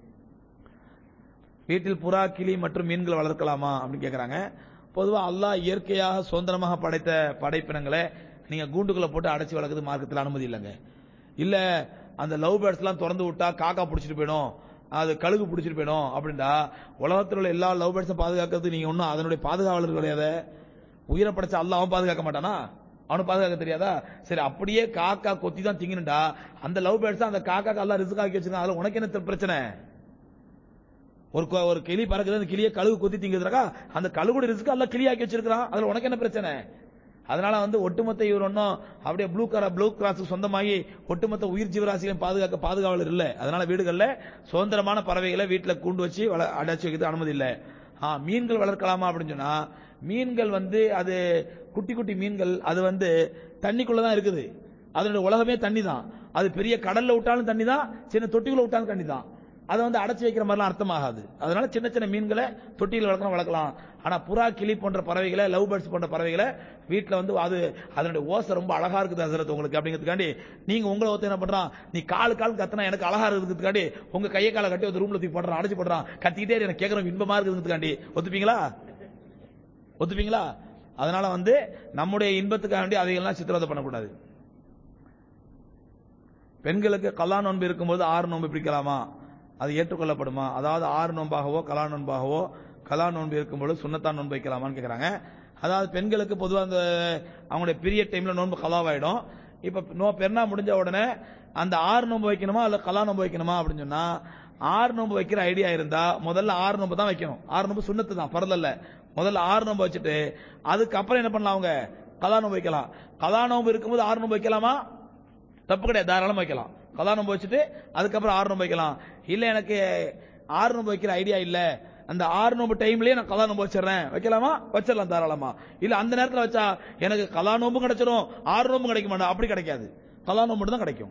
S1: வீட்டில் புறா கிளி மற்றும் மீன்கள் வளர்க்கலாமா அப்படின்னு கேக்குறாங்க பொதுவா அல்லாஹ் இயற்கையாக சுதந்திரமாக படைத்த படைப்பினங்களை நீங்க கூண்டுக்குள்ள போட்டு அடைச்சு வளர்க்குறது மார்க்கத்தில் அனுமதி இல்லைங்க இல்ல அந்த லவ் பேர்ட்ஸ் எல்லாம் திறந்து விட்டா காக்கா பிடிச்சிட்டு போயிடும் அது கழுகு பிடிச்சிட்டு போயிடும் அப்படின்டா உலகத்தில் உள்ள எல்லா லவ் பேர்ட்ஸும் பாதுகாக்கிறது நீங்க ஒன்றும் அதனுடைய பாதுகாவலர் கிடையாது உயிரை படைச்ச அல்லாஹ் அவன் பாதுகாக்க மாட்டானா அவனுக்கு பாதுகாக்க தெரியாதா சரி அப்படியே காக்கா கொத்தி தான் திங்கணும்டா அந்த லவ் பேர்ட்ஸ் அந்த காக்காக்கு எல்லாம் ரிஸ்க் ஆக்கி வச்சிருக்கான் அதுல உனக்கு என்ன பிரச்சனை ஒரு கொ- ஒரு கிளி பறக்குது அந்த கிளியை கழுகு கொத்தி திங்குதுக்கா அந்த கழுகுட ரிஸ்க் எல்லாம் கிளியாக்கி வச்சிருக்கான் அதுல உனக்கு என்ன பிரச்சனை அதனால வந்து ஒட்டுமொத்த இவர் ஒன்றும் அப்படியே ப்ளூ கர ப்ளூ கிராஸ் சொந்தமாகி ஒட்டுமொத்த உயிர் ஜீவராசிகளையும் பாதுகாக்க பாதுகாவலர் இல்ல அதனால வீடுகள்ல சுதந்திரமான பறவைகளை வீட்டுல கூண்டு வச்சு வள- அடைச்சு வைக்கிறது அனுமதி இல்ல ஆ, மீன்கள் வளர்க்கலாமா அப்படின்னு சொன்னா மீன்கள் வந்து அது குட்டி குட்டி மீன்கள் அது வந்து தண்ணிக்குள்ள தான் இருக்குது அதனுடைய உலகமே தண்ணி தான் அது பெரிய கடல்ல விட்டாலும் தண்ணி தான் சின்ன தொட்டிக்குள்ள விட்டாலும் தண்ணி தான் அதை வந்து அடைச்சு வைக்கிற மாதிரிலாம் அர்த்தமாகாது அதனால சின்ன சின்ன மீன்களை தொட்டியில் வளர்க்கலாம் வளர்க்கலாம் ஆனா புறா கிளி போன்ற பறவைகளை லவ் பேர்ட்ஸ் போன்ற பறவைகளை வீட்டுல வந்து அது அதனுடைய ஓசை ரொம்ப அழகா இருக்குது ஹசரத் உங்களுக்கு அப்படிங்கிறதுக்காண்டி நீங்க உங்களை ஒருத்தர் என்ன பண்றான் நீ காலு கால் கத்துனா எனக்கு அழகா இருக்கிறதுக்காண்டி உங்க கையை காலை கட்டி ஒரு ரூம்ல தூக்கி போடுறான் அடைச்சு போடுறான் கத்திக்கிட்டே இரு, எனக்கு கேட்கறோம் இன்பமா இருக்கிறதுக்காண்டி ஒத்துப்பீங்களா ஒத்துப்பீங்களா அதனால வந்து நம்முடைய இன்பத்துக்காக வேண்டி அதையெல்லாம் சித்திரவதை பண்ணக்கூடாது பெண்களுக்கு கலா நோன்பு இருக்கும்போது ஆறு நோன்பு பிடிக்கலாமா அது ஏற்றுக்கொள்ளப்படுமா அதாவது ஆறு நோன்பாகவோ கலா நோன்பாகவோ கலா நோன்பு இருக்கும்போது சுண்ணத்தான் நோன்பு வைக்கலாமான்னு கேக்குறாங்க அதாவது பெண்களுக்கு பொதுவா அந்த அவங்களுடைய பீரியட் டைம்ல நோன்பு கலாவாயிடும் இப்ப நோ பெருநா முடிஞ்ச உடனே அந்த ஆறு நோன்பு வைக்கணுமா அல்ல கலா நோன்பு வைக்கணுமா அப்படின்னு சொன்னா ஆறு நோன்பு வைக்கிற ஐடியா இருந்தா முதல்ல ஆறு நோன்பு தான் வைக்கணும் ஆறு நோன்பு சுண்ணத்து தான் பரதல்ல முதல்ல ஆறு நோன்பு வச்சுட்டு அதுக்கப்புறம் என்ன பண்ணலாம் அவங்க கலா நோன்பு வைக்கலாம் கலா நோன்பு இருக்கும்போது ஆறு நோன்பு வைக்கலாமா தப்பு கிடையாது தாராளமா வைக்கலாம் கலா நோன்பு வச்சுட்டு அதுக்கப்புறம் ஆறு நோன்பு வைக்கலாம் இல்ல எனக்கு ஆறு நோன்பு வைக்கிற ஐடியா இல்ல அந்த ஆறு நோம்பு டைம்லயே நான் கலா நோம்பு வச்சிடுறேன் வைக்கலாமா வச்சிடலாம் தாராளமா இல்ல அந்த நேரத்துல வச்சா எனக்கு கலா நோம்பும் கிடைச்சிரும் ஆறு நோம்பும் கிடைக்க மாட்டேன் அப்படி கிடைக்காது கலா நோம்பு தான் கிடைக்கும்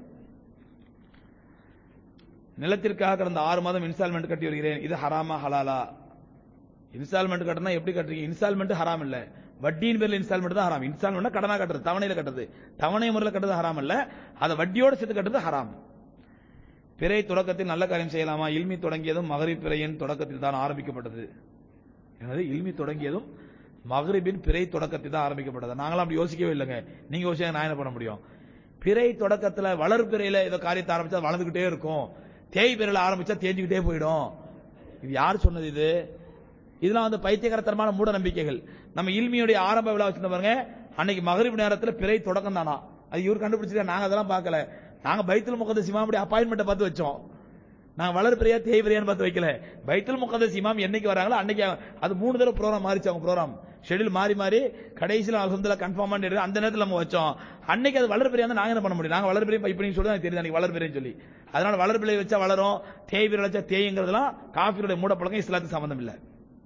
S1: நிலத்திற்காக கடந்த ஆறு மாதம் இன்ஸ்டால்மெண்ட் கட்டி வருகிறேன் இது ஹராமா ஹலாலா இன்ஸ்டால்மெண்ட் கட்டினா எப்படி கட்டுறீங்க இன்ஸ்டால்மெண்ட் ஹராம் இல்ல வட்டியின் பேர்ல இன்ஸ்டால்மெண்ட் தான் ஹராம் இன்ஸ்டால்மெண்ட் கடனா கட்டுறது தவணையில கட்டுறது தவணை முறையில் கட்டுறது ஹராம் இல்ல அதை வட்டியோட சேர்த்து கட்டுறது ஹராம் பிறை தொடக்கத்தில் நல்ல காரியம் செய்யலாமா இல்மி தொடங்கியதும் மகரிப் பிறையின் தொடக்கத்தில் தான் ஆரம்பிக்கப்பட்டது எனது இல்மி தொடங்கியதும் மகரிபின் பிறை தொடக்கத்தில் தான் ஆரம்பிக்கப்பட்டது நாங்களாம் அப்படி யோசிக்கவே இல்லைங்க நீங்க யோசிக்க நான் என்ன பண்ண முடியும் பிறை தொடக்கத்துல வளர் பிறையில ஏதோ காரியத்தை ஆரம்பிச்சா அது வளர்ந்துகிட்டே இருக்கும் தேய் பிறையில ஆரம்பிச்சா தேஞ்சுக்கிட்டே போயிடும் இது யார் சொன்னது இது இதெல்லாம் வந்து பைத்தியகரத்தனமான மூட நம்பிக்கைகள் நம்ம இல்மியுடைய ஆரம்ப விழா வச்சிருந்த பாருங்க அன்னைக்கு மகரிப் நேரத்துல பிறை தொடக்கம் தானா அது இவர் கண்டுபிடிச்சிருக்க நாங்க அதெல்லாம் பார்க்கல நாங்க பைத்துல் முகதஸ் இமாமுடைய அப்பாயின்மெண்ட்டை பார்த்து வச்சோம் நாங்க வளர் பிரியா தேய் பிரியான்னு பார்த்து வைக்கல பைத்துல் முகதஸ் இமாம் என்னைக்கு வராங்களோ அன்னைக்கு அது மூணு தடவை ப்ரோக்ராம் மாறிச்சு அவங்க ப்ரோக்ராம் ஷெட்யூல் மாறி மாறி கடைசியில் அலமதுல்லா கன்ஃபார்ம் பண்ணி அந்த நேரத்தில் நம்ம வச்சோம் அன்னைக்கு அது வளர் பிரியா நாங்க என்ன பண்ண முடியும் நாங்க வளர் பிரியா இப்படின்னு சொல்லி எனக்கு தெரியுது அன்னைக்கு வளர் பிரியான்னு சொல்லி அதனால வளர் பிள்ளை வச்சா வளரும் தேய் பிரியா வச்சா தேய்ங்கிறதுலாம் காஃபியுடைய மூட பழக்கம் இஸ்லாத்துக்கு சம்பந்தம் இல்லை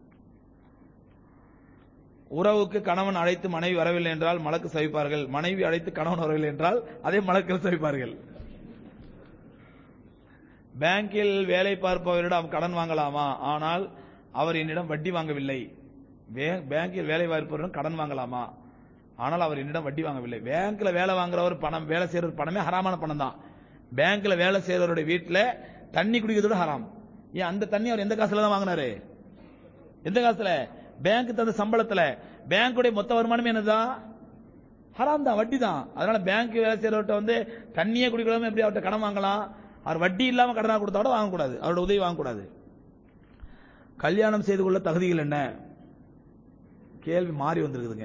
S1: உறவுக்கு கணவன் அழைத்து மனைவி வரவில்லை என்றால் மலக்கு சவிப்பார்கள் மனைவி அழைத்து கணவன் வரவில்லை என்றால் அதே மலக்கள் சவிப்பார்கள் பேங்கில் வேலை பார்ப்பவரிடம் கடன் வாங்கலாமா ஆனால் அவர் என்னிடம் வட்டி வாங்கவில்லை வே- பேங்கில் வேலை பார்ப்பவரிடம் கடன் வாங்கலாமா ஆனால் அவர் என்னிடம் வட்டி வாங்கவில்லை பேங்க்ல வேலை வாங்குறவர் பணம் வேலை செய்யற பணமே ஹராமான பணம் தான் பேங்க்ல வேலை செய்யறவருடைய வீட்டுல தண்ணி குடிக்கிறதோட ஹராம் ஏன் அந்த தண்ணி அவர் எந்த காசுல தான் வாங்கினாரு எந்த காசுல பேங்க் தந்த சம்பளத்துல பேங்குடைய மொத்த வருமானம் என்னதான் ஹராம் தான் வட்டி தான் அதனால பேங்க் வேலை செய்யறவர்கிட்ட வந்து தண்ணியே குடிக்கலாம எப்படி அவர்கிட்ட கடன் வாங்கலாம் அவர் வட்டி இல்லாம கடனா கொடுத்தா கூட வாங்கக்கூடாது அவரோட உதவி வாங்கக்கூடாது கல்யாணம் செய்து கொள்ள தகுதிகள் என்ன கேள்வி மாறி வந்திருக்குதுங்க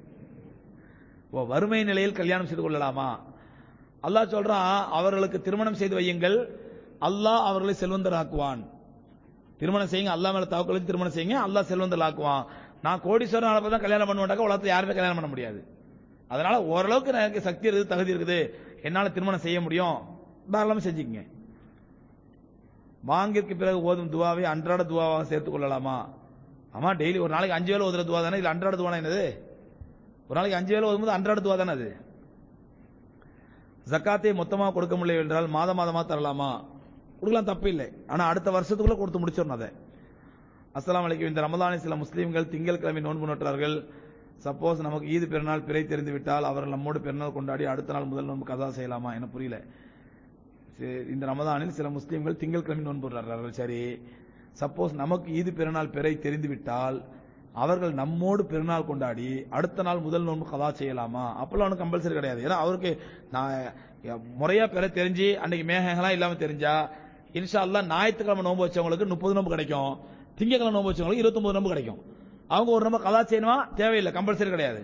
S1: ஓ வறுமை நிலையில் கல்யாணம் செய்து கொள்ளலாமா அல்லாஹ் சொல்றான் அவர்களுக்கு திருமணம் செய்து வையுங்கள் அல்லாஹ் அவர்களை செல்வந்தராக்குவான் திருமணம் செய்யுங்க அல்லாஹ் மேல தவக்கல் வச்சு திருமணம் செய்யுங்க அல்லாஹ் செல்வந்தர் ஆக்குவான் நான் கோடீஸ்வரன் ஆனப்ப தான் கல்யாணம் பண்ண மாட்டாக்க உலகத்துல யாருமே கல்யாணம் பண்ண முடியாது அதனால ஓரளவுக்கு எனக்கு சக்தி இருக்குது தகுதி இருக்குது என்னால திருமணம் செய்ய முடியும் தாராளமா செஞ்சுக்கங்க வாங்கிற்கு பிறகு ஓதும் துவாவை அன்றாட துவாவாக சேர்த்துக் கொள்ளலாமா ஆமா டெய்லி ஒரு நாளைக்கு அஞ்சு வேளை ஓதுற துவா தானே இல்ல அன்றாட துவானா என்னது ஒரு நாளைக்கு அஞ்சு வேளை ஓதும்போது அன்றாட துவா தானே அது ஜக்காத்தை மொத்தமா கொடுக்க முடியல என்றால் மாதம் மாதமா தரலாமா கொடுக்கலாம் தப்பு இல்லை ஆனா அடுத்த வருஷத்துக்குள்ள கொடுத்து முடிச்சிடணும் அதை அஸ்ஸலாமு அலைக்கும் இந்த ரமலானில் சில முஸ்லீம்கள் திங்கட்கிழமை நோன்பு நோற்றார்கள் சப்போஸ் நமக்கு ஈது பெருநாள் பிறை தெரிந்து விட்டால் அவர்கள் நம்மோடு பெருநாள் கொண்டாடி அடுத்த நாள் முதல் நோன்பு கதா செய்யலாமா என புரியல சரி, இந்த ரமதானில் சில முஸ்லீம்கள் திங்கட்கிழமை நோன்பு நோற்றார்கள் சரி சப்போஸ் நமக்கு ஈது பெருநாள் பிறை தெரிந்து விட்டால் அவர்கள் நம்மோடு பெருநாள் கொண்டாடி அடுத்த நாள் முதல் நோன்பு கதா செய்யலாமா அப்பெல்லாம் ஒன்றும் கம்பல்சரி கிடையாது ஏன்னா அவருக்கு நான் முறையா பெற தெரிஞ்சு அன்னைக்கு மேகங்கள்லாம் இல்லாம தெரிஞ்சா இன்ஷா அல்லாஹ் ஞாயிற்றுக்கிழமை நோன்பு வச்சவங்களுக்கு முப்பது நோன்பு கிடைக்கும் திங்கக்கிழமை நோன்பு வச்சவங்களுக்கு இருபத்தொன்பது நோன்பு கிடைக்கும் அவங்க ஒரு நோன்பு கதா செய்யணுமா தேவையில்லை கம்பல்சரி கிடையாது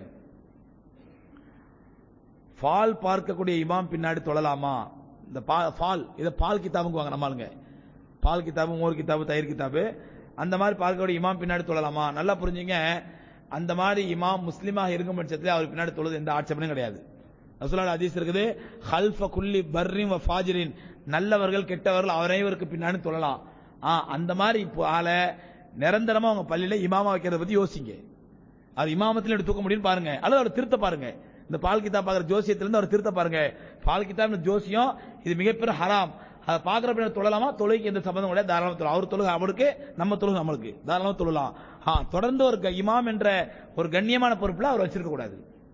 S1: ஃபால் பார்க்கக்கூடிய இமாம் பின்னாடி தொழலாமா இந்த பா- ஃபால் இதை பால் கிதாபுங்குவாங்க நம்மளுங்க பால் கிதாபு மோர் கிதாபு தயிர் கிதாபு அந்த மாதிரி பார்க்கக்கூடிய இமாம் பின்னாடி தொழலாமா நல்லா புரிஞ்சுங்க அந்த மாதிரி இமாம் முஸ்லீமாக இருக்கும் பட்சத்தில் அவர் பின்னாடி தொழுது எந்த ஆட்சேபனையும் கிடையாது ரசூலுல்லாஹி ஹதீஸ் இருக்குது ஹல்ஃப குல்லி பர்ரின் வ ஃபாஜிரின் நல்லவர்கள் கெட்டவர்கள் அனைவருக்கு பின்னாடி தொழலாம் ஆ அந்த மாதிரி இப்போ ஆளை நிரந்தரமா அவங்க பள்ளியில இமாமா வைக்கிறத பத்தி யோசிங்க அது இமாமத்தில் எடுத்து தூக்க முடியும்னு பாருங்க அல்லது அவர் திருத்த பாருங்க இந்த பால் கிதாப் பார்க்குற ஜோசியத்திலிருந்து அவர் திருத்த பாருங்க பால் கிதாப் ஜோசியம் இது மிகப்பெரிய ஹராம் அதை பார்க்குற பின்னர் தொழலாமா தொழுகைக்கு எந்த சம்பந்தம் கிடையாது தாராளமா தொழலாம் அவர் தொழுகை அவருக்கு நம்ம தொழுகை நம்மளுக்கு தாராளமா தொழலாம் ஆ தொடர்ந்து ஒரு க- இமாம் என்ற ஒரு கண்ணியமான பொறுப்புல அவர் வச்சிருக்க கூடாது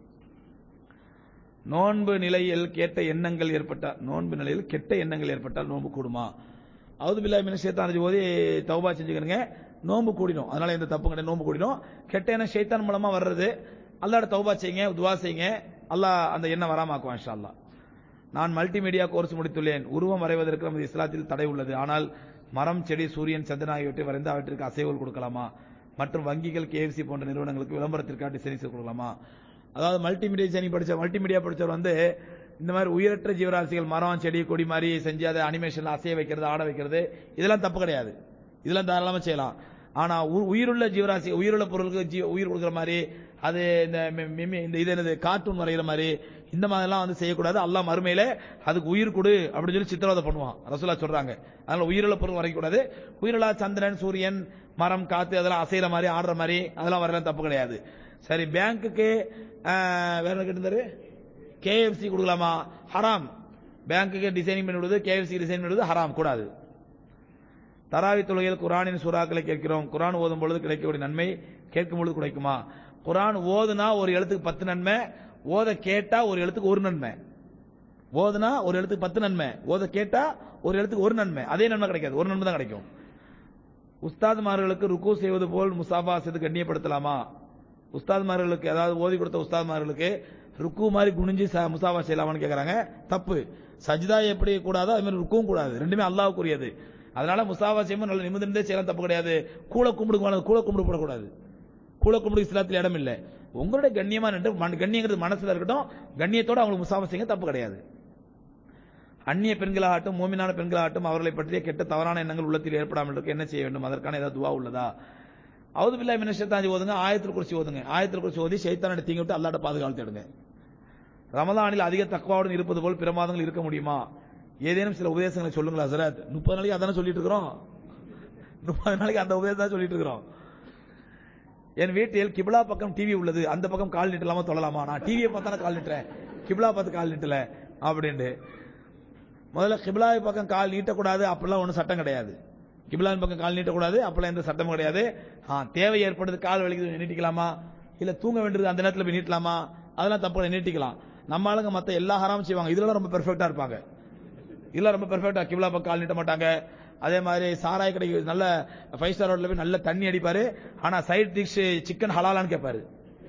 S1: நோன்பு நிலையில் கேட்ட எண்ணங்கள் ஏற்பட்டால் நோன்பு நிலையில் கெட்ட எண்ணங்கள் ஏற்பட்டால் நோன்பு கூடுமா அவது பில்லா மின சேத்தான் போது தௌபா செஞ்சுக்கிறங்க நோன்பு கூடிடும் அதனால எந்த தப்பு கிடையாது நோன்பு கூடிடும் கெட்ட எண்ணம் ஷைத்தான் மூலமா வர்றது அல்லாட தௌபா செய்யுங்க துவா செய்யுங்க அல்லாஹ் அந்த எண்ணம் வராமாக்குவான் இன்ஷா அல்லாஹ் நான் மல்டிமீடியா கோர்ஸ் முடித்துள்ளேன் உருவம் வரைவதற்கு நமது இஸ்லாத்தில் தடை உள்ளது ஆனால் மரம் செடி சூரியன் சந்திரன் ஆகியவற்றை வரைந்து அவற்றிற்கு அசைவுகள் கொடுக்கலாமா மற்றும் வங்கிகள் கேஎஃப்சி போன்ற நிறுவனங்களுக்கு விளம்பரத்திற்காக டிசைன் செய்து கொடுக்கலாமா அதாவது மல்டிமீடியா டிசைனிங் படிச்ச மல்டிமீடியா படிச்சவர் வந்து இந்த மாதிரி உயிரற்ற ஜீவராசிகள் மரம் செடி கொடி மாதிரி செஞ்சு அதை அனிமேஷன்ல அசைய வைக்கிறது ஆட வைக்கிறது இதெல்லாம் தப்பு கிடையாது இதெல்லாம் தாராளமா செய்யலாம் ஆனா உ- உயிருள்ள ஜீவராசி உயிருள்ள பொருளுக்கு ஜீ- உயிர் கொடுக்குற மாதிரி அது இந்த மி- மிமி- இந்த இது என்னது கார்ட்டூன் வரைகிற மாதிரி இந்த மாதிரிலாம் வந்து செய்யக்கூடாது அல்லாஹ் மறுமையில அதுக்கு உயிர் கொடு அப்படின்னு சொல்லி சித்திரவதை பண்ணுவான் ரசூலா சொல்றாங்க அதனால உயிருள்ள பொருள் வரைக்கூடாது உயிருள்ள சந்திரன் சூரியன் மரம் காத்து அதெல்லாம் அசைகிற மாதிரி ஆடுற மாதிரி அதெல்லாம் வரலாம் தப்பு கிடையாது சரி பேங்க்குக்கு வேற என்ன கேட்டிருந்தாரு கேஎஃப்சி கொடுக்கலாமா ஹராம் பேங்க்குக்கு டிசைனிங் பண்ணி விடுவது கேஎஃப்சி டிசைன் பண்ணி விடுவது ஹராம் கூடாது தராவி தொழுகையில் குரானின் சூறாக்களை கேட்கிறோம் குரான் ஓதும் பொழுது கிடைக்கக்கூடிய நன்மை கேட்கும் பொழுது கிடைக்குமா குரான் ஓதுனா ஒரு எழுத்துக்கு பத்து நன்மை ஓத கேட்டா ஒரு எழுத்துக்கு ஒரு நன்மை ஓதுனா ஒரு எழுத்துக்கு பத்து நன்மை ஓத கேட்டா ஒரு எழுத்துக்கு ஒரு நன்மை அதே நன்மை கிடைக்காது ஒரு நன்மை தான் கிடைக்கும் உஸ்தாதுமார்களுக்கு ருக்கு செய்வது போல் முசாபா செய்து கண்ணியப்படுத்தலாமா உஸ்தாதுமார்களுக்கு அதாவது ஓதி கொடுத்த உஸ்தாதுமார்களுக்கு ருக்கு மாதிரி குனிஞ்சு ச- முசாவா செய்யலாமான்னு கேக்குறாங்க தப்பு சஜ்தா எப்படி கூடாதோ அது மாதிரி ருக்கும் கூடாது ரெண்டுமே அல்லாஹ்வுக்குரியது அதனால முசாவா செய்யும்போது நல்ல நிமிர்ந்தே செய்யலாம் தப்பு கிடையாது கூட கும்பிடுங்க கூட கும்பிடு போடக்கூடாது கூட கும்பிடு இஸ்லாத்துல இடம் இல்லை உங்களுடைய கண்ணியமா நின்று மன- கண்ணியங்கிறது மனசுல இருக்கட்டும் கண்ணியத்தோட அவங்களுக்கு முசாவா செய்யுங்க தப்பு கிடையாது அந்நிய பெண்களாகட்டும் மூமினான பெண்களாகட்டும் அவர்களை பற்றிய கெட்ட தவறான எண்ணங்கள் உள்ளத்தில் ஏற்படாமல் இருக்க என்ன செய்ய வேண்டும் அதற்கான ஏதாவது துவா உள்ளதா அவுது பில்லா மினஷத்தாஞ்சி ஓதுங்க ஆயத்தில் குறிச்சி ஓதுங்க ஆயத்தில் குறிச்சி ஓதி சைத்தான தீங்க விட்டு அல்லாட்ட பாதுகாத்து தேடுங்க ரமலானில் அதிக தக்குவாவுடன் இருப்பது போல் பிற மாதங்கள் இருக்க முடியுமா ஏதேனும் சில உபதேசங்களை சொல்லுங்களா ஹசரத் முப்பது நாளைக்கு அதானே சொல்லிட்டு இருக்கிறோம் முப்பது நாளைக்கு அந்த உபதேசம் தான் சொல்லிட்டு இருக்கிறோம் என் வீட்டில் கிபிலா பக்கம் டிவி உள்ளது அந்த பக்கம் கால் நீட்டலாமா தொழலாமா நான் டிவியை பார்த்தானே கால் நீட்டுறேன் கிபிலா பார்த்து கால் நீட்டல அப்படின்ட்டு முதல்ல கிபிலாவை பக்கம் கால் நீட்டக்கூடாது அப்பெல்லாம் ஒன்றும் சட்டம் கிடையாது கிபிலாவின் பக்கம் கால் நீட்டக்கூடாது அப்பெல்லாம் எந்த சட்டமும் கிடையாது ஆ தேவை ஏற்படுது கால் வலிக்குது நீட்டிக்கலாமா இல்ல தூங்க வேண்டியது அந்த நேரத்தில் போய் நீட்டலாமா அதெல்லாம் தப்பு கிடையாது, நீட்டிக்கலாம் நம்ம ஆளுங்க மத்த எல்லா ஹராம் செய்வாங்க இதுல ரொம்ப பெர்ஃபெக்ட்டா இருப்பாங்க இல்ல ரொம்ப பெர்ஃபெக்ட்டா கிபிலா பக்கம் கால் நீட்ட மாட்டாங்க அதே மாதிரி சாராய கடைக்கு நல்ல ஃபைவ் ஸ்டார் ஹோட்டல்ல போய் நல்ல தண்ணி அடிப்பாரு ஆனா சைட் டிஷ் சிக்கன் ஹலாலான்னு கேட்பாரு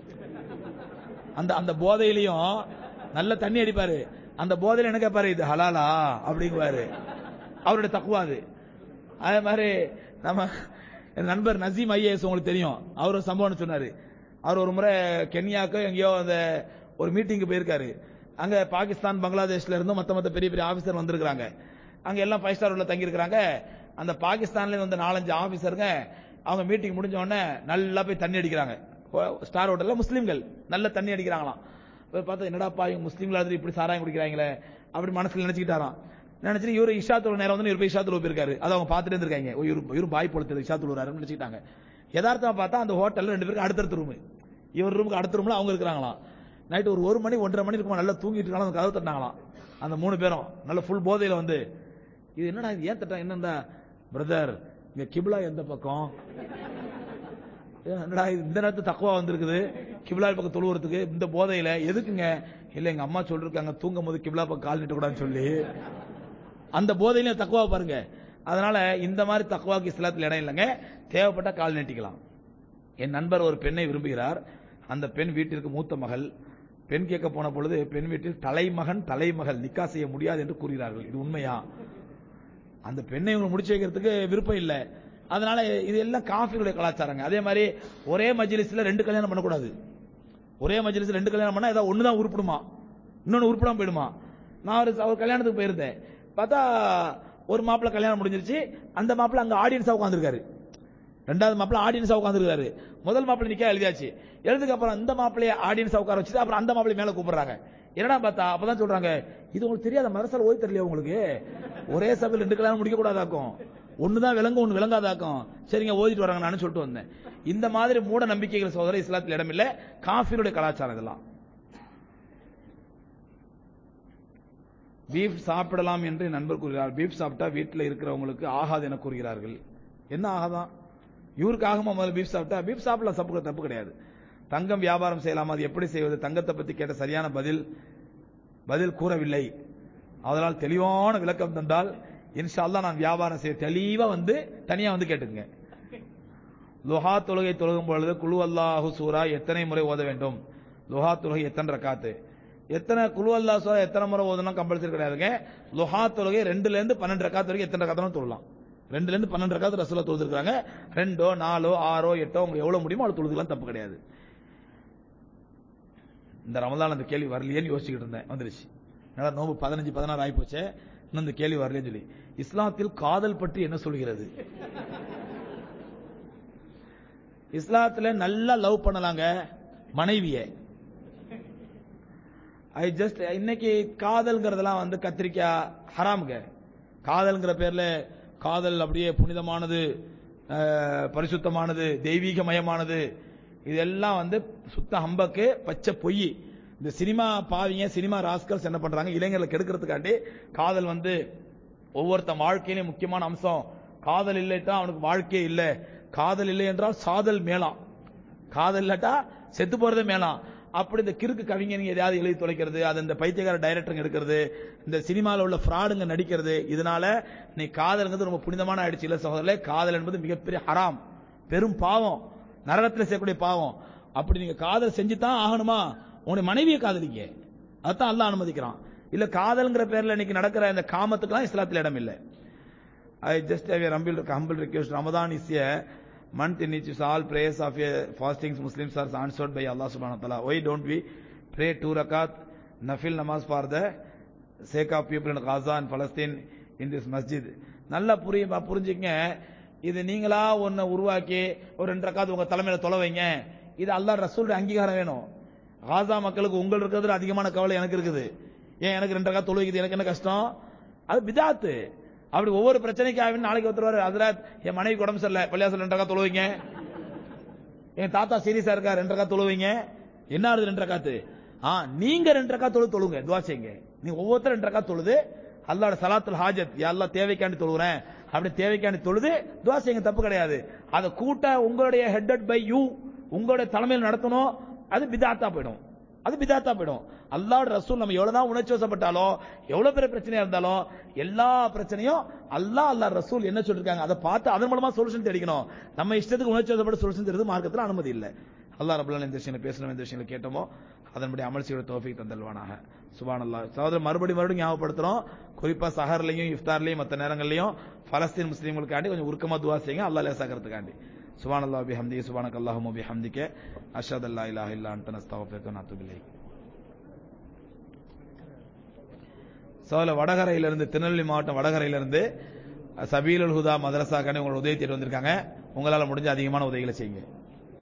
S1: அந்த அந்த போதையிலையும் நல்ல தண்ணி அடிப்பாரு அந்த போதையில என்ன கேட்பாரு இது ஹலாலா அப்படிங்குவாரு அவருடைய தக்குவா அது அதே மாதிரி நம்ம என் நண்பர் நசீம் ஐஏஎஸ் உங்களுக்கு தெரியும் அவர் ஒரு சம்பவம் சொன்னாரு அவர் ஒரு முறை கென்யாக்கு எங்கேயோ அந்த ஒரு மீட்டிங்க்கு போயிருக்காரு அங்க பாகிஸ்தான் பங்களாதேஷ்ல இருந்தும் மத்த மத்த பெரிய பெரிய ஆபீசர் வந்திருக்காங்க அங்க எல்லாம் ஃபைவ் ஸ்டார் உள்ள தங்கி இருக்காங்க அந்த பாகிஸ்தான்ல வந்த நாலஞ்சு ஆபீசருங்க அவங்க மீட்டிங் முடிஞ்ச உடனே நல்லா போய் தண்ணி அடிக்கிறாங்க ஸ்டார் ஹோட்டல்ல முஸ்லீம்கள் நல்ல தண்ணி அடிக்கிறாங்களாம் போய் பார்த்தா என்னடாப்பா இவங்க முஸ்லீம்களா இருந்து இப்படி சாராயம் குடிக்கிறாங்களே அப்படி மனசுல நினைச்சுக்கிட்டாராம் நினைச்சிட்டு இவரு இஷா தொழு நேரம் வந்து இவர் போய் இஷா தொழு போயிருக்காரு அதை அவங்க பார்த்துட்டு இருந்திருக்காங்க ஓ, இவரு இவரு பாய் பொழுது இஷா தொழுறாருன்னு நினைச்சுக்கிட்டாங்க யதார்த்தமா பார்த்தா அந்த ஹோட்டல்ல ரெண்டு பேருக்கு அடுத்தடுத்த ரூம் இவர் ரூமுக்கு அடுத்த ரூம்ல அவங்க இருக்கிறாங்களாம் நைட் ஒரு ஒரு மணி ஒன்றரை மணி இருக்குமா நல்லா தூங்கிட்டு இருக்காங்க அந்த கதவு தட்டினாங்களாம் அந்த மூணு பேரும் நல்ல ஃபுல் போதையில வந்து இது என்னடா இது ஏன் தட்டா என்னடா பிரதர் இங்க கிபிலா எந்த பக்கம் ஏன் என்னடா இது இந்த நேரத்து தக்குவா வந்திருக்குது கிபிலா பக்கம் தொழுவுறதுக்கு இந்த போதையில எதுக்குங்க இல்ல எங்க அம்மா சொல்லிருக்காங்க தூங்கும் போது கிபிலா பக்கம் கால் நீட்டக்கூடாதுன்னு சொல்லி அந்த போதையில தக்குவா பாருங்க அதனால இந்த மாதிரி தக்குவாக்கு இஸ்லாத்தில் இடம் இல்லைங்க தேவைப்பட்ட கால் நீட்டிக்கலாம் என் நண்பர் ஒரு பெண்ணை விரும்புகிறார் அந்த பெண் வீட்டிற்கு மூத்த மகள் பெண் கேட்க போன பொழுது பெண் வீட்டில் தலைமகன் தலைமகள் நிக்கா செய்ய முடியாது என்று கூறுகிறார்கள் இது உண்மையா அந்த பெண்ணை இவங்க முடிச்சு வைக்கிறதுக்கு விருப்பம் இல்லை அதனால இது எல்லாம் காஃபிகளுடைய கலாச்சாரங்க அதே மாதிரி ஒரே மஜ்லிஸ்ல ரெண்டு கல்யாணம் பண்ணக்கூடாது ஒரே மஜ்லிஸ்ல ரெண்டு கல்யாணம் பண்ணா ஏதாவது ஒண்ணுதான் உருப்பிடுமா இன்னொன்னு உருப்பிடாம போயிடுமா நான் ஒரு ஒரு கல்யாணத்துக்கு போயிருந்தேன் பார்த்தா ஒரு மாப்பிள்ளை கல்யாணம் முடிஞ்சிருச்சு அந்த மாப்பிள்ளை அங்க ஆடியன்ஸா உட்காந்துருக்காரு ரெண்டாவது மாப்பிள்ளை ஆடியன்ஸா உட்காந்துருக்காரு முதல் மாப்பிள்ளை நிக்க எழுதியாச்சு எழுதுக்கு அப்புறம் இந்த மாப்பிள்ளைய ஆடியன்ஸா உட்கார வச்சுட்டு அப்புறம் அந்த மாப்பிள்ளை மேல கூப்பிடுறாங்க என்னடா பார்த்தா அப்பதான் சொல்றாங்க இது உங்களுக்கு தெரியாத மரசால் ஓய் தெரியல உங்களுக்கு ஒரே சபையில் ரெண்டு கல்யாணம் முடிக்க கூடாதாக்கும் ஒண்ணுதான் விளங்கும் ஒண்ணு விளங்காதாக்கும் சரிங்க ஓதிட்டு வராங்க நான் சொல்லிட்டு வந்தேன் இந்த மாதிரி மூட நம்பிக்கைகள் சோதரை இஸ்லாத்தில் இடம் இல்ல காஃபிருடைய கலாச்சாரம் இதெல்லாம் பீஃப் சாப்பிடலாம் என்று என் நண்பர் கூறுகிறார் பீஃப் சாப்பிட்டா வீட்டில் இருக்கிறவங்களுக்கு ஆகாது என கூறுகிறார்கள் என்ன ஆகாதான் இவருக்கு ஆகுமா முதல்ல பீஃப் சாப்பிட்டா பீஃப் சாப்பிடலாம் சாப்பிட தப்பு கிடையாது தங்கம் வியாபாரம் செய்யலாமா அது எப்படி செய்வது தங்கத்தை பத்தி கேட்ட சரியான பதில் பதில் கூறவில்லை அதனால் தெளிவான விளக்கம் தந்தால் இன்ஷா அல்லாஹ் நான் வியாபாரம் செய்ய தெளிவா வந்து தனியா வந்து கேட்டுங்க லுஹா தொழுகை தொழுகும் பொழுது குழு அல்லாஹு சூரா எத்தனை முறை ஓத வேண்டும் லுஹா தொழுகை எத்தனை ரக்காத்து எத்தனை குழு அல்லாஹ் சூரா எத்தனை முறை ஓதணும் கம்பல்சரி கிடையாதுங்க லுஹா தொழுகை ரெண்டுல இருந்து பன்னெண்டு ரக்காத்து வரைக்கும் எத்தனை ரக்காத்தாலும் தொழலாம் ரெண்டுல இருந்து பன்னெண்டு ரக்காத்து ரசூலா தொழுதுருக்காங்க ரெண்டோ நாலோ ஆறோ எட்டோ உங்களுக்கு எவ்வளவு முடியுமோ அவ்வளவு தொழுதுக்கலாம் தப்பு கிடையாது இந்த ரமலான் அந்த கேள்வி வரலையேன்னு யோசிச்சுக்கிட்டு இருந்தேன் வந்துருச்சு நல்லா நோம்பு பதினஞ்சு பதினாறு ஆகி போச்சே இன்னும் இந்த கேள்வி வரலையேன்னு சொல்லி இஸ்லாத்தில் காதல் பற்றி என்ன சொல்கிறது இஸ்லாத்துல நல்லா லவ் பண்ணலாங்க மனைவிய ஐ ஜஸ்ட் இன்னைக்கு காதல்ங்கிறதெல்லாம் வந்து கத்திரிக்காய் ஹராமுங்க காதல்ங்கிற பேர்ல காதல் அப்படியே புனிதமானது அஹ், பரிசுத்தமானது தெய்வீகமயமானது இதெல்லாம் வந்து சுத்த ஹம்பக்கு பச்சை பொய் இந்த சினிமா பாவிங்க சினிமா ராஸ்கல்ஸ் என்ன பண்றாங்க இளைஞர்களை கெடுக்கிறதுக்காண்டி காதல் வந்து ஒவ்வொருத்தன் வாழ்க்கையிலும் முக்கியமான அம்சம் காதல் இல்லைட்டா அவனுக்கு வாழ்க்கையே இல்லை காதல் இல்லை என்றால் சாதல் மேலாம் காதல் இல்லாட்டா செத்து போறதே மேலாம் அப்படி இந்த கிறுக்கு கவிஞங்க எதையாவது எழுதி தொலைக்கிறது அது இந்த பைத்தியக்கார டைரக்டருங்க எடுக்கிறது இந்த சினிமாவில் உள்ள ஃப்ராடுங்க நடிக்கிறது இதனால நீ காதல்ங்கிறது ரொம்ப புனிதமான ஆயிடுச்சு இல்ல சகோதரர்களே காதல் என்பது மிகப்பெரிய ஹராம் பெரும் பாவம் நரகத்தில் செய்யக்கூடிய பாவம் அப்படி நீங்க காதல் செஞ்சு தான் ஆகணுமா உங்களுடைய மனைவியை காதலிங்க அதான் அல்லாஹ் அனுமதிக்கிறான் இல்ல காதல்ங்கிற பேர்ல இன்னைக்கு நடக்கிற இந்த காமத்துக்குலாம் இஸ்லாத்தில் இடம் இல்லை I just have a humble, humble request. Ramadan is a month in which all prayers of a fastings Muslims are answered by Allah subhanahu wa ta'ala. Why don't we pray two rakat nafil namaz for the sake of people in Gaza and Palestine in this masjid? நல்லா புரிய புரிஞ்சுக்கங்க இது நீங்களா ஒன்ன உருவாக்கி ஒரு ரெண்டு ரக்காத் உங்க தலைமையில தொலை வைங்க இது அல்லாஹ் ரசூலுடைய அங்கீகாரம் வேணும் காசா மக்களுக்கு உங்கள் இருக்கிறதுல அதிகமான கவலை எனக்கு இருக்குது ஏன் எனக்கு ரெண்டு ரக்காத் தொலை வைக்குது எனக்கு என்ன கஷ்டம் அது பிதாத்து அப்படி ஒவ்வொரு பிரச்சனைக்கு ஆகும் நாளைக்கு ஒருத்தர் ஹசரத் என் மனைவி உடம்பு சரியில்லை பள்ளியாசல் ரெண்டு ரக்கா தொழுவீங்க என் தாத்தா சீரியஸா இருக்கா ரெண்டு ரக்கா தொழுவீங்க என்ன ஆகுது ரெண்டு ரக்காத்து ஆ நீங்க ரெண்டு ரக்கா தொழு தொழுங்க துவா செய்யுங்க நீங்க ஒவ்வொருத்தரும் ரெண்டு ரக்கா தொழுது அல்லாஹ் சலாத்துல் ஹாஜத் யா அல்லாஹ் தேவைக்காண்டி தொழுகிறேன் அப்படி தேவைக்காண்டி தொழுது துவா செய்யுங்க தப்பு கிடையாது அதை கூட்ட உங்களுடைய ஹெட்டட் பை யூ உங்களுடைய தலைமையில் நடத்தணும் அது பிதாத்தா போயிடும் அது பிதாத்தா போயிடும் அல்லாஹ் ரசூல் நம்ம எவ்வளவுதான் உணர்ச்சி வசப்பட்டாலும் எவ்வளவு பெரிய பிரச்சனையா இருந்தாலும் எல்லா பிரச்சனையும் அல்லாஹ் அல்லாஹ் ரசூல் என்ன சொல்லிருக்காங்க அதை பார்த்து அதன் மூலமா சொல்யூஷன் தேடிக்கணும் நம்ம இஷ்டத்துக்கு உணர்ச்சி வசப்பட்ட சொல்யூஷன் தெரியுது மார்க்கத்தில் அனுமதி இல்லை அல்லாஹ் ரபுல்லா இந்த விஷயங்களை பேசணும் இந்த விஷயங்களை கேட்டோமோ அதன்படி அமல் செய்ய தோஃபிக் தந்தல்வானாக சுபான் அல்லா சகோதரர் மறுபடியும் மறுபடியும் ஞாபகப்படுத்துறோம் குறிப்பா சஹர்லையும் இஃப்தார்லையும் மற்ற நேரங்கள்லையும் பலஸ்தீன் முஸ்லீம்களுக்காண்டி கொஞ்சம் உருக்கமா துவா செய்யுங்க அல்லாஹ் லேசாக்கிறதுக்காண்டி சுபான் அல்லா பிஹம்தி சுபானக் அல்லாஹும் பிஹம்திக்க அஷத் அல்லா இலாஹ இல்லா அன்ட நஸ்தகஃபிருக வ நஅத்துபு இலைக் சோல வடகரையிலிருந்து திருநெல்வேலி மாவட்டம் வடகரையிலிருந்து சபீலுல் ஹுதா மதரசாக்காண்டி உங்களோட உதவி தேடி வந்திருக்காங்க உங்களால முடிஞ்ச அதிகமான உதவிகளை செய்யுங்க